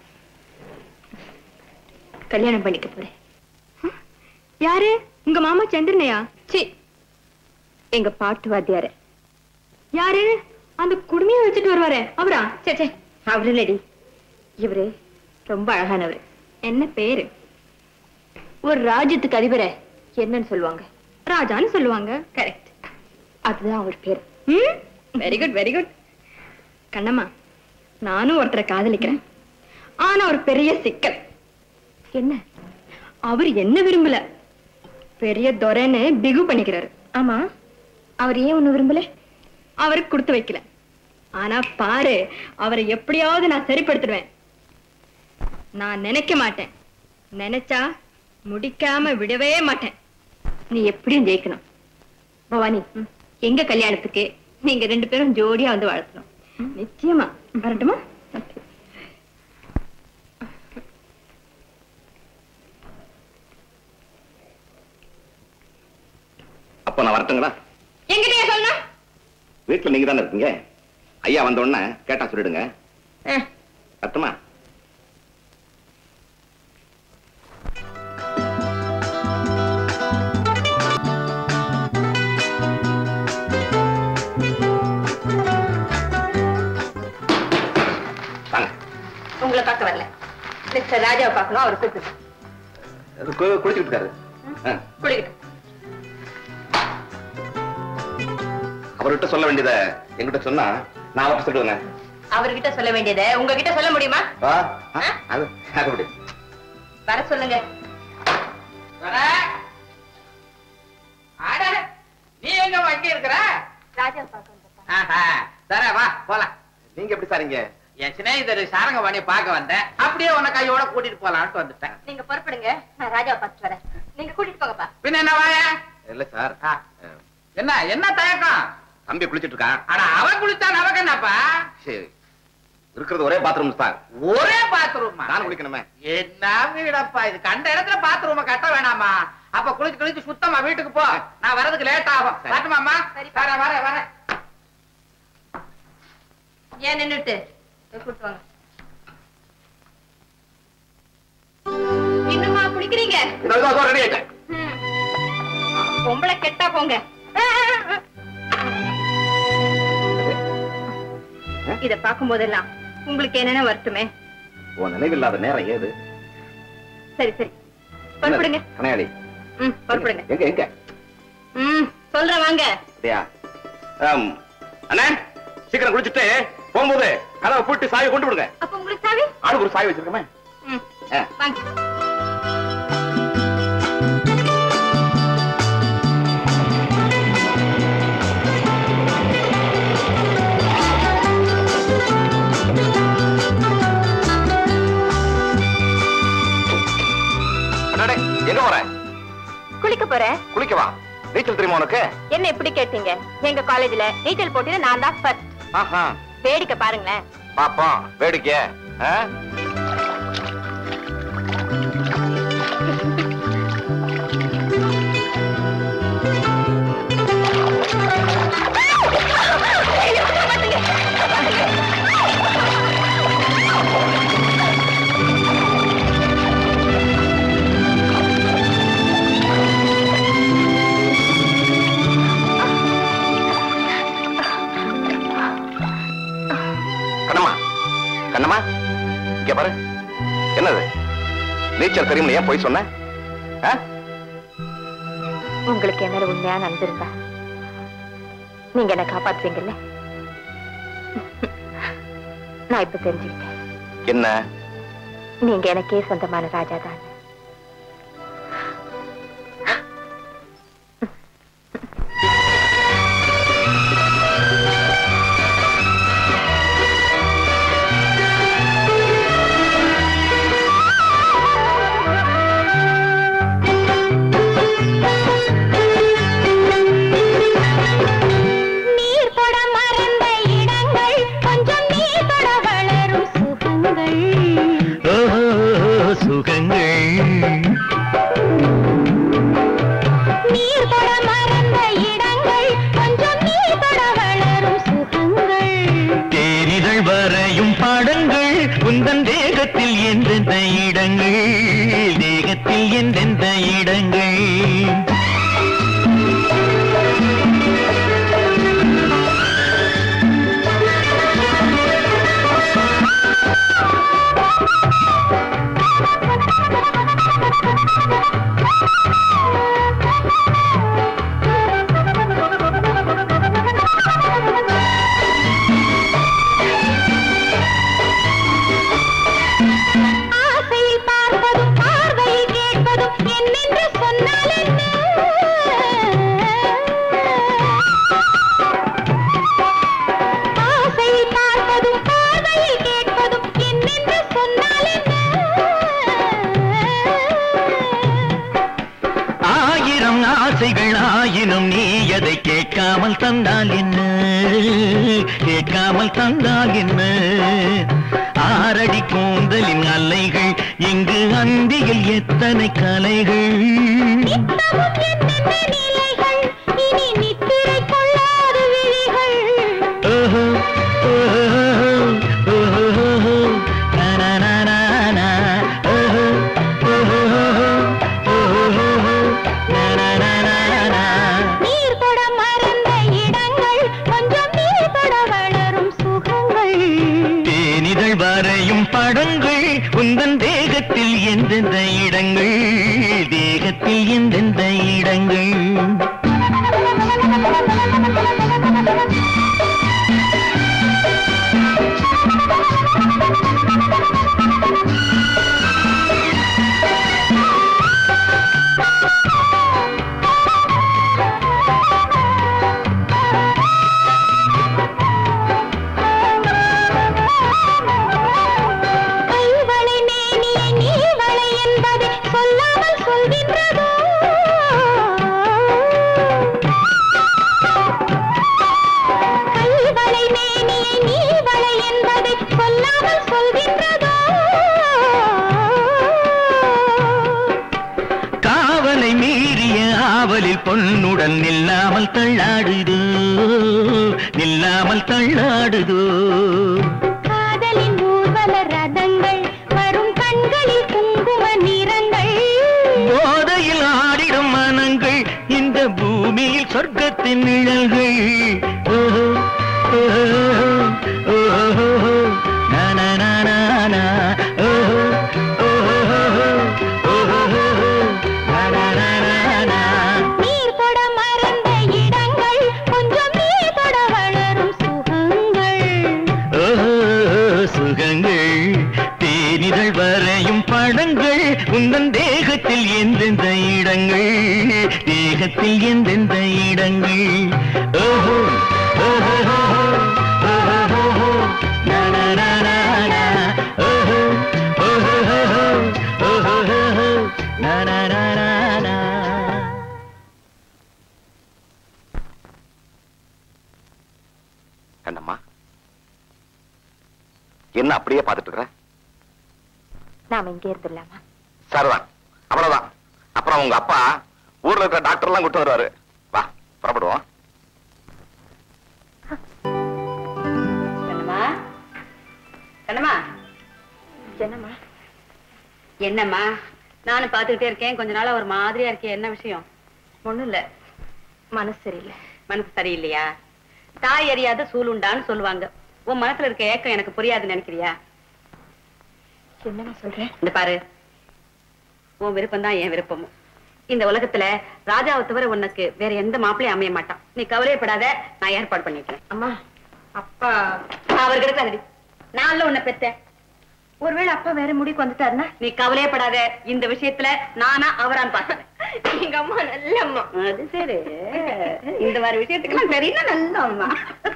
கல்யாணம் பண்ணிக்க போறேன் யாரு உங்க மாமா சந்திரனையா சி எங்க பாட்டு வாத்தியார யாரு அந்த குடுமையை வச்சுட்டு வருவாரே அவரா சே சே அவரு இல்லடி இவரு ரொம்ப அழகானவர் என்ன பேரு ஒரு ராஜ்யத்துக்கு அதிபரை என்னன்னு சொல்லுவாங்க ராஜான்னு சொல்லுவாங்க கரெக்ட் அதுதான் அவர் பேர் very good very good Kannamma நானும் ஒருத்தரை காதலிக்கிறேன் ஆனா ஒரு பெரிய சிக்கல் என்ன அவர் என்ன விரும்பல பெரிய துரைன்னு பிகு பண்ணிக்கிறாரு ஆமா அவர் ஏன் ஒண்ணு விரும்பல அவருக்கு கொடுத்து வைக்கல ஆனா பாரு அவரை எப்படியாவது நான் சரிப்படுத்திடுவேன் நான் நினைக்க மாட்டேன் நினைச்சா முடிக்காம விடவே மாட்டேன் நீ எப்படியும் ஜெயிக்கணும் பவானி எங்க கல்யாணத்துக்கு நீங்க ரெண்டு பேரும் ஜோடியா வந்து வாழ்த்தணும் நிச்சயமா வரட்டுமா அப்ப நான் வரட்டுங்களா எங்கிட்டயே சொல்லணும் வீட்டுல நீங்க தானே இருக்கீங்க ஐயா வந்த உடனே கேட்டா சொல்லிடுங்க அர்த்தமா வாங்க உங்களை பார்க்க வரல மிஸ்டர் ராஜாவை பார்க்கணும் அவர் கூப்பிட்டு அது கு- குளிச்சுக்கிட்டு இருக்காரு ஆ, குளிக்கட்டும் அவர்கிட்ட சொல்ல வேண்டியதை என்கிட்ட சொன்னா நான் அவர்கிட்ட சொல்லுவேங்க அவர்கிட்ட சொல்ல வேண்டியதை உங்ககிட்ட சொல்ல முடியுமா வா ஆ, அது அது அப்படி வர சொல்லுங்க துரை. அட, நீ எங்க வண்டி இருக்கிற ராஜா பார்க்க வந்தப்பா ஆஹா, தர வா போலாம் நீங்க எப்படி சாரிங்க என் சிநேகிதர் சாரங்க பண்ணி பார்க்க வந்தேன் அப்படியே உன்னை கையோட கூட்டிட்டு போலான்ட்டு வந்துட்டேன் நீங்க புறப்படுங்க நான் ராஜாவை பார்த்துட்டு வரேன் நீங்க கூட்டிட்டு போங்கப்பா பின்ன என்ன வாய இல்ல சார் ஆ. என்ன என்ன தயக்கம் தம்பி குளிச்சிட்டு இருக்கான் அட அவன் குளிச்சா நமக்கு என்னப்பா சரி இருக்கிறது ஒரே பாத்ரூம் தான் ஒரே பாத்ரூமா நான் குளிக்கணுமே என்ன வீடப்பா இது கண்ட இடத்துல பாத்ரூம கட்ட வேணாமா அப்ப குளிச்சு குளிச்சு சுத்தமா வீட்டுக்கு போ நான் வரதுக்கு லேட் ஆகும் வரட்டுமாமா வர வர வர ஏன் நின்னுட்டு போய் கூட்டு வாங்க இன்னுமா குளிக்கிறீங்க ரெடி ஆயிட்டேன் ம். பொம்பளை கெட்டா போங்க இத பார்க்கும் போதெல்லாம் உங்களுக்கு என்னென்ன வரட்டுமே உன் நினைவில்லாத நேரம் ஏது சரி சரி புறப்படுங்க கனையாளி ம் புறப்படுங்க எங்க எங்க ம் சொல்றேன் வாங்க அப்படியா ஆம். அண்ணே சீக்கிரம் குளிச்சுட்டு போகும்போது கதவை பூட்டி சாவி கொண்டு விடுங்க அப்ப உங்களுக்கு சாவி ஆளுக்கு ஒரு சாவி வச்சிருக்கமே ம் ஆ. வாங்க அடடே, எங்க போற குளிக்க போறேன் குளிக்கவா நீச்சல் தெரியுமா உனக்கு என்ன இப்படி கேட்டீங்க எங்க காலேஜ்ல நீச்சல் போட்டியில நான் தான் ஃபர்ஸ்ட் ஆஹா வேடிக்கை பாருங்களேன் பாப்போம் வேடிக்கை ஆ? கண்ணம்மா கண்ணம்மா இங்க பாரு என்னது நீச்சல் தெரியுமா ஏன் போய் சொன்ன ஆ? உங்களுக்கு என் மேல உண்மையான அன்பு இருந்தா நீங்க என்ன காப்பாத்துவீங்கல்ல நான் இப்ப தெரிஞ்சுக்கிட்டேன் என்ன நீங்க எனக்கே சொந்தமான ராஜா தான் நீர் தொட மறந்த இடங்கள் கொஞ்சம் நீர் தொட வளரும் சுகங்கள் ஓஹோ, சுகங்கள் நீர் தொட மறந்த இடங்கள் கொஞ்சம் நீர் தொட வளரும் சுகங்கள் தேரிதழ் வரையும் பாடங்கள் உந்தன் தேகத்தில் எந்தெந்த இடங்கள் தேகத்தில் எந்தெந்த இடங்கள் ஆசையில் பார்ப்பதும் பார்வையில் கேட்பதும் என்னென்று சொன்னால் என்ன ஆசையில் பார்ப்பதும் பார்வையில் கேட்பதும் என்னென்று சொன்னால் என்ன ஆயிரம் ஆசைகள் ஆயினும் நீ அதை கேட்காமல் தந்தால் என்ன கேட்காமல் தந்தால் என்ன ஆரடி கூந்தலின் அலைகள் இங்கு அந்தியில் எத்தனை கலைகள் நித்தமும் என்னென்ன நிலைகள் இனி நித்திரை கொள்ளாத விழிகள் ஓஹோ, ஓஹோ, ஓஹோ, நனனனன, ஓஹோ, ஓஹோ, ஓஹோ, நனனனன. நீர் தொட மறந்த இடங்கள் கொஞ்சம் நீர் தொட வளரும் சுகங்கள் தேனிதழ் வரையும் படங்கள் உந்தன் தேகத்தில் எந்தெந்த இடங்கள் தேகத்தில் எந்தெந்த இடங்கள் கைவளை மேனியை நீவளை என்பதை சொல்லாமல் சொல்கின்றதோ கைவளை மேனியை நீவளை என்பதை சொல்லாமல் காவலில் பொன்னுடன் நில்லாமல் தள்ளாடுதோ நில்லாமல் தள்ளாடுதோ காதலின் ஊர்வல ரதங்கள் வரும் கண்களில் குங்கும நிறங்கள் போதையில் ஆடிடும் மனங்கள் இந்த பூமியில் சொர்க்கத்தின் நிழல்கள் ஓஹோ, ஓஹோ, ஓஹோ, நா, நா, நா, நா, நா. ஓஹோ, ஓஹோ, ஓஹோ, நா, நா, நா, நா, நா. நீர் தொட மறந்த இடங்கள் கொஞ்சம் நீர் தொட வளரும் சுகங்கள் ஓஹோ, சுகங்கள் தேனிதழ் வரையும் படங்கள் உந்தன் தேகத்தில் எந்தெந்த இடங்கள் தேகத்தில் எந்தெந்த இடங்கள் ஓஹோ ஓஹோ, ஓஹோ, நா, நா, நா, நா, நா. ஓஹோ, ஓஹோ, ஓஹோ, நா, நா, நா, நா, நா. கண்ணம்மா என்ன அப்படியே பார்த்துட்டு இருக்கிற நாம இங்கே இருந்துடலாமா சரிதான் அவ்வளவுதான் அப்புறம் உங்க அப்பா ஊர்ல இருக்கிற டாக்டர் எல்லாம் கூட்டு வருவாரு வா புறப்படுவோம் கண்ணம்மா கண்ணம்மா என்னம்மா என்னம்மா நானும் பார்த்துக்கிட்டே இருக்கேன் கொஞ்ச நாளா ஒரு மாதிரியா இருக்கே என்ன விஷயம் ஒண்ணும் இல்ல மனசு சரியில்லை மனசு சரியில்லையா தாய் அறியாத சூளுண்டான்னு சொல்லுவாங்க உன் மனசுல இருக்க ஏக்கம் எனக்கு புரியாதுன்னு நினைக்கிறியா என்னம்மா சொல்றேன் இந்த பாரு உன் விருப்பம் தான் என் விருப்பமும் இந்த உலகத்துல ராஜாவை தவிர உனக்கு வேற எந்த மாப்பிளையும் அமைய மாட்டான் நீ கவலையப்படாத நான் ஏற்பாடு பண்ணிக்கிறேன் அம்மா அப்பா அவர் கிடக்காதடி நான்ல உன்னை பெத்தேன் ஒருவேளை அப்பா வேற முடிக்கு வந்துட்டாருன்னா நீ கவலையப்படாத இந்த விஷயத்துல நானா அவரான்னு பார்த்தேன் எங்க அம்மா நல்ல அம்மா அது சரி இந்த மாதிரி விஷயத்துக்கு தெரியல நல்ல அம்மா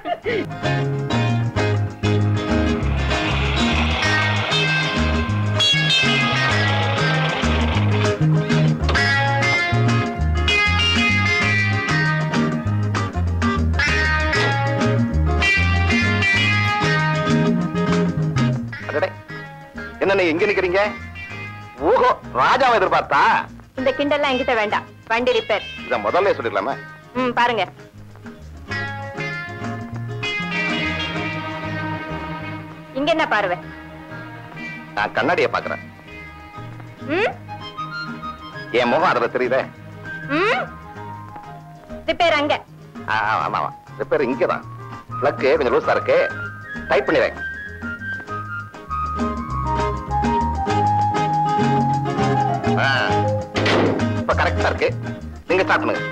அடடே என்ன நீங்க எங்க நிக்கிறீங்க ஓஹோ ராஜாவை எதிர்பார்த்தா இந்த கிண்டல்லாம் என்கிட்ட வேண்டாம் வண்டி ரிப்பேர் இத முதல்ல சொல்லிடலாமே ம் பாருங்க இங்க என்ன பார்வை நான் கண்ணாடியை பாக்குறேன் ம் என் முகம் அதுல தெரியுதே ம் ரிப்பேர் அங்க ஆ, ஆ, ஆமா ஆமா ரிப்பேர் இங்கதான் பிளக்கு கொஞ்சம் லூசா இருக்கு டைப் பண்ணிடுறேன் ஆ, இப்ப கரெக்டா இருக்கு நீங்க ஸ்டார்ட் பண்ணுங்க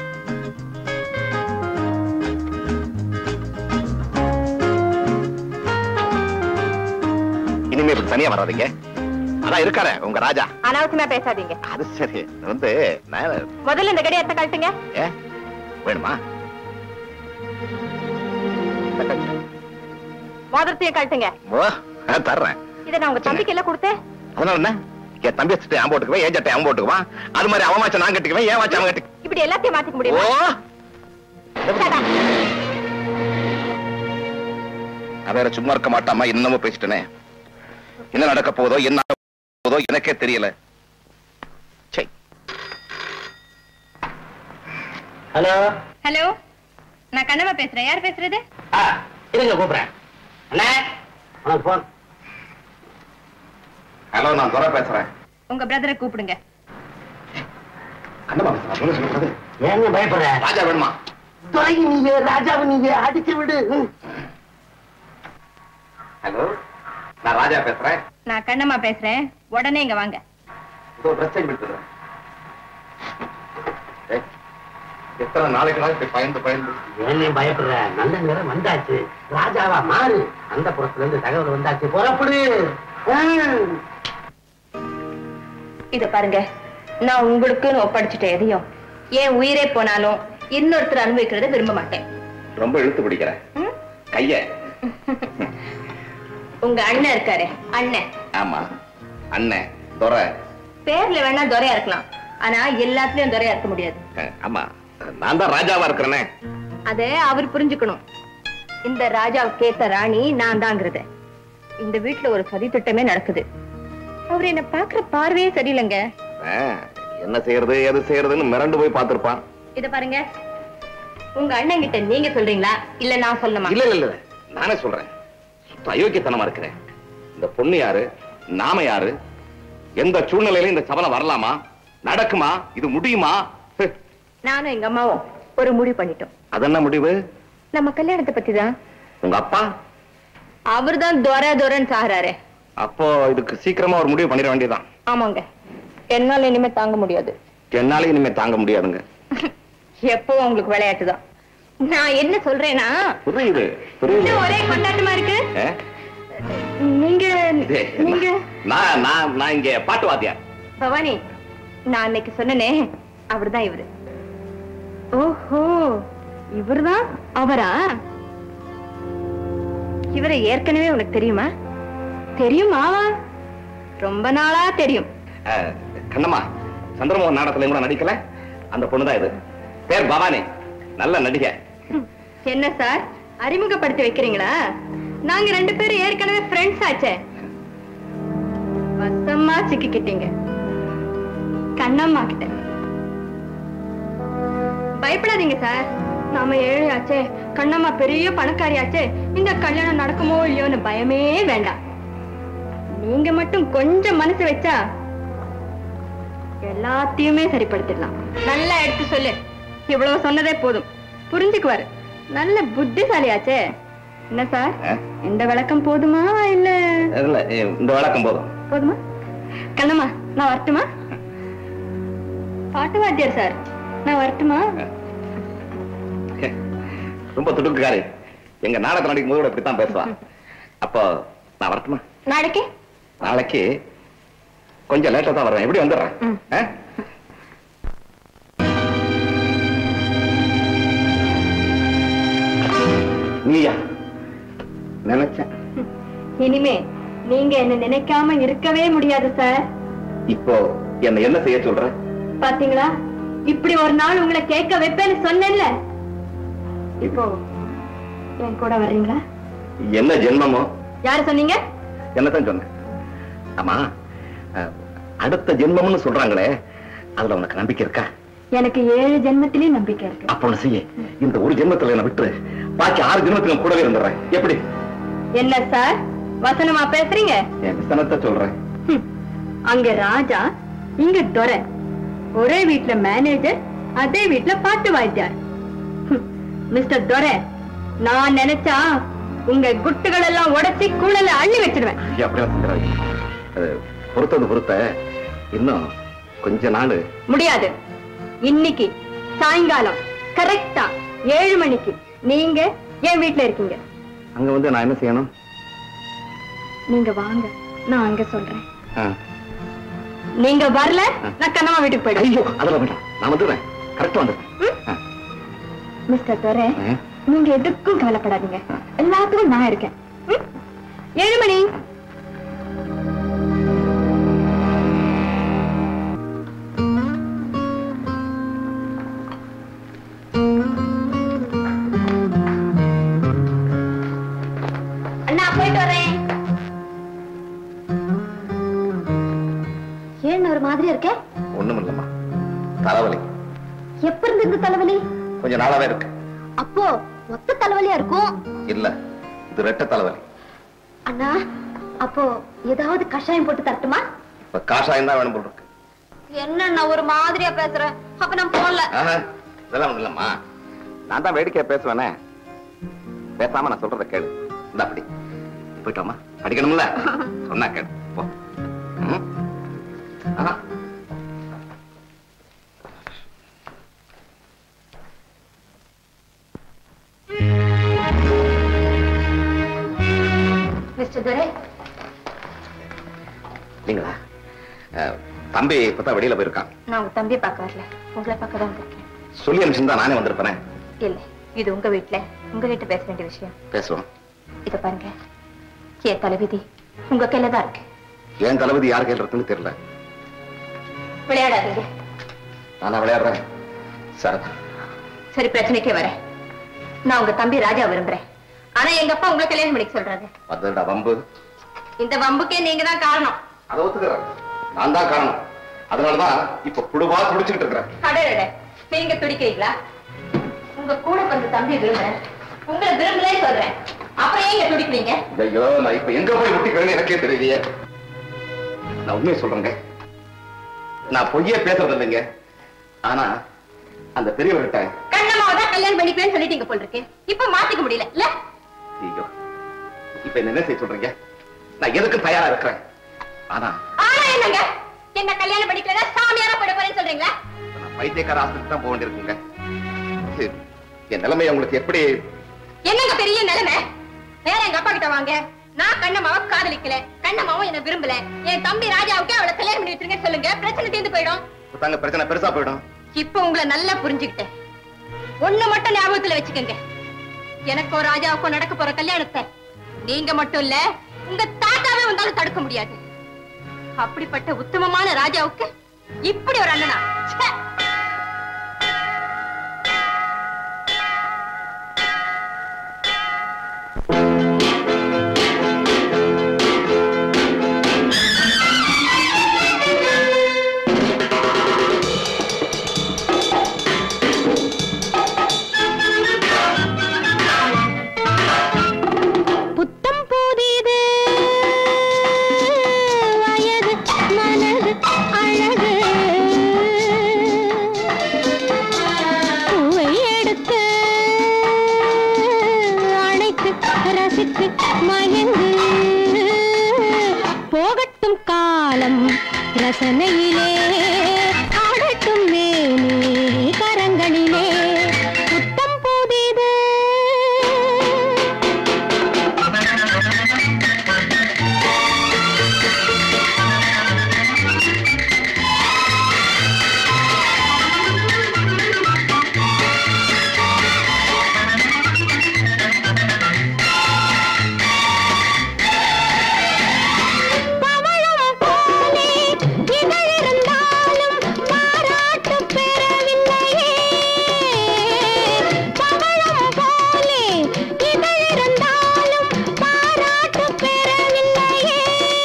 இனிமே இப்படி தனியா வராதீங்க அதான் இருக்காரே உங்க ராஜா அனாவசியமா பேசாதீங்க அது சரி வந்து நான் முதல்ல இந்த கடியாரத்தை கழட்டுங்க ஏ வேணுமா மோதிரத்தையும் கழட்டுங்க ஓ ஆ, தர்றேன் இதை நான் உங்க தம்பிக்கு எல்லாம் கொடுத்தேன் அதனால என்ன என் தம்பி வச்சுட்டு அவன் போட்டுக்குவேன் ஏன் சட்டை அவன் போட்டுக்குவான் அது மாதிரி அவன் வாட்ச நான் கட்டிக்குவேன் ஏன் வாட்ச அவன் கட்டி இப்படி எல்லாத்தையும் மாத்திக்க ஓ முடியுமா சடா. நான் வேற சும்மா இருக்க மாட்டாமா என்னமோ பேசிட்டனே என்ன நடக்க போதோ என்ன ஆக போதோ எனக்கே தெரியல சை ஹலோ ஹலோ நான் கண்ணம்மா பேசுறேன் யார் பேசுறது ஆ இருங்க கூப்பிடுறேன் அண்ணே உனக்கு போன் ஹலோ நான் துரை பேசுறேன் உங்க பிரதரை கூப்பிடுங்க கண்ணமா பேசுறேன் சொல்ல சொல்லக்கூடாது ஏங்க பயப்படுற ராஜா வேணுமா துறை நீங்க ராஜாவை நீங்க அடிச்சு விடு ம். ஹலோ நான் ராஜா பேசுறேன் நான் கண்ணம்மா பேசுறேன் உடனே இங்க வாங்க இதோ ட்ரெஸ் சேஞ்ச் பண்ணிட்டு வரேன். ஏய், எத்தனை நாளைக்கு இப்படி பயந்து பயந்து ஏன் நீ பயப்படுற நல்ல நேரம் வந்தாச்சு ராஜாவா மாறு அந்த புறத்துல இருந்து தகவல் வந்தாச்சு புறப்படு ம். இத பாருங்க நான் உங்களுக்குன்னு ஒப்படைச்சிட்ட எதையும் என் உயிரே போனாலும் இன்னொருத்தர் அனுபவிக்கிறத விரும்ப மாட்டேன் ரொம்ப இழுத்து பிடிக்கிறேன் ம்? கைய உங்க அண்ணன் இருக்காரு அண்ணன் ஆமா அண்ணன் துரை பேர்ல வேணா துரையா இருக்கலாம் ஆனா எல்லாத்துலயும் துரையா இருக்க முடியாது அஹ், ஆமா நான் தான் ராஜாவா இருக்கிறேனே அத அவர் புரிஞ்சுக்கணும் இந்த ராஜாவுக்கு ஏத்த ராணி நான் தாங்கிறத இந்த வீட்டுல ஒரு சதி திட்டமே நடக்குது அவர் என்ன பாக்குற பார்வையே சரியில்லைங்க அஹ், என்ன செய்யறது எது செய்யறதுன்னு மிரண்டு போய் பார்த்திருப்பான் இத பாருங்க உங்க அண்ணன் கிட்ட நீங்க சொல்றீங்களா இல்ல நான் சொல்லணுமா இல்ல இல்ல இல்ல நானே சொல்றேன் சுத்த அயோக்கியத்தனமா இருக்கிறேன் இந்த பொண்ணு யாரு நாம யாரு எந்த சூழ்நிலையில இந்த சபலம் வரலாமா நடக்குமா இது முடியுமா ஹ், நானும் எங்க அம்மாவும் ஒரு முடிவு பண்ணிட்டோம் அது என்ன முடிவு நம்ம கல்யாணத்தை பத்தி தான் உங்க அப்பா அவர்தான் துர துரன்னு சாகுறாரு அப்போ இதுக்கு சீக்கிரமா ஒரு முடிவு பண்ணிட வேண்டியதுதான் ஆமாங்க என்னால இனிமே தாங்க முடியாது என்னால இனிமே தாங்க முடியாதுங்க எப்பவும் உங்களுக்கு விளையாட்டு தான் நான் என்ன சொல்றேன்னா புரியுது புரியுது இன்னும் ஒரே கொண்டாட்டமா இருக்கு ஏ? நீங்க இது, நீங்க நான் நான் நான் இங்க பாட்டு வாத்தியார் பவானி நான் அன்னைக்கு சொன்னனே அவர்தான் இவரு ஓஹோ இவர்தான் அவரா இவரை ஏற்கனவே உனக்கு தெரியுமா தெரியுமாவா ரொம்ப நாளா தெரியும் அஹ், கண்ணம்மா சந்திரமோகன் நாடகத்துல கூட நடிக்கல அந்த பொண்ணுதான் இது பேர் பவானி நல்ல நடிகை என்ன சார் அறிமுகப்படுத்தி வைக்கிறீங்களா நாங்க ரெண்டு பேரும் ஏற்கனவே ஃப்ரெண்ட்ஸ் ஆச்சே வசமா சிக்கிக்கிட்டீங்க கண்ணம்மா கிட்ட பயப்படாதீங்க சார் நாம ஏழையாச்சே கண்ணம்மா பெரிய பணக்காரியாச்சே இந்த கல்யாணம் நடக்குமோ இல்லையோன்னு பயமே வேண்டாம் நீங்க மட்டும் கொஞ்சம் மனசு வச்சா எல்லாத்தையுமே சரிப்படுத்திடலாம் நல்லா எடுத்து சொல்லு இவ்வளவு சொன்னதே போதும் புரிஞ்சுக்குவாரு நல்ல புத்திசாலியாச்சே என்ன சார் அஹ், இந்த விளக்கம் போதுமா இல்ல இல்ல இந்த வழக்கம் போதும் போதுமா கண்ணம்மா நான் வரட்டுமா பாட்டு வாத்தியார் சார் நான் வரட்டுமா ரொம்ப துடுக்குக்காரு எங்க நாடகம் நடிக்கும் போது கூட இப்படித்தான் பேசுவா அப்போ நான் வரட்டுமா நாளைக்கு நாளைக்கு கொஞ்சம் லேட்டா தான் வருவேன் எப்படி வந்துடுறேன் ம். ஆ? நீயா நினைச்சேன் இனிமே நீங்க என்ன நினைக்காம இருக்கவே முடியாது சார் இப்போ என்ன என்ன செய்ய சொல்ற பாத்தீங்களா இப்படி ஒரு நாள் உங்களை கேட்க வைப்பேன்னு சொன்னேன்ல இப்போ என் கூட வர்றீங்களா என்ன ஜென்மமோ யாரு சொன்னீங்க என்னதான் சொன்னேன் ஆமா அஹ், அடுத்த ஜென்மம்னு சொல்றாங்களே அதுல உனக்கு நம்பிக்கை இருக்கா எனக்கு ஏழு ஜென்மத்திலயும் நம்பிக்கை இருக்கு அப்ப ஒண்ணு செய்ய இந்த ஒரு ஜென்மத்துல என்ன விட்டு பாக்கி ஆறு ஜென்மத்துல நான் கூடவே இருந்துடுறேன் எப்படி என்ன சார் வசனமா பேசுறீங்க என் விசனத்தை சொல்றேன் ஹம். அங்க ராஜா இங்க துரை ஒரே வீட்ல மேனேஜர் அதே வீட்ல பாட்டு வாத்தியார் ஹம். மிஸ்டர் துரை நான் நினைச்சா உங்க குட்டுகள் எல்லாம் உடைச்சி கூடல அள்ளி வச்சிடுவேன் ஐயா, அப்படியே வந்துடுறாங்க. அது பொறுத்தது பொறுத்த இன்னும் கொஞ்ச நாள் முடியாது இன்னைக்கு சாயங்காலம் கரெக்டா ஏழு மணிக்கு நீங்க என் வீட்ல இருக்கீங்க அங்க வந்து நான் என்ன செய்யணும் நீங்க வாங்க நான் அங்க சொல்றேன் ஆ. நீங்க வரல நான் கண்ணம்மா வீட்டுக்கு போயிடுவேன் ஐயோ அதெல்லாம் வேண்டாம் நான் வந்துடுறேன் கரெக்டா வந்துடுறேன் ஆ. மிஸ்டர் துரை ஆ. நீங்க எதுக்கும் கவலைப்படாதீங்க எல்லாத்துக்கும் நான் இருக்கேன் ம்? ஏழு மணி அண்ணா போயிட்டு வரேன் ஏன் ஒரு மாதிரி இருக்க ஒண்ணும் இல்லம்மா தலைவலி எப்ப இருந்து இந்த தலைவலி கொஞ்ச நாளாவே இருக்கு அப்போ மொத்த தலைவலியா இருக்கும் இல்ல இது ரெட்ட தலைவலி அண்ணா அப்போ ஏதாவது கஷாயம் போட்டு தரட்டுமா இப்ப காஷாயம் தான் வேணும் போல் இருக்கு என்ன ஒரு மாதிரியா பேசுற அப்ப நான் போல ஆஹா, இதெல்லாம் ஒண்ணும் இல்லம்மா நான் தான் வேடிக்கையா பேசுவேனே பேசாம நான் சொல்றத கேளு இந்த அப்படி போயிட்டோமா படிக்கணும்ல சொன்னா கேளு போ ம்? ஆஹா. மிஸ்டர் துரை நீங்களா அஹ், தம்பி இப்பதான் வெளியில போயிருக்கான் நான் உங்க தம்பியை பார்க்க வரல உங்களை பார்க்க தான் வந்திருக்கேன் சொல்லி அனுப்பிச்சிருந்தா நானே வந்திருப்பேனே இல்ல இது உங்க வீட்ல உங்ககிட்ட பேச வேண்டிய விஷயம் பேசுவோம் இத பாருங்க என் தலைவிதி உங்க கையில தான் இருக்கு ஏன் தளபதி யார் கையில் இருக்குன்னு தெரியல விளையாடாதீங்க நானா விளையாடுறேன் சார் சரி பிரச்சனைக்கே வரேன் நான் உங்க தம்பி ராஜா விரும்புறேன் ஆனா எங்க அப்பா உங்களை கல்யாணம் பண்ணிக்க சொல்றாரு அதோட வம்பு இந்த வம்புக்கே நீங்க தான் காரணம் அதை ஒத்துக்கிறேன் நான் தான் காரணம் அதனாலதான் இப்ப குழுவா துடிச்சுக்கிட்டு இருக்கிறேன் அடடட நீங்க துடிக்கிறீங்களா உங்க கூட பிறந்த தம்பி விரும்புறேன் உங்களை விரும்பலே சொல்றேன் அப்புறம் ஏங்க துடிக்கிறீங்க ஐயோ நான் இப்ப எங்க போய் முட்டிக்கிறேன்னு எனக்கே தெரியலையே நான் உண்மையை சொல்றேங்க நான் பொய்யே பேசுறது இல்லைங்க ஆனா அந்த பெரியவர்கிட்ட கண்ணம்மாவை தான் கல்யாணம் பண்ணிக்கிறேன்னு சொல்லிட்டீங்க போல் இருக்கு இப்ப மாத்திக்க முடியல இல்ல ஐயோ இப்ப என்ன என்ன செய்ய சொல்றீங்க நான் எதுக்கும் தயாரா இருக்கிறேன் ஆனா ஆனா என்னங்க என்ன கல்யாணம் பண்ணிக்கலன்னா சாமியாரா போட போறேன்னு சொல்றீங்களா நான் பைத்தியக்கார ஆஸ்பத்திரி தான் போக வேண்டியிருக்குங்க சரி, என் நிலைமை உங்களுக்கு எப்படி என்னங்க பெரிய நிலைமை வேற எங்க அப்பா கிட்ட வாங்க நான் கண்ணம்மாவை காதலிக்கல கண்ணம்மாவும் என்ன விரும்பல என் தம்பி ராஜாவுக்கு அவளை கல்யாணம் பண்ணி வச்சிருங்க சொல்லுங்க பிரச்சனை தீர்ந்து போயிடும் தாங்க பிரச்சனை பெருசா போயிடும் இப்ப உங்களை நல்லா புரிஞ்சுக்கிட்டேன் ஒண்ணு மட்டும் ஞாபகத்துல வச்சுக்கோங்க எனக்கும் ராஜாவுக்கும் நடக்க போற கல்யாணத்தை நீங்க மட்டும் இல்ல உங்க தாத்தாவே வந்தாலும் தடுக்க முடியாது அப்படிப்பட்ட உத்தமமான ராஜாவுக்கு இப்படி ஒரு அண்ணனா ச்சே! புத்தம் புதிது வயது மனது அழகு பூவை எடுத்து அணைத்து ரசித்து மயங்கு போகட்டும் காலம் ரசனையிலே ஆடட்டும் மேனே கரங்களிலே புத்தம் புதிது பவளம் போலே இதழிருந்தாலும் பாராட்டு பெறவில்லையே பவளம் போலே இதழிருந்தாலும் பாராட்டு பெறவில்லையே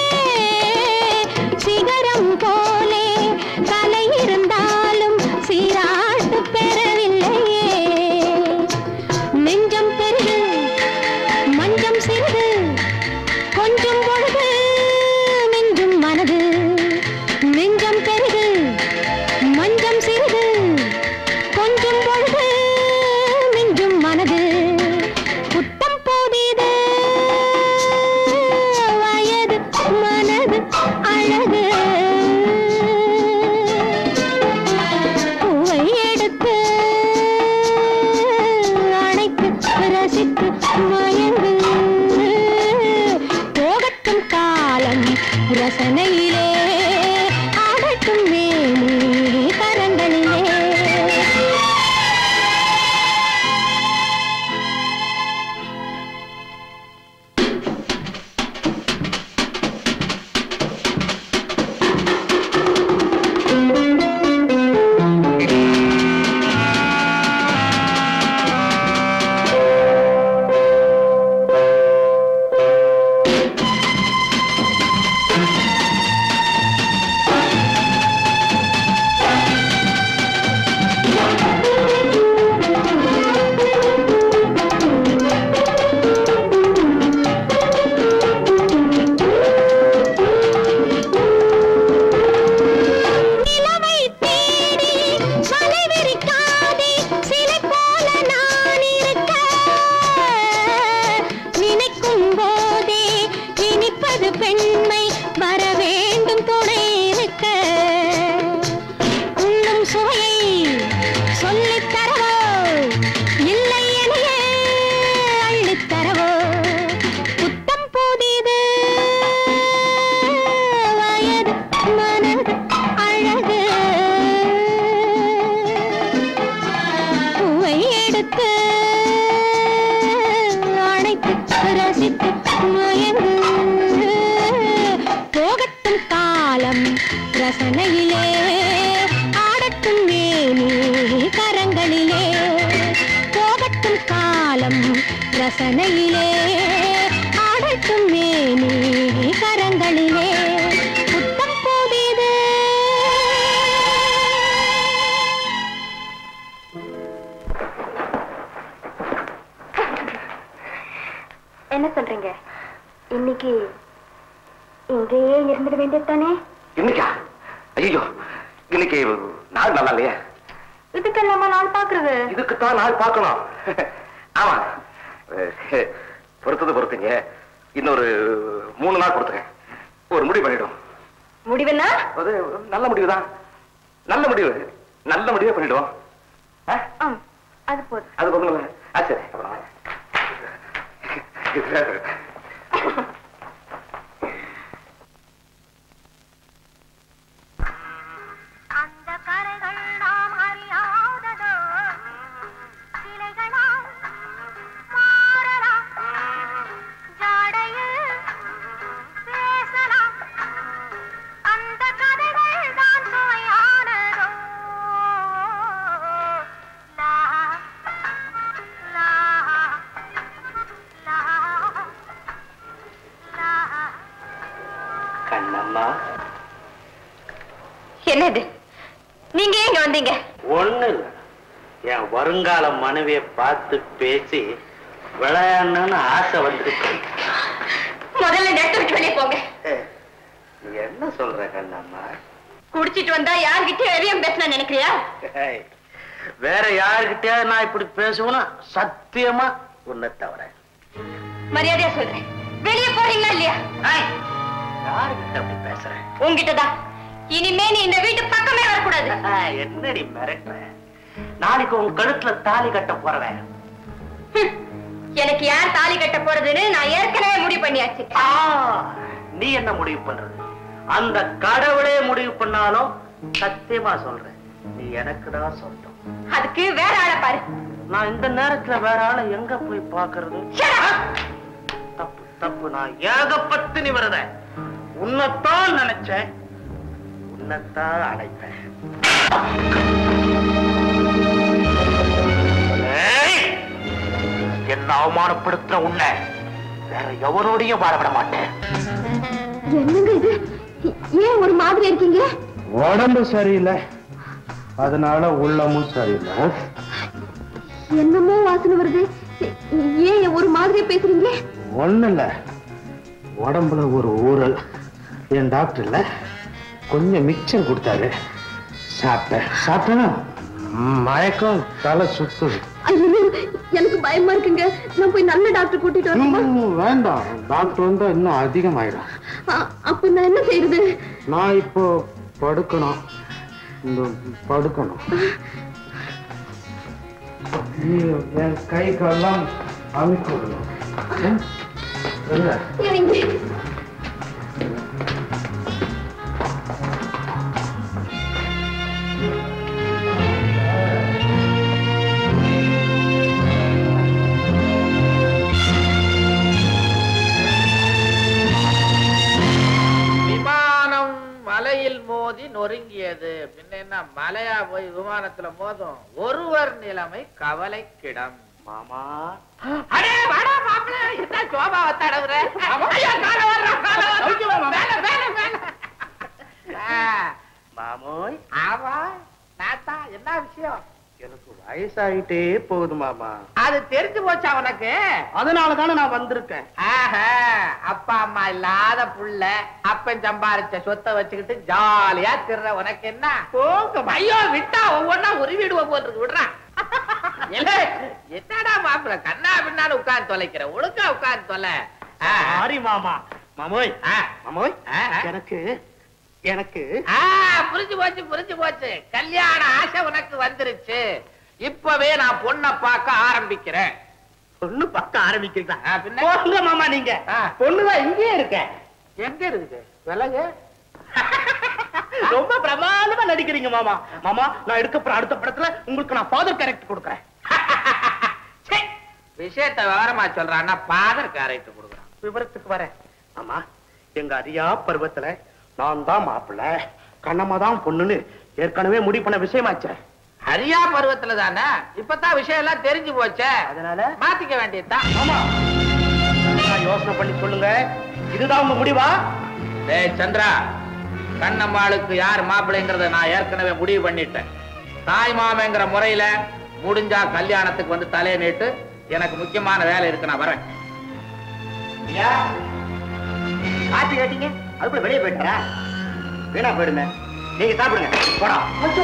சிகரம் போலே கலை இருந்தாலும் சீராட்டு பெறவில்லையே நெஞ்சம் பெருகு மஞ்சம் சிறிது கொஞ்சம் பொழுது நெஞ்சும் மனது நெஞ்சம் பெருகு மஞ்சம் சிறிது கொஞ்சம் பொழுது நெஞ்சும் மனது புத்தம் போதிது வயது மனது அழகு பூவை எடுத்து அணைத்து ரசித்து மயங்கு போகட்டும் காலம் ரசனையிலே ஆடட்டும் மேனி கரங்களிலே நிலவை தேடி மலை விரிக்காதே சிலை போல நான் இருக்க நினைக்கும் போதே இனிப்பது பெண்மை வர வேண்டும் துணை இருக்க உண்ணும் சுவையை சொல்லித் தரவோ இல்லை எனையே அள்ளித் தரவோ புத்தம் புதிது வயது மனது அழகு பூவை எடுத்து அணைத்து ரசித்து மயங்கு போகட்டும் காலம் ரசனையிலே ஆடட்டும் மேனி கரங்களிலே போகட்டும் காலம் ரசனையிலே ஆடட்டும் மேனி கரங்களிலே புத்தம் புதிது சொல்றீங்க இன்னைக்கு இங்கேயே இருந்துட வேண்டியதுதானே இன்னைக்கா ஐயோ இன்னைக்கு நாள் நல்லா இல்லையே இதுக்கெல்லாமா நாள் பாக்குறது இதுக்குத்தான் நாள் பார்க்கணும் ஆமா அஹ், பொறுத்தது பொறுத்துங்க இன்னொரு மூணு நாள் கொடுத்துங்க ஒரு முடிவு பண்ணிடும் முடிவுன்னா அது நல்ல முடிவு தான் நல்ல முடிவு நல்ல முடிவே பண்ணிடுவோம் ஆ? ஆம், அது போதும் அது போதும் ஆ சரி அப்புறம் வாங்க. அந்த கரைகள் நாம் அறியாததோ சிலைகளால் மாறலாம் ஜாடையில் பேசலாம் அந்த கதைகள் தான் சுவையானதோ லா லா லா லா கண்ணம்மா என்னது நீங்க ஏன் இங்க வந்தீங்க ஒண்ணு இல்ல என் வருங்கால மனைவியை பார்த்து பேசி விளையாடணும்னு ஆசை வந்திருக்கு முதல்ல நெட்டு விட்டு வெளியே போங்க நீ என்ன சொல்ற கண்ணம்மா குடிச்சிட்டு வந்தா யார்கிட்ட எதையும் பேசணும் நினைக்கிறியா ஏய், வேற யாருக்கிட்டயாவது நான் இப்படி பேசுவேனா சத்தியமா உன்னை தவிர மரியாதையா சொல்றேன் வெளியே போறீங்களா இல்லையா ஏய், யாருக்கிட்ட அப்படி பேசுறேன் உங்ககிட்டதான் இனிமே நீ இந்த வீட்டு பக்கமே வரக்கூடாது என்னடி மிரட்டுற நாளைக்கு உன் கழுத்துல தாலி கட்ட போறவன் ஹம். எனக்கு யார் தாலி கட்ட போறதுன்னு நான் ஏற்கனவே முடிவு பண்ணியாச்சு ஆ, நீ என்ன முடிவு பண்றது அந்த கடவுளே முடிவு பண்ணாலும் சத்தியமா சொல்றேன் நீ எனக்கு தான் சொந்தம் அதுக்கு வேற ஆளை பாரு நான் இந்த நேரத்துல வேற ஆளை எங்க போய் பாக்குறது தப்பு தப்பு நான் ஏகப்பத்து நீ வருத உன்னைத்தான் நினைச்சேன் உன்னைத்தான் அழைப்பேன் ஏய்! என்ன அவமானப்படுத்துற உன்னை வேற எவரோடையும் வாழவிட மாட்டேன் என்னங்க இது ஏன் ஒரு மாதிரி இருக்கீங்க உடம்பு சரியில்லை அதனால உள்ளமும் சரியில்லை என்னமோ வாசனை வருது ஏன் ஒரு மாதிரி பேசுறீங்க ஒண்ணு இல்ல உடம்புல ஒரு ஊறல் என் டாக்டர்ல கொஞ்சம் மிக்சர் கொடுத்தாரு சாப்பிட்டேன் சாப்பிட்டேனா மயக்கம் தலை சுத்துது ஐயோ எனக்கு பயமா இருக்குங்க நான் போய் நல்ல டாக்டர் கூட்டிட்டு வரணுமா ம், வேண்டாம் டாக்டர் வந்தா இன்னும் அதிகமாயிடும் அ- அப்ப நான் என்ன செய்யறது நான் இப்போ படுக்கணும் இந்த படுக்கணும் நீ என் கை கால்லாம் அமுக்கி விடணும் ம்? இல்ல இறங்கி விமானம் மலையில் மோதி நொறுங்கியது பின்ன என்ன மலையா போய் விமானத்துல மோதும் ஒருவர் நிலைமை கவலைக்கிடம் மாமா அடே வாடா மாப்பிள என்ன சோபாவை தடவுற ஐயா, காலை வர்றா, காலை வர்றா. மேல, மேல, மேல. ஆ, மாமோய் ஆமா நாத்தா என்ன விஷயம் எனக்கு வயசாயிட்டே போகுது மாமா அது தெரிஞ்சு போச்சா உனக்கு அதனால தானே நான் வந்திருக்கேன் ஆஹா, அப்பா அம்மா இல்லாத புள்ள அப்பன் சம்பாரிச்ச சொத்தை வச்சுக்கிட்டு ஜாலியா திர்ற உனக்கு என்ன போங்க ஐயோ விட்டா ஒவ்வொன்னா உருவிடுவோம் போட்டுருக்கு விடுறான் இல்ல, என்னடா மாப்பிள கண்ணா பின்னான்னு உட்கார்ந்து தொலைக்கிற ஒழுங்கா உட்கார்ந்து தொலை ஆ, சாரி மாமா மாமோய் ஆ, மாமோய் ஆ, ஆ. எனக்கு எனக்கு ஆ, புரிஞ்சு போச்சு புரிஞ்சு போச்சு கல்யாண ஆசை உனக்கு வந்துருச்சு இப்பவே நான் பொண்ணை பார்க்க ஆரம்பிக்கிறேன் பொண்ணு பார்க்க ஆரம்பிக்கிறீங்களா ஆ, பின்ன? போங்க மாமா நீங்க ஆ. பொண்ணுதான் இங்கேயே இருக்கேன் எங்க இருக்குது விலகு ரொம்ப பிரமாதமா நடிக்கிறீங்க மாமா மாமா நான் எடுக்க போற அடுத்த படத்துல உங்களுக்கு நான் ஃபாதர் கேரக்டர் கொடுக்குறேன் சே, விஷயத்தை விவரமா சொல்றான்னா பாதர் கேரக்டர் கொடுக்குறான் விவரத்துக்கு வரேன் ஆமா எங்க அரியா பருவத்துல நான் தான் மாப்பிள்ளை கண்ணம்மா தான் பொண்ணுன்னு ஏற்கனவே முடிவு பண்ண விஷயமாச்சே ஹரியா பருவத்துல தானே இப்பதான் விஷயம் எல்லாம் தெரிஞ்சு போச்சே அதனால மாத்திக்க வேண்டியதுதான் ஆமா நல்லா யோசனை பண்ணி சொல்லுங்க இதுதான் உங்க முடிவா டேய் சந்திரா கண்ணம்மாளுக்கு யார் மாப்பிள்ளைங்கிறத நான் ஏற்கனவே முடிவு பண்ணிட்டேன் தாய் மாமங்கிற முறையில முடிஞ்சா கல்யாணத்துக்கு வந்து தலையை நீட்டு எனக்கு முக்கியமான வேலை இருக்கு நான் வரேன் ஐயா காத்து கேட்டீங்க அதுக்குள்ள வெளியே போயிட்டாரா வீணா போயிடுமே நீங்க சாப்பிடுங்க போடா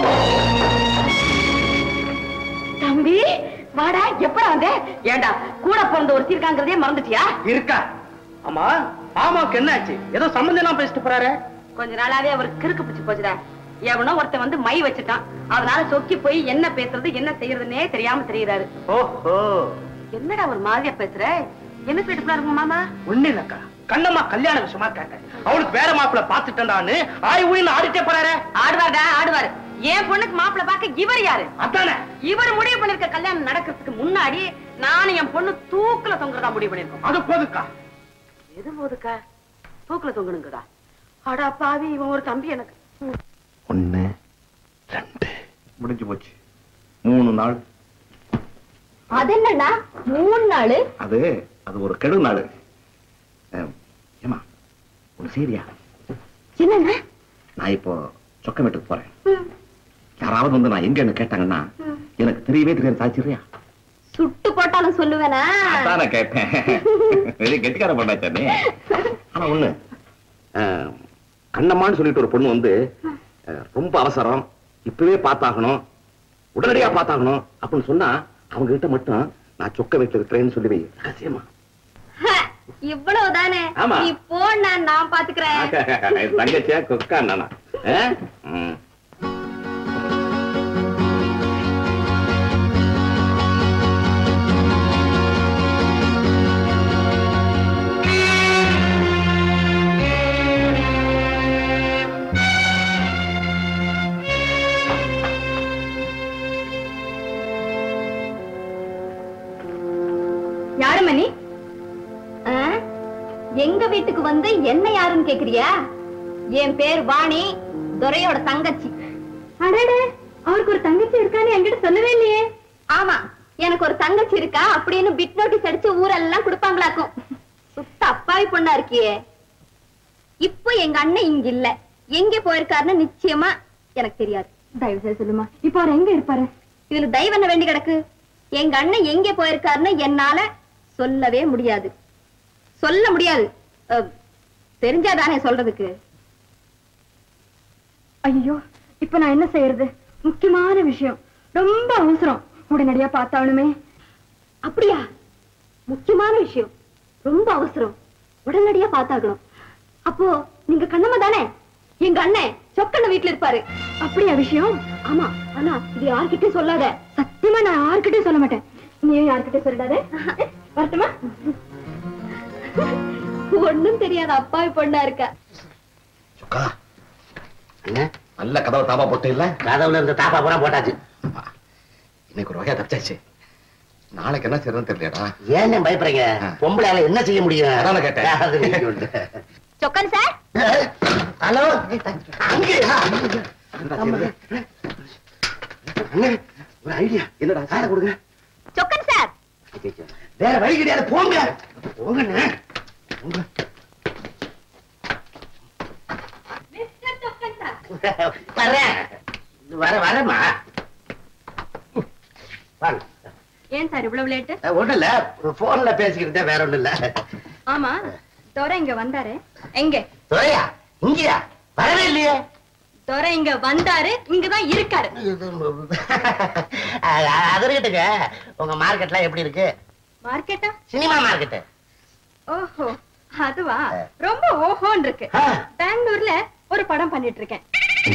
தம்பி வாடா எப்படா வந்த ஏண்டா கூட பிறந்த ஒருத்தி இருக்காங்கிறதே மறந்துட்டியா இருக்கா ஆமா ஆமாக்கு என்ன ஆச்சு ஏதோ சம்பந்தம் எல்லாம் பேசிட்டு போறாரு கொஞ்ச நாளாவே அவருக்கு கிறுக்கு பிடிச்சு போச்சுடா எவனோ ஒருத்தன் வந்து மை வச்சுட்டான் அதனால சொக்கி போய் என்ன பேசுறது என்ன செய்யறதுன்னே தெரியாம தெரியறாரு ஓஹோ என்னடா ஒரு மாதிரியா பேசுற என்ன சொல்லிட்டு இருங்க மாமா ஒண்ணு இல்லக்கா கண்ணம்மா கல்யாண விஷயமா கேட்டேன் அவளுக்கு வேற மாப்பிள்ள பாத்துட்டேன்டான்னு ஆய் ஊயின்னு ஆடிட்டே போறாரு ஆடுவாருடா ஆடுவாரு என் பொண்ணுக்கு மாப்பிள்ள பார்க்க இவர் யாரு அதானே இவர் முடிவு பண்ணிருக்க கல்யாணம் நடக்கிறதுக்கு முன்னாடி நானும் என் பொண்ணு தூக்குல தொங்குறதா முடிவு பண்ணிருக்கோம் அது போதுக்கா எது போதுக்கா தூக்குல தொங்கணுங்கடா அடா பாவி இவன் ஒரு தம்பி எனக்கு ஒண்ணு ரெண்டு முடிஞ்சு போச்சு மூணு நாள் அது என்னண்ணா மூணு நாள் அது அது ஒரு கெடு நாள் அஹ், ஏம்மா ஒரு சரியா என்னண்ணா நான் இப்போ சொக்கமேட்டுக்கு போறேன் யாராவது வந்து நான் எங்கன்னு கேட்டாங்கன்னா எனக்கு தெரியவே தெரியாது சாச்சிரியா சுட்டு போட்டாலும் சொல்லுவேனா அதான் நான் கேட்டேன் வெளியே கெட்டிக்கார பண்ணாச்சானே ஆனா ஒண்ணு அஹ், கண்ணம்மான்னு சொல்லிட்டு ஒரு பொண்ணு வந்து அஹ், ரொம்ப அவசரம் இப்பவே பார்த்தாகணும் உடனடியா பார்த்தாகணும் அப்படின்னு சொன்னா அவங்க கிட்ட மட்டும் நான் சொக்க வீட்டுல இருக்கிறேன்னு சொல்லி வை ரகசியமா இவ்வளவுதானே ஆமா. நீ போன நான் பாத்துக்கிறேன் தங்கச்சியா கொக்கா நானா அஹ்? ம். யாரு மணி ஆ? எங்க வீட்டுக்கு வந்து என்ன யாருன்னு கேக்குறியா என் பேர் வாணி துரையோட தங்கச்சி அடடே அவருக்கு ஒரு தங்கச்சி இருக்கான்னு என்கிட்ட சொல்லவே இல்லையே ஆமா எனக்கு ஒரு தங்கச்சி இருக்கா அப்படின்னு பிட் நோட்டீஸ் அடிச்சு ஊரெல்லாம் கொடுப்பாங்களாக்கும் சுத்த அப்பாவி பொண்ணா இருக்கியே இப்போ எங்க அண்ணன் இங்க இல்ல எங்க போயிருக்காருன்னு நிச்சயமா எனக்கு தெரியாது தயவு செய்து சொல்லுமா இப்போ அவர் எங்க இருப்பாரு இதுல தயவு என்ன வேண்டி கிடக்கு எங்க அண்ணன் எங்க போயிருக்காருன்னு என்னால சொல்லவே முடியாது சொல்ல முடியாது அஹ், தெரிஞ்சாதானே சொல்றதுக்கு ஐயோ இப்ப நான் என்ன செய்யறது முக்கியமான விஷயம் ரொம்ப அவசரம் உடனடியா பார்த்தாலுமே அப்படியா முக்கியமான விஷயம் ரொம்ப அவசரம் உடனடியா பார்த்தாகணும் அப்போ நீங்க கண்ணம்மா தானே எங்க அண்ணன் சொக்கண்ண வீட்டுல இருப்பாரு அப்படியா விஷயம் ஆமா ஆனா இது யார்கிட்டயும் சொல்லாத சத்தியமா நான் யார்கிட்டயும் சொல்ல மாட்டேன் நீயும் யார்கிட்டயும் சொல்லாத வரட்டுமா ஒண்ணும் தெரியாத அப்பாவி பொண்ணா இருக்க சொக்கா என்ன நல்ல கதவை தாப்பா போட்டு இல்ல கதவுல இருந்த தாப்பா பூரா போட்டாச்சு இன்னைக்கு ஒரு வகையா தப்பிச்சாச்சு நாளைக்கு என்ன செய்யறதுன்னு தெரியலடா ஏன் பயப்படுறீங்க பொம்பளையால என்ன செய்ய முடியும் அதானே கேட்டேன். அது நீங்க உண்டு. சொக்கன் சார் ஹலோ அங்கேயா அண்ணே, ஒரு ஐடியா என்னடா சார கொடுங்க சொக்கன் சார் வேற வழி கிடையாது போங்க போங்கண்ணே போங்க. வரேன் வர வரேம்மா வாங்க ஏன் சார் இவ்வளவு லேட்டு ஒண்ணும் இல்ல போன்ல பேசிக்கிட்டு வேற ஒண்ணும் இல்ல ஆமா துரை இங்க வந்தாரு எங்க துறையா இங்கயா வரவே இல்லையே துரை இங்க வந்தாரு இங்கதான் இருக்காரு அதற்கிட்டுங்க உங்க மார்க்கெட்லாம் எப்படி இருக்கு மார்க்கெட்டா சினிமா மார்க்கெட் ஓஹோ அதுவா ரொம்ப ஓஹோன்னு இருக்கு பெங்களூர்ல ஒரு படம் பண்ணிட்டு இருக்கேன்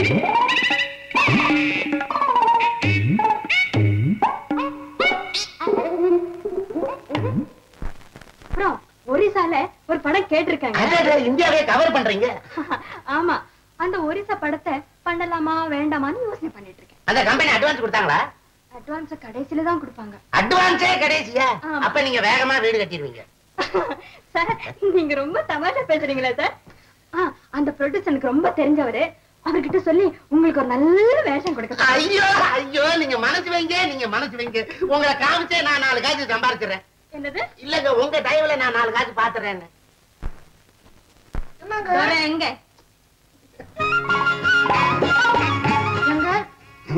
அப்புறம் ஒரிசால ஒரு படம் கேட்டிருக்காங்க இந்தியாவே கவர் பண்றீங்க ஆமா அந்த ஒரிசா படத்தை பண்ணலாமா வேண்டாமான்னு யோசனை பண்ணிட்டு இருக்கேன் அந்த கம்பெனி அட்வான்ஸ் கொடுத்தாங்களா அட்வான்ஸ் கடைசியில தான் கொடுப்பாங்க அட்வான்ஸே கடைசியா ஆமா. அப்ப நீங்க வேகமா வீடு கட்டிடுவீங்க சார் நீங்க ரொம்ப தமாஷா பேசுறீங்களா சார் ஆ, அந்த ப்ரொடியூசர் எனக்கு ரொம்ப தெரிஞ்சவரு அவர்கிட்ட சொல்லி உங்களுக்கு ஒரு நல்ல வேஷம் கொடுக்க சொல்றேன். ஐயோ ஐயோ நீங்க மனசு வைங்க நீங்க மனசு வைங்க உங்களை காமிச்சே நான் நாலு காசு சம்பாதிச்சிடுறேன் என்னது இல்லங்க உங்க தயவுல நான் நாலு காசு பாத்துறேன் துரை எங்க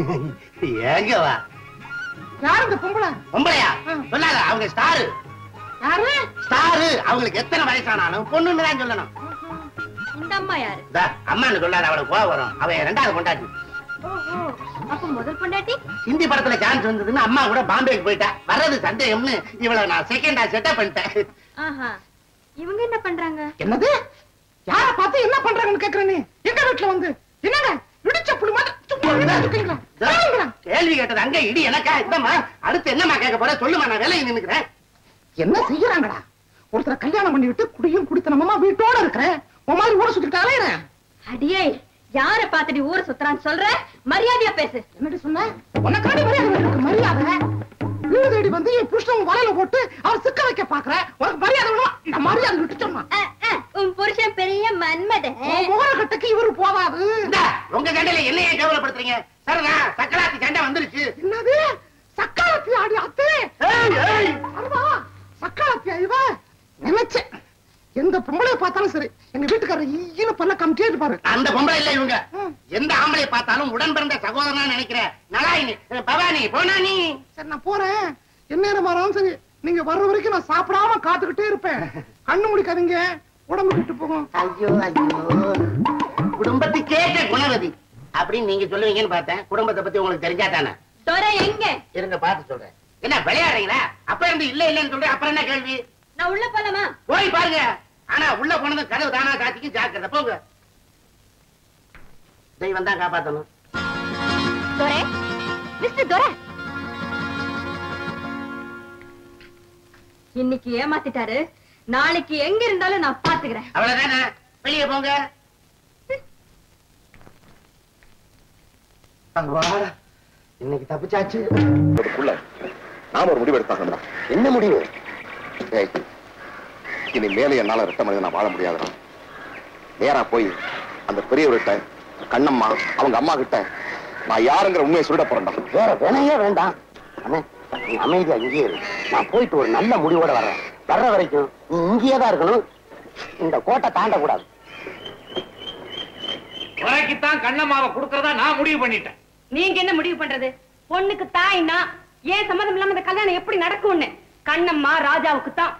ஏங்க வா யார் இந்த பொம்பளை பொம்பளையா சொல்லாத அவங்க ஸ்டாரு யாரு ஸ்டாரு அவங்களுக்கு எத்தனை வயசானாலும் பொண்ணுன்னு தான் சொல்லணும் இந்த அம்மா யாரு இந்தா, அம்மான்னு சொல்லாத அவளுக்கு கோவம் வரும் அவன் ரெண்டாவது கொண்டாட்டி ஓஹோ அப்ப முதல் பொண்டாட்டி ஹிந்தி படத்துல சான்ஸ் வந்ததுன்னு அம்மா கூட பாம்பேக்கு போயிட்டா வர்றது சந்தேகம்னு இவளை நான் செகண்டா செட்டப் பண்ணிட்டேன் ஆஹா இவங்க என்ன பண்றாங்க என்னது யார பார்த்து என்ன பண்றாங்கன்னு கேக்குறேன் நீ எங்க வீட்டுல வந்து என்னங்க இடிச்ச புளி மாதிரி சும்மா விடா இருக்கீங்களா சொல்லுங்களா? கேள்வி கேட்டது அங்க இடி எனக்கா இல்லம்மா அடுத்து என்னம்மா கேட்க போற சொல்லுமா நான் வேலையை நின்னுக்கிறேன் என்ன செய்யறாங்கடா ஒருத்தரை கல்யாணம் பண்ணிவிட்டு குடியும் குடித்தனமா வீட்டோட இருக்கிறேன் உன் மாதிரி ஊரை சுத்திட்டு அலையிறேன் அடியே யார பாத்துட்டு ஊரை சுத்துறான்னு சொல்ற மரியாதையா பேசு என்னடி சொன்ன உனக்காண்டி மரியாதை இருக்கு மரியாதை வீடு தேடி வந்து என் புருஷன் வலையில போட்டு அவர் சிக்க வைக்க பாக்குற உனக்கு மரியாதை வேணுமா நான் மரியாதை விட்டு சொன்னா அஹ், அஹ், உன் புருஷன் பெரிய மன்மதன் முகர கட்டுக்கு இவரு போதாது இந்தா, உங்க சண்டையில என்ன ஏன் கேவலப்படுத்துறீங்க சரிதான் சக்கராத்தி சண்டை வந்துருச்சு என்னது சக்காலத்தி ஆடி அத்தே ஏய், ஏய். அருவா சக்காலத்தி இவ நினைச்சேன் எந்த பொம்பளைய பார்த்தாலும் சரி எங்க வீட்டுக்காரர் ஈன பல்ல கமிட்டே இருப்பாரு அந்த பொம்பளை இல்ல இவங்க ம். எந்த ஆம்பளை பார்த்தாலும் உடன் பிறந்த சகோதரனா நினைக்கிற நலாயினி பவானி போனானி சரி நான் போறேன் என்ன நேரம் வராலும் சரி நீங்க வர்ற வரைக்கும் நான் சாப்பிடாம காத்துக்கிட்டே இருப்பேன் கண்ணு முடிக்காதீங்க உடம்பு விட்டு போகும் ஐயோ ஐயோ குடும்பத்துக்கேற்ற குணவதி அப்படின்னு நீங்க சொல்லுவீங்கன்னு பார்த்தேன் குடும்பத்தை பத்தி உங்களுக்கு தெரிஞ்சா தானே துறை எங்க இருங்க பார்த்து சொல்றேன் என்ன விளையாடுறீங்களா அப்ப இருந்து இல்ல இல்லன்னு சொல்றேன் அப்புறம் என்ன கேள்வி நான் உள்ள போலாமா போய் பாருங்க ஆனா உள்ள போனது கதவு தானா காத்திக்கு ஜாக்கிரதை போங்க தெய்வம் தான் காப்பாத்தணும் துரை மிஸ்டர் துரை இன்னைக்கு ஏமாத்திட்டாரு நாளைக்கு எங்க இருந்தாலும் நான் பாத்துக்கிறேன் அவ்வளவுதானே வெளியே போங்க இன்னைக்கு தப்பிச்சாச்சு அதுக்குள்ள நாம ஒரு முடிவு எடுத்தாங்க என்ன முடிவு ஏய் இனி மேலே என்னால ரெட்ட மனிதன் நான் வாழ முடியாதுடா நேரா போய் அந்த பெரியவர்கிட்ட கண்ணம்மா அவங்க அம்மா கிட்ட நான் யாருங்கிற உண்மையை சொல்லிட போறேன்டா வேற வினையே வேண்டாம் அண்ணே நீ அமைதியா இங்கேயே இரு நான் போயிட்டு ஒரு நல்ல முடிவோட வர்றேன் வர்ற வரைக்கும் நீ இங்கேயே தான் இருக்கணும் இந்த கோட்டை தாண்டக்கூடாது உனக்குத்தான் கண்ணம்மாவை கொடுக்கறதா நான் முடிவு பண்ணிட்டேன் நீங்க என்ன முடிவு பண்றது பொண்ணுக்கு தாய்னா ஏன் சம்மதம் இல்லாம இந்த கல்யாணம் எப்படி நடக்கும்னு கண்ணம்மா ராஜாவுக்கு தான்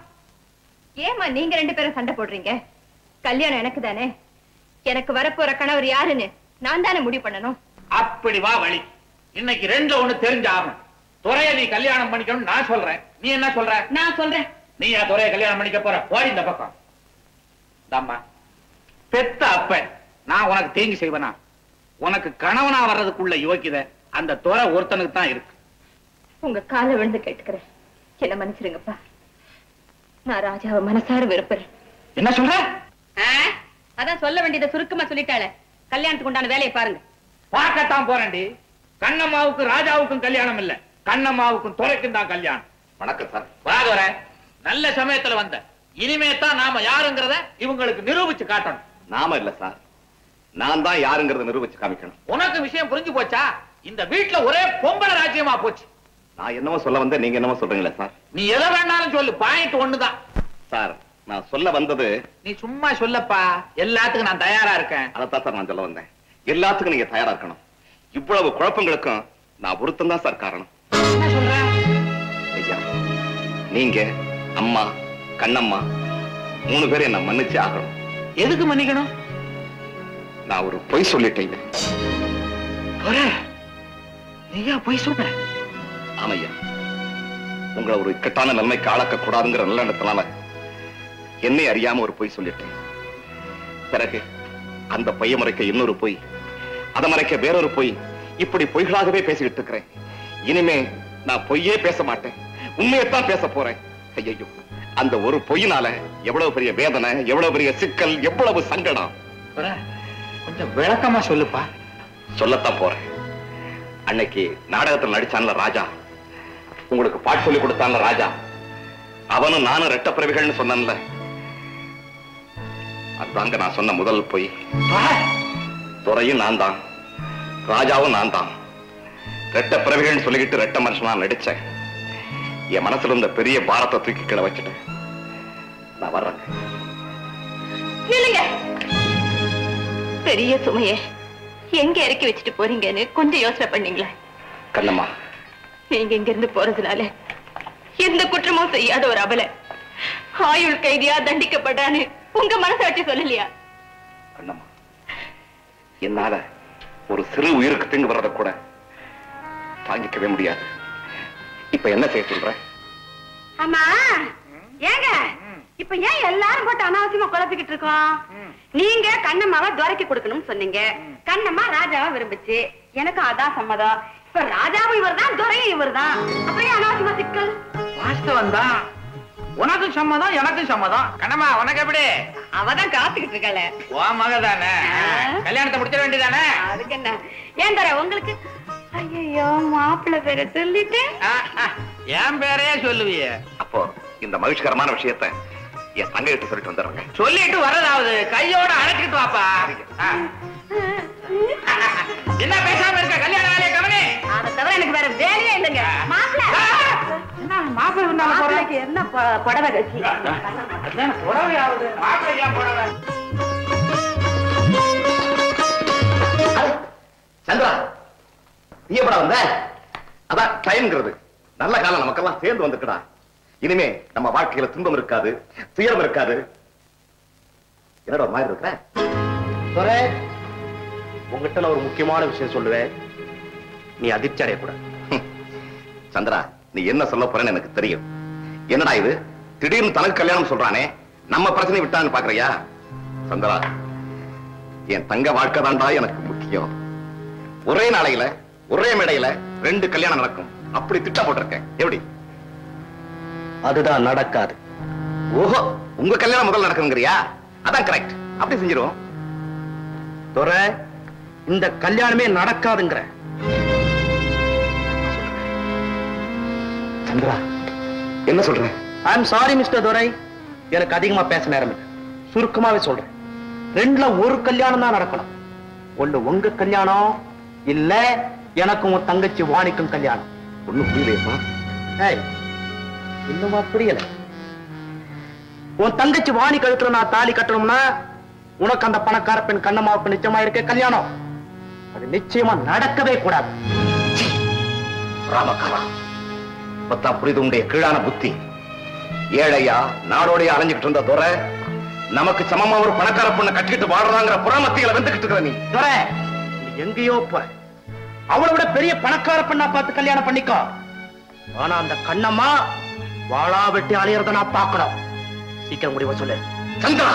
ஏமா நீங்க ரெண்டு பேரும் சண்டை போடுறீங்க கல்யாணம் எனக்கு தானே எனக்கு வரப்போற கணவர் யாருன்னு நான் தானே முடிவு பண்ணணும் அப்படி வா வழி இன்னைக்கு ரெண்டுல ஒண்ணு தெரிஞ்சாகும் துறைய நீ கல்யாணம் பண்ணிக்கணும் நான் சொல்றேன் நீ என்ன சொல்ற நான் சொல்றேன் நீ என் துறைய கல்யாணம் பண்ணிக்க போற போடி இந்த பக்கம் தாம்மா பெத்த அப்ப நான் உனக்கு தீங்கு செய்வனா உனக்கு கணவனா வர்றதுக்குள்ள யோக்கியத அந்த துறை ஒருத்தனுக்கு தான் இருக்கு உங்க காலை விழுந்து கேட்டுக்கிறேன் என்ன மன்னிச்சிருங்கப்பா நான் ராஜாவை மனசார விரும்புறேன் என்ன சொல்ற அதான் சொல்ல வேண்டியதை சுருக்கமா சொல்லிட்டாளே கல்யாணத்துக்கு உண்டான வேலையை பாருங்க பார்க்கத்தான் போறேன்டி கண்ணம்மாவுக்கும் ராஜாவுக்கும் கல்யாணம் இல்ல கண்ணம்மாவுக்கும் துறைக்கும் தான் கல்யாணம் வணக்கம் சார் வாதவர நல்ல சமயத்துல வந்த இனிமே தான் நாம யாருங்கிறத இவங்களுக்கு நிரூபிச்சு காட்டணும் நாம இல்ல சார் நான் தான் யாருங்கிறத நிரூபிச்சு காமிக்கணும் உனக்கு விஷயம் புரிஞ்சு போச்சா இந்த வீட்டுல ஒரே பொம்பளை ராஜ்யமா போச்சு நான் என்னமோ சொல்ல வந்தேன் நீங்க என்னமோ சொல்றீங்களா சார் நீ எதை வேணாலும் சொல்லு பாயிண்ட் ஒண்ணுதான் சார் நான் சொல்ல வந்தது நீ சும்மா சொல்லப்பா எல்லாத்துக்கும் நான் தயாரா இருக்கேன் அதைத்தான் சார் நான் சொல்ல வந்தேன் எல்லாத்துக்கும் நீங்க தயாரா இருக்கணும் இவ்வளவு குழப்பங்களுக்கும் நான் ஒருத்தன் தான் சார் காரணம் என்ன சொல்ற ஐயா நீங்க அம்மா கண்ணம்மா மூணு பேரும் என்ன மன்னிச்சு ஆகணும் எதுக்கு மன்னிக்கணும் நான் ஒரு பொய் சொல்லிட்டேன் துரை, நீயா போய் சொன்ன ஆமையா உங்களை ஒரு இக்கட்டான நிலைமைக்கு ஆளாக்க கூடாதுங்கிற நல்ல எண்ணத்தினால என்னை அறியாம ஒரு பொய் சொல்லிட்டேன் பிறகு அந்த பொய்ய மறைக்க இன்னொரு பொய் அதை மறைக்க வேறொரு பொய் இப்படி பொய்களாகவே பேசிக்கிட்டு இருக்கிறேன் இனிமே நான் பொய்யே பேச மாட்டேன் உண்மையைத்தான் பேச போறேன் ஐயோ அந்த ஒரு பொய்யினால எவ்வளவு பெரிய வேதனை எவ்வளவு பெரிய சிக்கல் எவ்வளவு சங்கடம் துரை, கொஞ்சம் விளக்கமா சொல்லுப்பா சொல்லத்தான் போறேன் அன்னைக்கு நாடகத்தில் நடிச்சான்ல ராஜா உங்களுக்கு பாட்டு சொல்லி கொடுத்தான்ல ராஜா அவனும் நானும் ரெட்ட பிறவிகள்னு சொன்னேன்ல அதாங்க நான் சொன்ன முதல் பொய் துரை, துறையும் நான் தான் ராஜாவும் நான் தான் ரெட்ட பிறவிகள்னு சொல்லிக்கிட்டு ரெட்ட மனுஷனா நடிச்சேன் என் மனசுல இருந்த பெரிய பாரத்தை தூக்கி கீழே வச்சுட்டேன் நான் வர்றேன் நில்லுங்க பெரிய சுமைய எங்க இறக்கி வச்சுட்டு போறீங்கன்னு கொஞ்சம் யோசனை பண்ணீங்களா கண்ணம்மா நீங்க இங்க இருந்து போறதுனால எந்த குற்றமும் செய்யாத ஒரு அபலை ஆயுள் கைதியா தண்டிக்கப்படுறான்னு உங்க மனசாட்சி சொல்லலையா கண்ணம்மா என்னால ஒரு சிறு உயிருக்கு தீங்கு வர்றத கூட தாங்கிக்கவே முடியாது இப்ப என்ன செய்ய சொல்ற ஆமா ஏங்க இப்ப ஏன் எல்லாரும் போட்டு அனாவசியமா குழப்பிக்கிட்டு இருக்கோம் நீங்க கண்ணம்மாவை துரைக்கு கொடுக்கணும்னு சொன்னீங்க கண்ணம்மா ராஜாவை விரும்புச்சு எனக்கு அதான் சம்மதம் இப்ப ராஜாவும் இவர்தான் துரையும் இவர்தான் அப்புறம் ஏன் அனாவசியமா சிக்கல் வாஸ்தவம் தான் உனக்கு சம்மதம் எனக்கு சம்மதம் கண்ணம்மா உனக்கு எப்படி அவதான் காத்துக்கிட்டு இருக்காளே உன் மக தானே கல்யாணத்தை முடிச்சிட வேண்டியதானே அதுக்கு என்ன ஏன் தர உங்களுக்கு ஐயோ மாப்பிள்ளை பேரை சொல்லிட்டு என் பேரையே சொல்லுவியே அப்போ இந்த மகிழ்ச்சிகரமான விஷயத்த என் தங்க கிட்ட சொல்லிட்டு வந்துடுறேங்க சொல்லிட்டு வர்றதாவது கையோட அழைச்சிட்டு வாப்பா ஆ. என்ன பேசாம இருக்க கல்யாண வேலையை கவனி அதை தவிர எனக்கு வேற வேலையே இல்லைங்க மாப்பிள்ளை என்ன மாப்பிள்ளை இருந்தாலும் போறேன் மாப்பிள்ளைக்கு என்ன பொ- புடவை கட்சி அதான் புடவையாவது மாப்பிள்ளை ஏன் புடவை சந்திரா நீ எப்படா வந்த அதான் டைம்ங்கிறது நல்ல காலம் நமக்கெல்லாம் சேர்ந்து வந்துக்கடா இனிமே நம்ம வாழ்க்கையில துன்பம் இருக்காது துயரம் இருக்காது என்னடா ஒரு மாதிரி இருக்கிற துரை உங்ககிட்ட நான் ஒரு முக்கியமான விஷயம் சொல்லுவேன் நீ அதிர்ச்சி அடையக்கூடாது சந்திரா நீ என்ன சொல்ல போறேன்னு எனக்கு தெரியும் என்னடா இது திடீர்னு தனக்கு கல்யாணம் சொல்றானே நம்ம பிரச்சனை விட்டான்னு பாக்குறியா சந்திரா என் தங்க வாழ்க்கை தான்டா எனக்கு முக்கியம் ஒரே நாளையில ஒரே மேடையில ரெண்டு கல்யாணம் நடக்கும் அப்படி திட்டம் போட்டிருக்கேன் எப்படி அதுதான் நடக்காது ஓஹோ உங்க கல்யாணம் முதல்ல நடக்குங்கிறியா அதான் கரெக்ட் அப்படி செஞ்சிருவோம் துரை இந்த கல்யாணமே நடக்காதுங்கிற சந்திரா என்ன சொல்ற I am sorry mister Durai எனக்கு அதிகமா பேச நேரம் இல்லை சுருக்கமாவே சொல்றேன் ரெண்டுல ஒரு கல்யாணம் தான் நடக்கணும் ஒண்ணு உங்க கல்யாணம் இல்ல எனக்கும் உன் தங்கச்சி வாணிக்கும் கல்யாணம் ஒண்ணும் புரியலையப்பா ஏய், இன்னுமா புரியல உன் தங்கச்சி வாணி கழுத்துல நான் தாலி கட்டணும்னா உனக்கு அந்த பணக்கார பெண் கண்ணம்மாவுக்கு நிச்சயமா இருக்க கல்யாணம் அது நிச்சயமா நடக்கவே கூடாது ராமக்கலா பத்தா புரிது உடைய கீழான புத்தி ஏழையா நாடோடைய அலைஞ்சுக்கிட்டு இருந்த துரை நமக்கு சமமா ஒரு பணக்கார பொண்ணை கட்டிக்கிட்டு வாடுறாங்கிற புறமத்தியில வந்துகிட்டு இருக்கிற நீ துரை நீ எங்கேயோ போற அவளை விட பெரிய பணக்கார பெண்ணா பார்த்து கல்யாணம் பண்ணிக்கோ ஆனா அந்த கண்ணம்மா வாளா வெட்டி அலையறத நான் பார்க்கணும் சீக்கிரம் முடிவு சொல்லு சந்திரா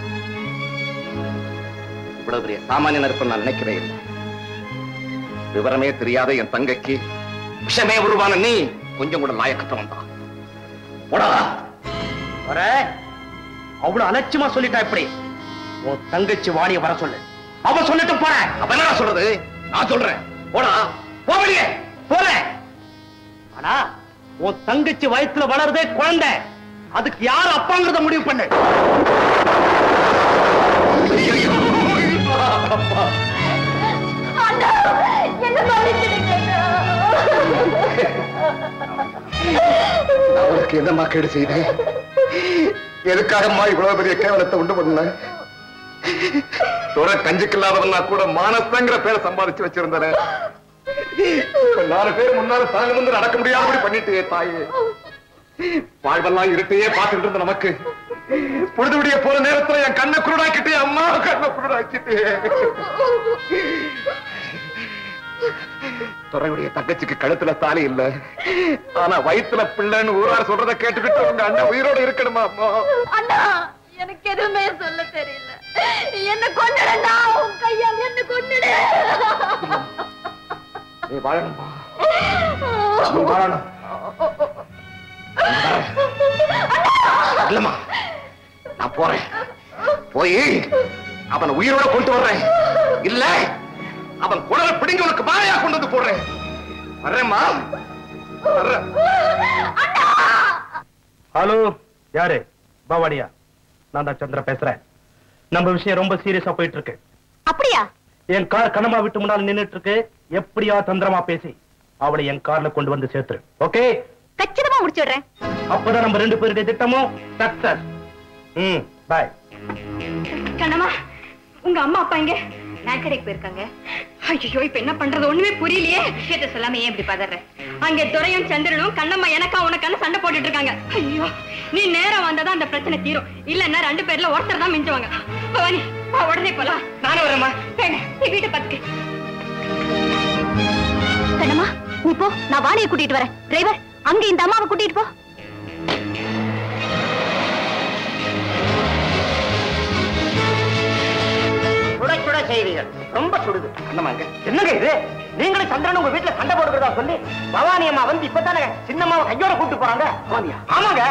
இவ்வளவு பெரிய சாமானியன் இருப்ப நான் நினைக்கவே இல்லை விவரமே தெரியாத என் தங்கைக்கு விஷமே உருவான நீ கொஞ்சம் கூட லாயக்கத்தவன் தான் போடா வர அவ்வளவு அலட்சியமா சொல்லிட்டா இப்படி உன் தங்கச்சி வாணிய வர சொல்லு அவ சொல்லிட்டு போறேன் அப்ப என்னடா சொல்றது நான் சொல்றேன் போடா போ வெளியே போறேன் ஆனா உன் தங்கச்சி வயித்துல வளருதே குழந்தை அதுக்கு யார் அப்பாங்கிறத முடிவு பண்ணு நான் உனக்கு என்னம்மா கேடு செய்தேன் எதுக்காகம்மா இவ்வளவு பெரிய கேவலத்தை உண்டு பண்ண துறை கஞ்சிக்கு இல்லாதவன் நான் கூட மானசங்கிற பேரை சம்பாதிச்சு வச்சிருந்தேன் இப்ப நாலு பேர் முன்னால தாங்க வந்து நடக்க முடியாதபடி பண்ணிட்டே தாயே வாழ்வெல்லாம் இருட்டையே பார்த்துட்டு இருந்த நமக்கு பொழுது விடிய போற நேரத்துல என் கண்ணை குருடாக்கிட்டே அம்மா கண்ணை குருடாக்கிட்டே துறையுடைய தங்கச்சிக்கு கழுத்துல தாலி இல்ல ஆனா வயித்துல பிள்ளைன்னு ஊரார் சொல்றத கேட்டுக்கிட்டு உங்க அண்ணன் உயிரோட இருக்கணுமா அம்மா அண்ணா எனக்கு எதுவுமே சொல்ல தெரியல என்ன கொண்டுடா உன் கையால் என்ன கொண்டுடு நீ வாழணுமா நீ வாழணும் இல்லம்மா நான் போறேன் போய் அவன் உயிரோட கொண்டு வர்றேன் இல்ல அவன் குடலை பிடிங்கி உனக்கு மாலையா கொண்டு வந்து போடுறேன் வர்றேம்மா வர்றேன் ஹலோ யாரு பவானியா நான் தான் சந்திர பேசுறேன் நம்ம விஷயம் ரொம்ப சீரியஸா போயிட்டு இருக்கு அப்படியா என் கார் கனமா விட்டு முன்னால் நின்னுட்டு இருக்கு எப்படியா தந்திரமா பேசி அவளை என் கார்ல கொண்டு வந்து சேர்த்துரு ஓகே கச்சிதமா முடிச்சிடுறேன் அப்பதான் நம்ம ரெண்டு பேருடைய திட்டமும் சக்சஸ் ம் பாய் கண்ணம்மா உங்க அம்மா அப்பா எங்க நான் கடைக்கு போயிருக்காங்க ஐயோ இப்ப என்ன பண்றது ஒண்ணுமே புரியலையே விஷயத்த சொல்லாம ஏன் இப்படி பதற அங்க துரையும் சந்திரனும் கண்ணம்மா எனக்கா உனக்கான சண்டை போட்டுட்டு இருக்காங்க ஐயோ நீ நேரம் வந்தாதான் அந்த பிரச்சனை தீரும் இல்லன்னா ரெண்டு பேர்ல ஒருத்தர் தான் மிஞ்சுவாங்க பவானி வா உடனே போலாம் நானும் வரேம்மா வேண்டாம் நீ வீட்டை பாத்துக்க கண்ணம்மா நீ போ நான் வாணியை கூட்டிட்டு வரேன் டிரைவர் அங்க இந்த அம்மாவை கூட்டிட்டு போ சுட சுட செய்திகள் ரொம்ப சுடுது அந்தமாங்க என்னங்க இது நீங்களும் சந்திரன் உங்க வீட்டுல சண்டை போடுறதா சொல்லி பவானி அம்மா வந்து இப்பதானே சின்னம்மாவை கையோட கூட்டு போறாங்க பவானியா ஆமாங்க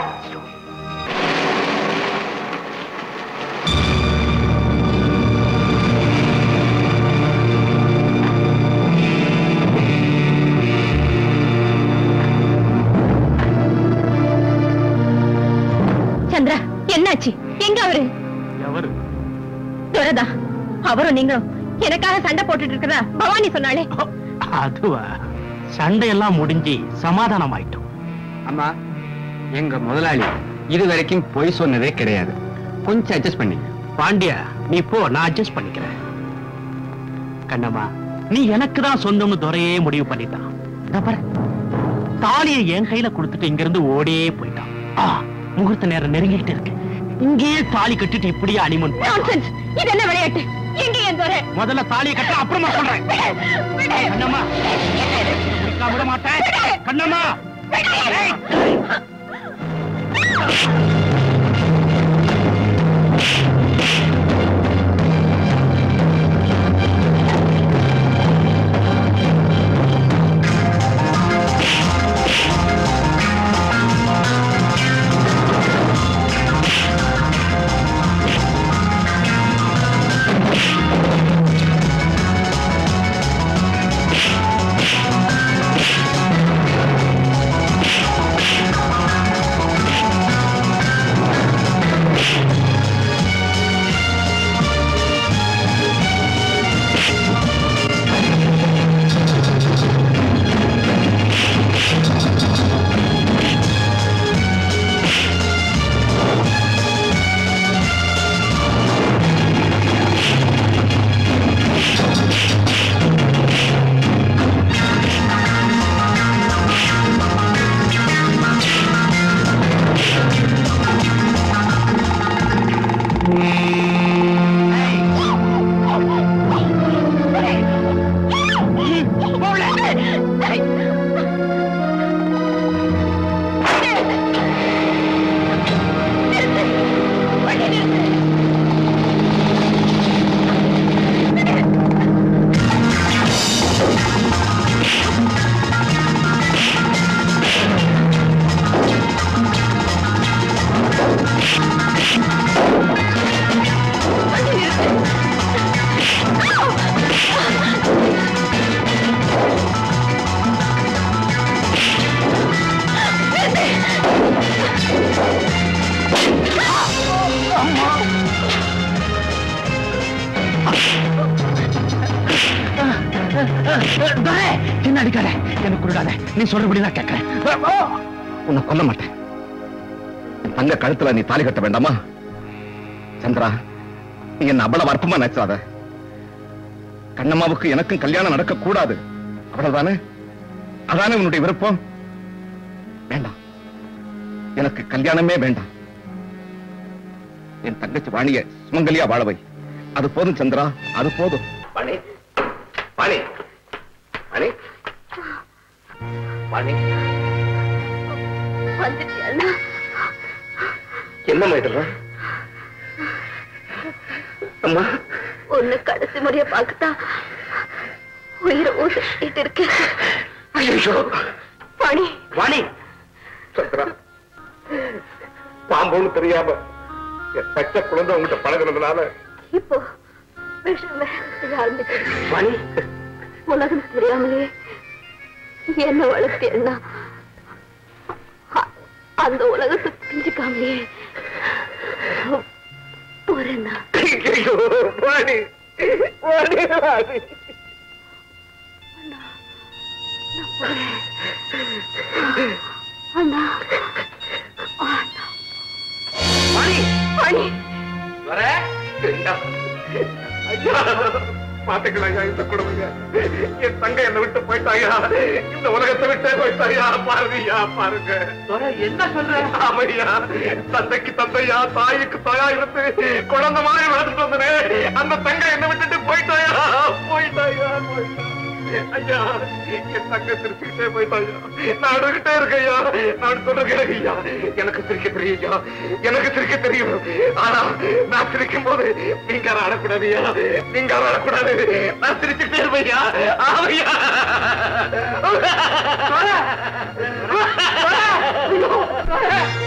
சந்திரா என்னாச்சு எங்க அவரு எவரு துரதா அவரும் நீங்களும் எனக்காக சண்டை போட்டுட்டு இருக்கிறதா பவானி சொன்னாலே அதுவா சண்டையெல்லாம் முடிஞ்சு சமாதானம் ஆயிட்டோம் அம்மா எங்க முதலாளி இது வரைக்கும் பொய் சொன்னதே கிடையாது கொஞ்சம் அட்ஜஸ்ட் பண்ணி பாண்டியா நீ போ நான் அட்ஜஸ்ட் பண்ணிக்கிறேன் கண்ணம்மா நீ எனக்கு தான் சொந்தம்னு துறையே முடிவு பண்ணிட்டான் இதோ பாரு தாலியை என் கையில கொடுத்துட்டு இங்க இருந்து ஓடியே போயிட்டான் ஆ, முகூர்த்த நேரம் நெருங்கிட்டு இருக்கு இங்கேயே தாலி கட்டிட்டு இப்படியே அனிமன் Nonsense. இது என்ன விளையாட்டு எங்க என் துரை முதல்ல தாலியை கட்ட அப்புறமா சொல்றேன் கண்ணம்மா முடிக்காம விட மாட்டேன் கண்ணம்மா ஏய். துரை, என்ன அடிக்காத எனக்கு கொடுக்காத நீ சொல்றபடி நான் கேட்கிறேன் உன்னை கொல்ல மாட்டேன் என் தங்க கழுத்துல நீ தாலி கட்ட வேண்டாமா சந்திரா நீ என்ன அவ்வளவு அற்பமா நினைச்சாத கண்ணம்மாவுக்கு எனக்கும் கல்யாணம் நடக்க கூடாது அவ்வளவுதானே அதானே உன்னுடைய விருப்பம் வேண்டாம் எனக்கு கல்யாணமே வேண்டாம் என் தங்கச்சி வாணிய சுமங்கலியா வாழவை அது போதும் சந்திரா அது போதும் வாணி வாணி வாணி வாணி வந்துட்டியா என்னம்மா இதெல்லாம் அம்மா ஒண்ணு கடைசி முறைய பார்க்கத்தான் உயிரை ஊசிட்டு இருக்கேன் ஐயோ பணி வாணி சந்திரா பாம்புன்னு தெரியாம என் பச்சை குழந்தை உங்ககிட்ட பழகுனதுனால இப்போ விஷயம் செய்ய ஆரம்பிச்சிருச்சு வாணி உலகம் தெரியாமலே என்ன வளர்த்தேன்னா அந்த உலகத்தை புரிஞ்சுக்காமலே போறேன்னா ஐயோ வாணி வாணி வாணி நான் போறேன் அண்ணா அண்ணா வாணி பணி வர ஐயா பாத்துக்கலாம் ஐயா இந்த கொடுமைங்க என் தங்க என்னை விட்டு போயிட்டாயா இந்த உலகத்தை விட்டே போயிட்டாயா பாருங்கய்யா பாருங்க என்ன சொல்ற ஆமையா தந்தைக்கு தந்தையா தாய்க்கு தாயா இருந்து குழந்தை மாதிரி வளர்த்துட்டு வந்தனே அந்த தங்க என்னை விட்டுட்டு போயிட்டாயா போயிட்டாயா போயிட்டா ஐயா என் தங்க சிரிச்சுக்கிட்டே போயிட்டாயா நான் அழுகிட்டே இருக்கையா நான் சொல்லுகிறேன் ஐயா எனக்கு சிரிக்க தெரியும் ஐயா எனக்கு சிரிக்க தெரியும் ஆனா நான் சிரிக்கும் போது நீங்க அழக்கூடாதுயா நீங்க அழக்கூடாது நான் சிரிச்சுக்கிட்டே இருப்பையா ஆமையா ஐயோ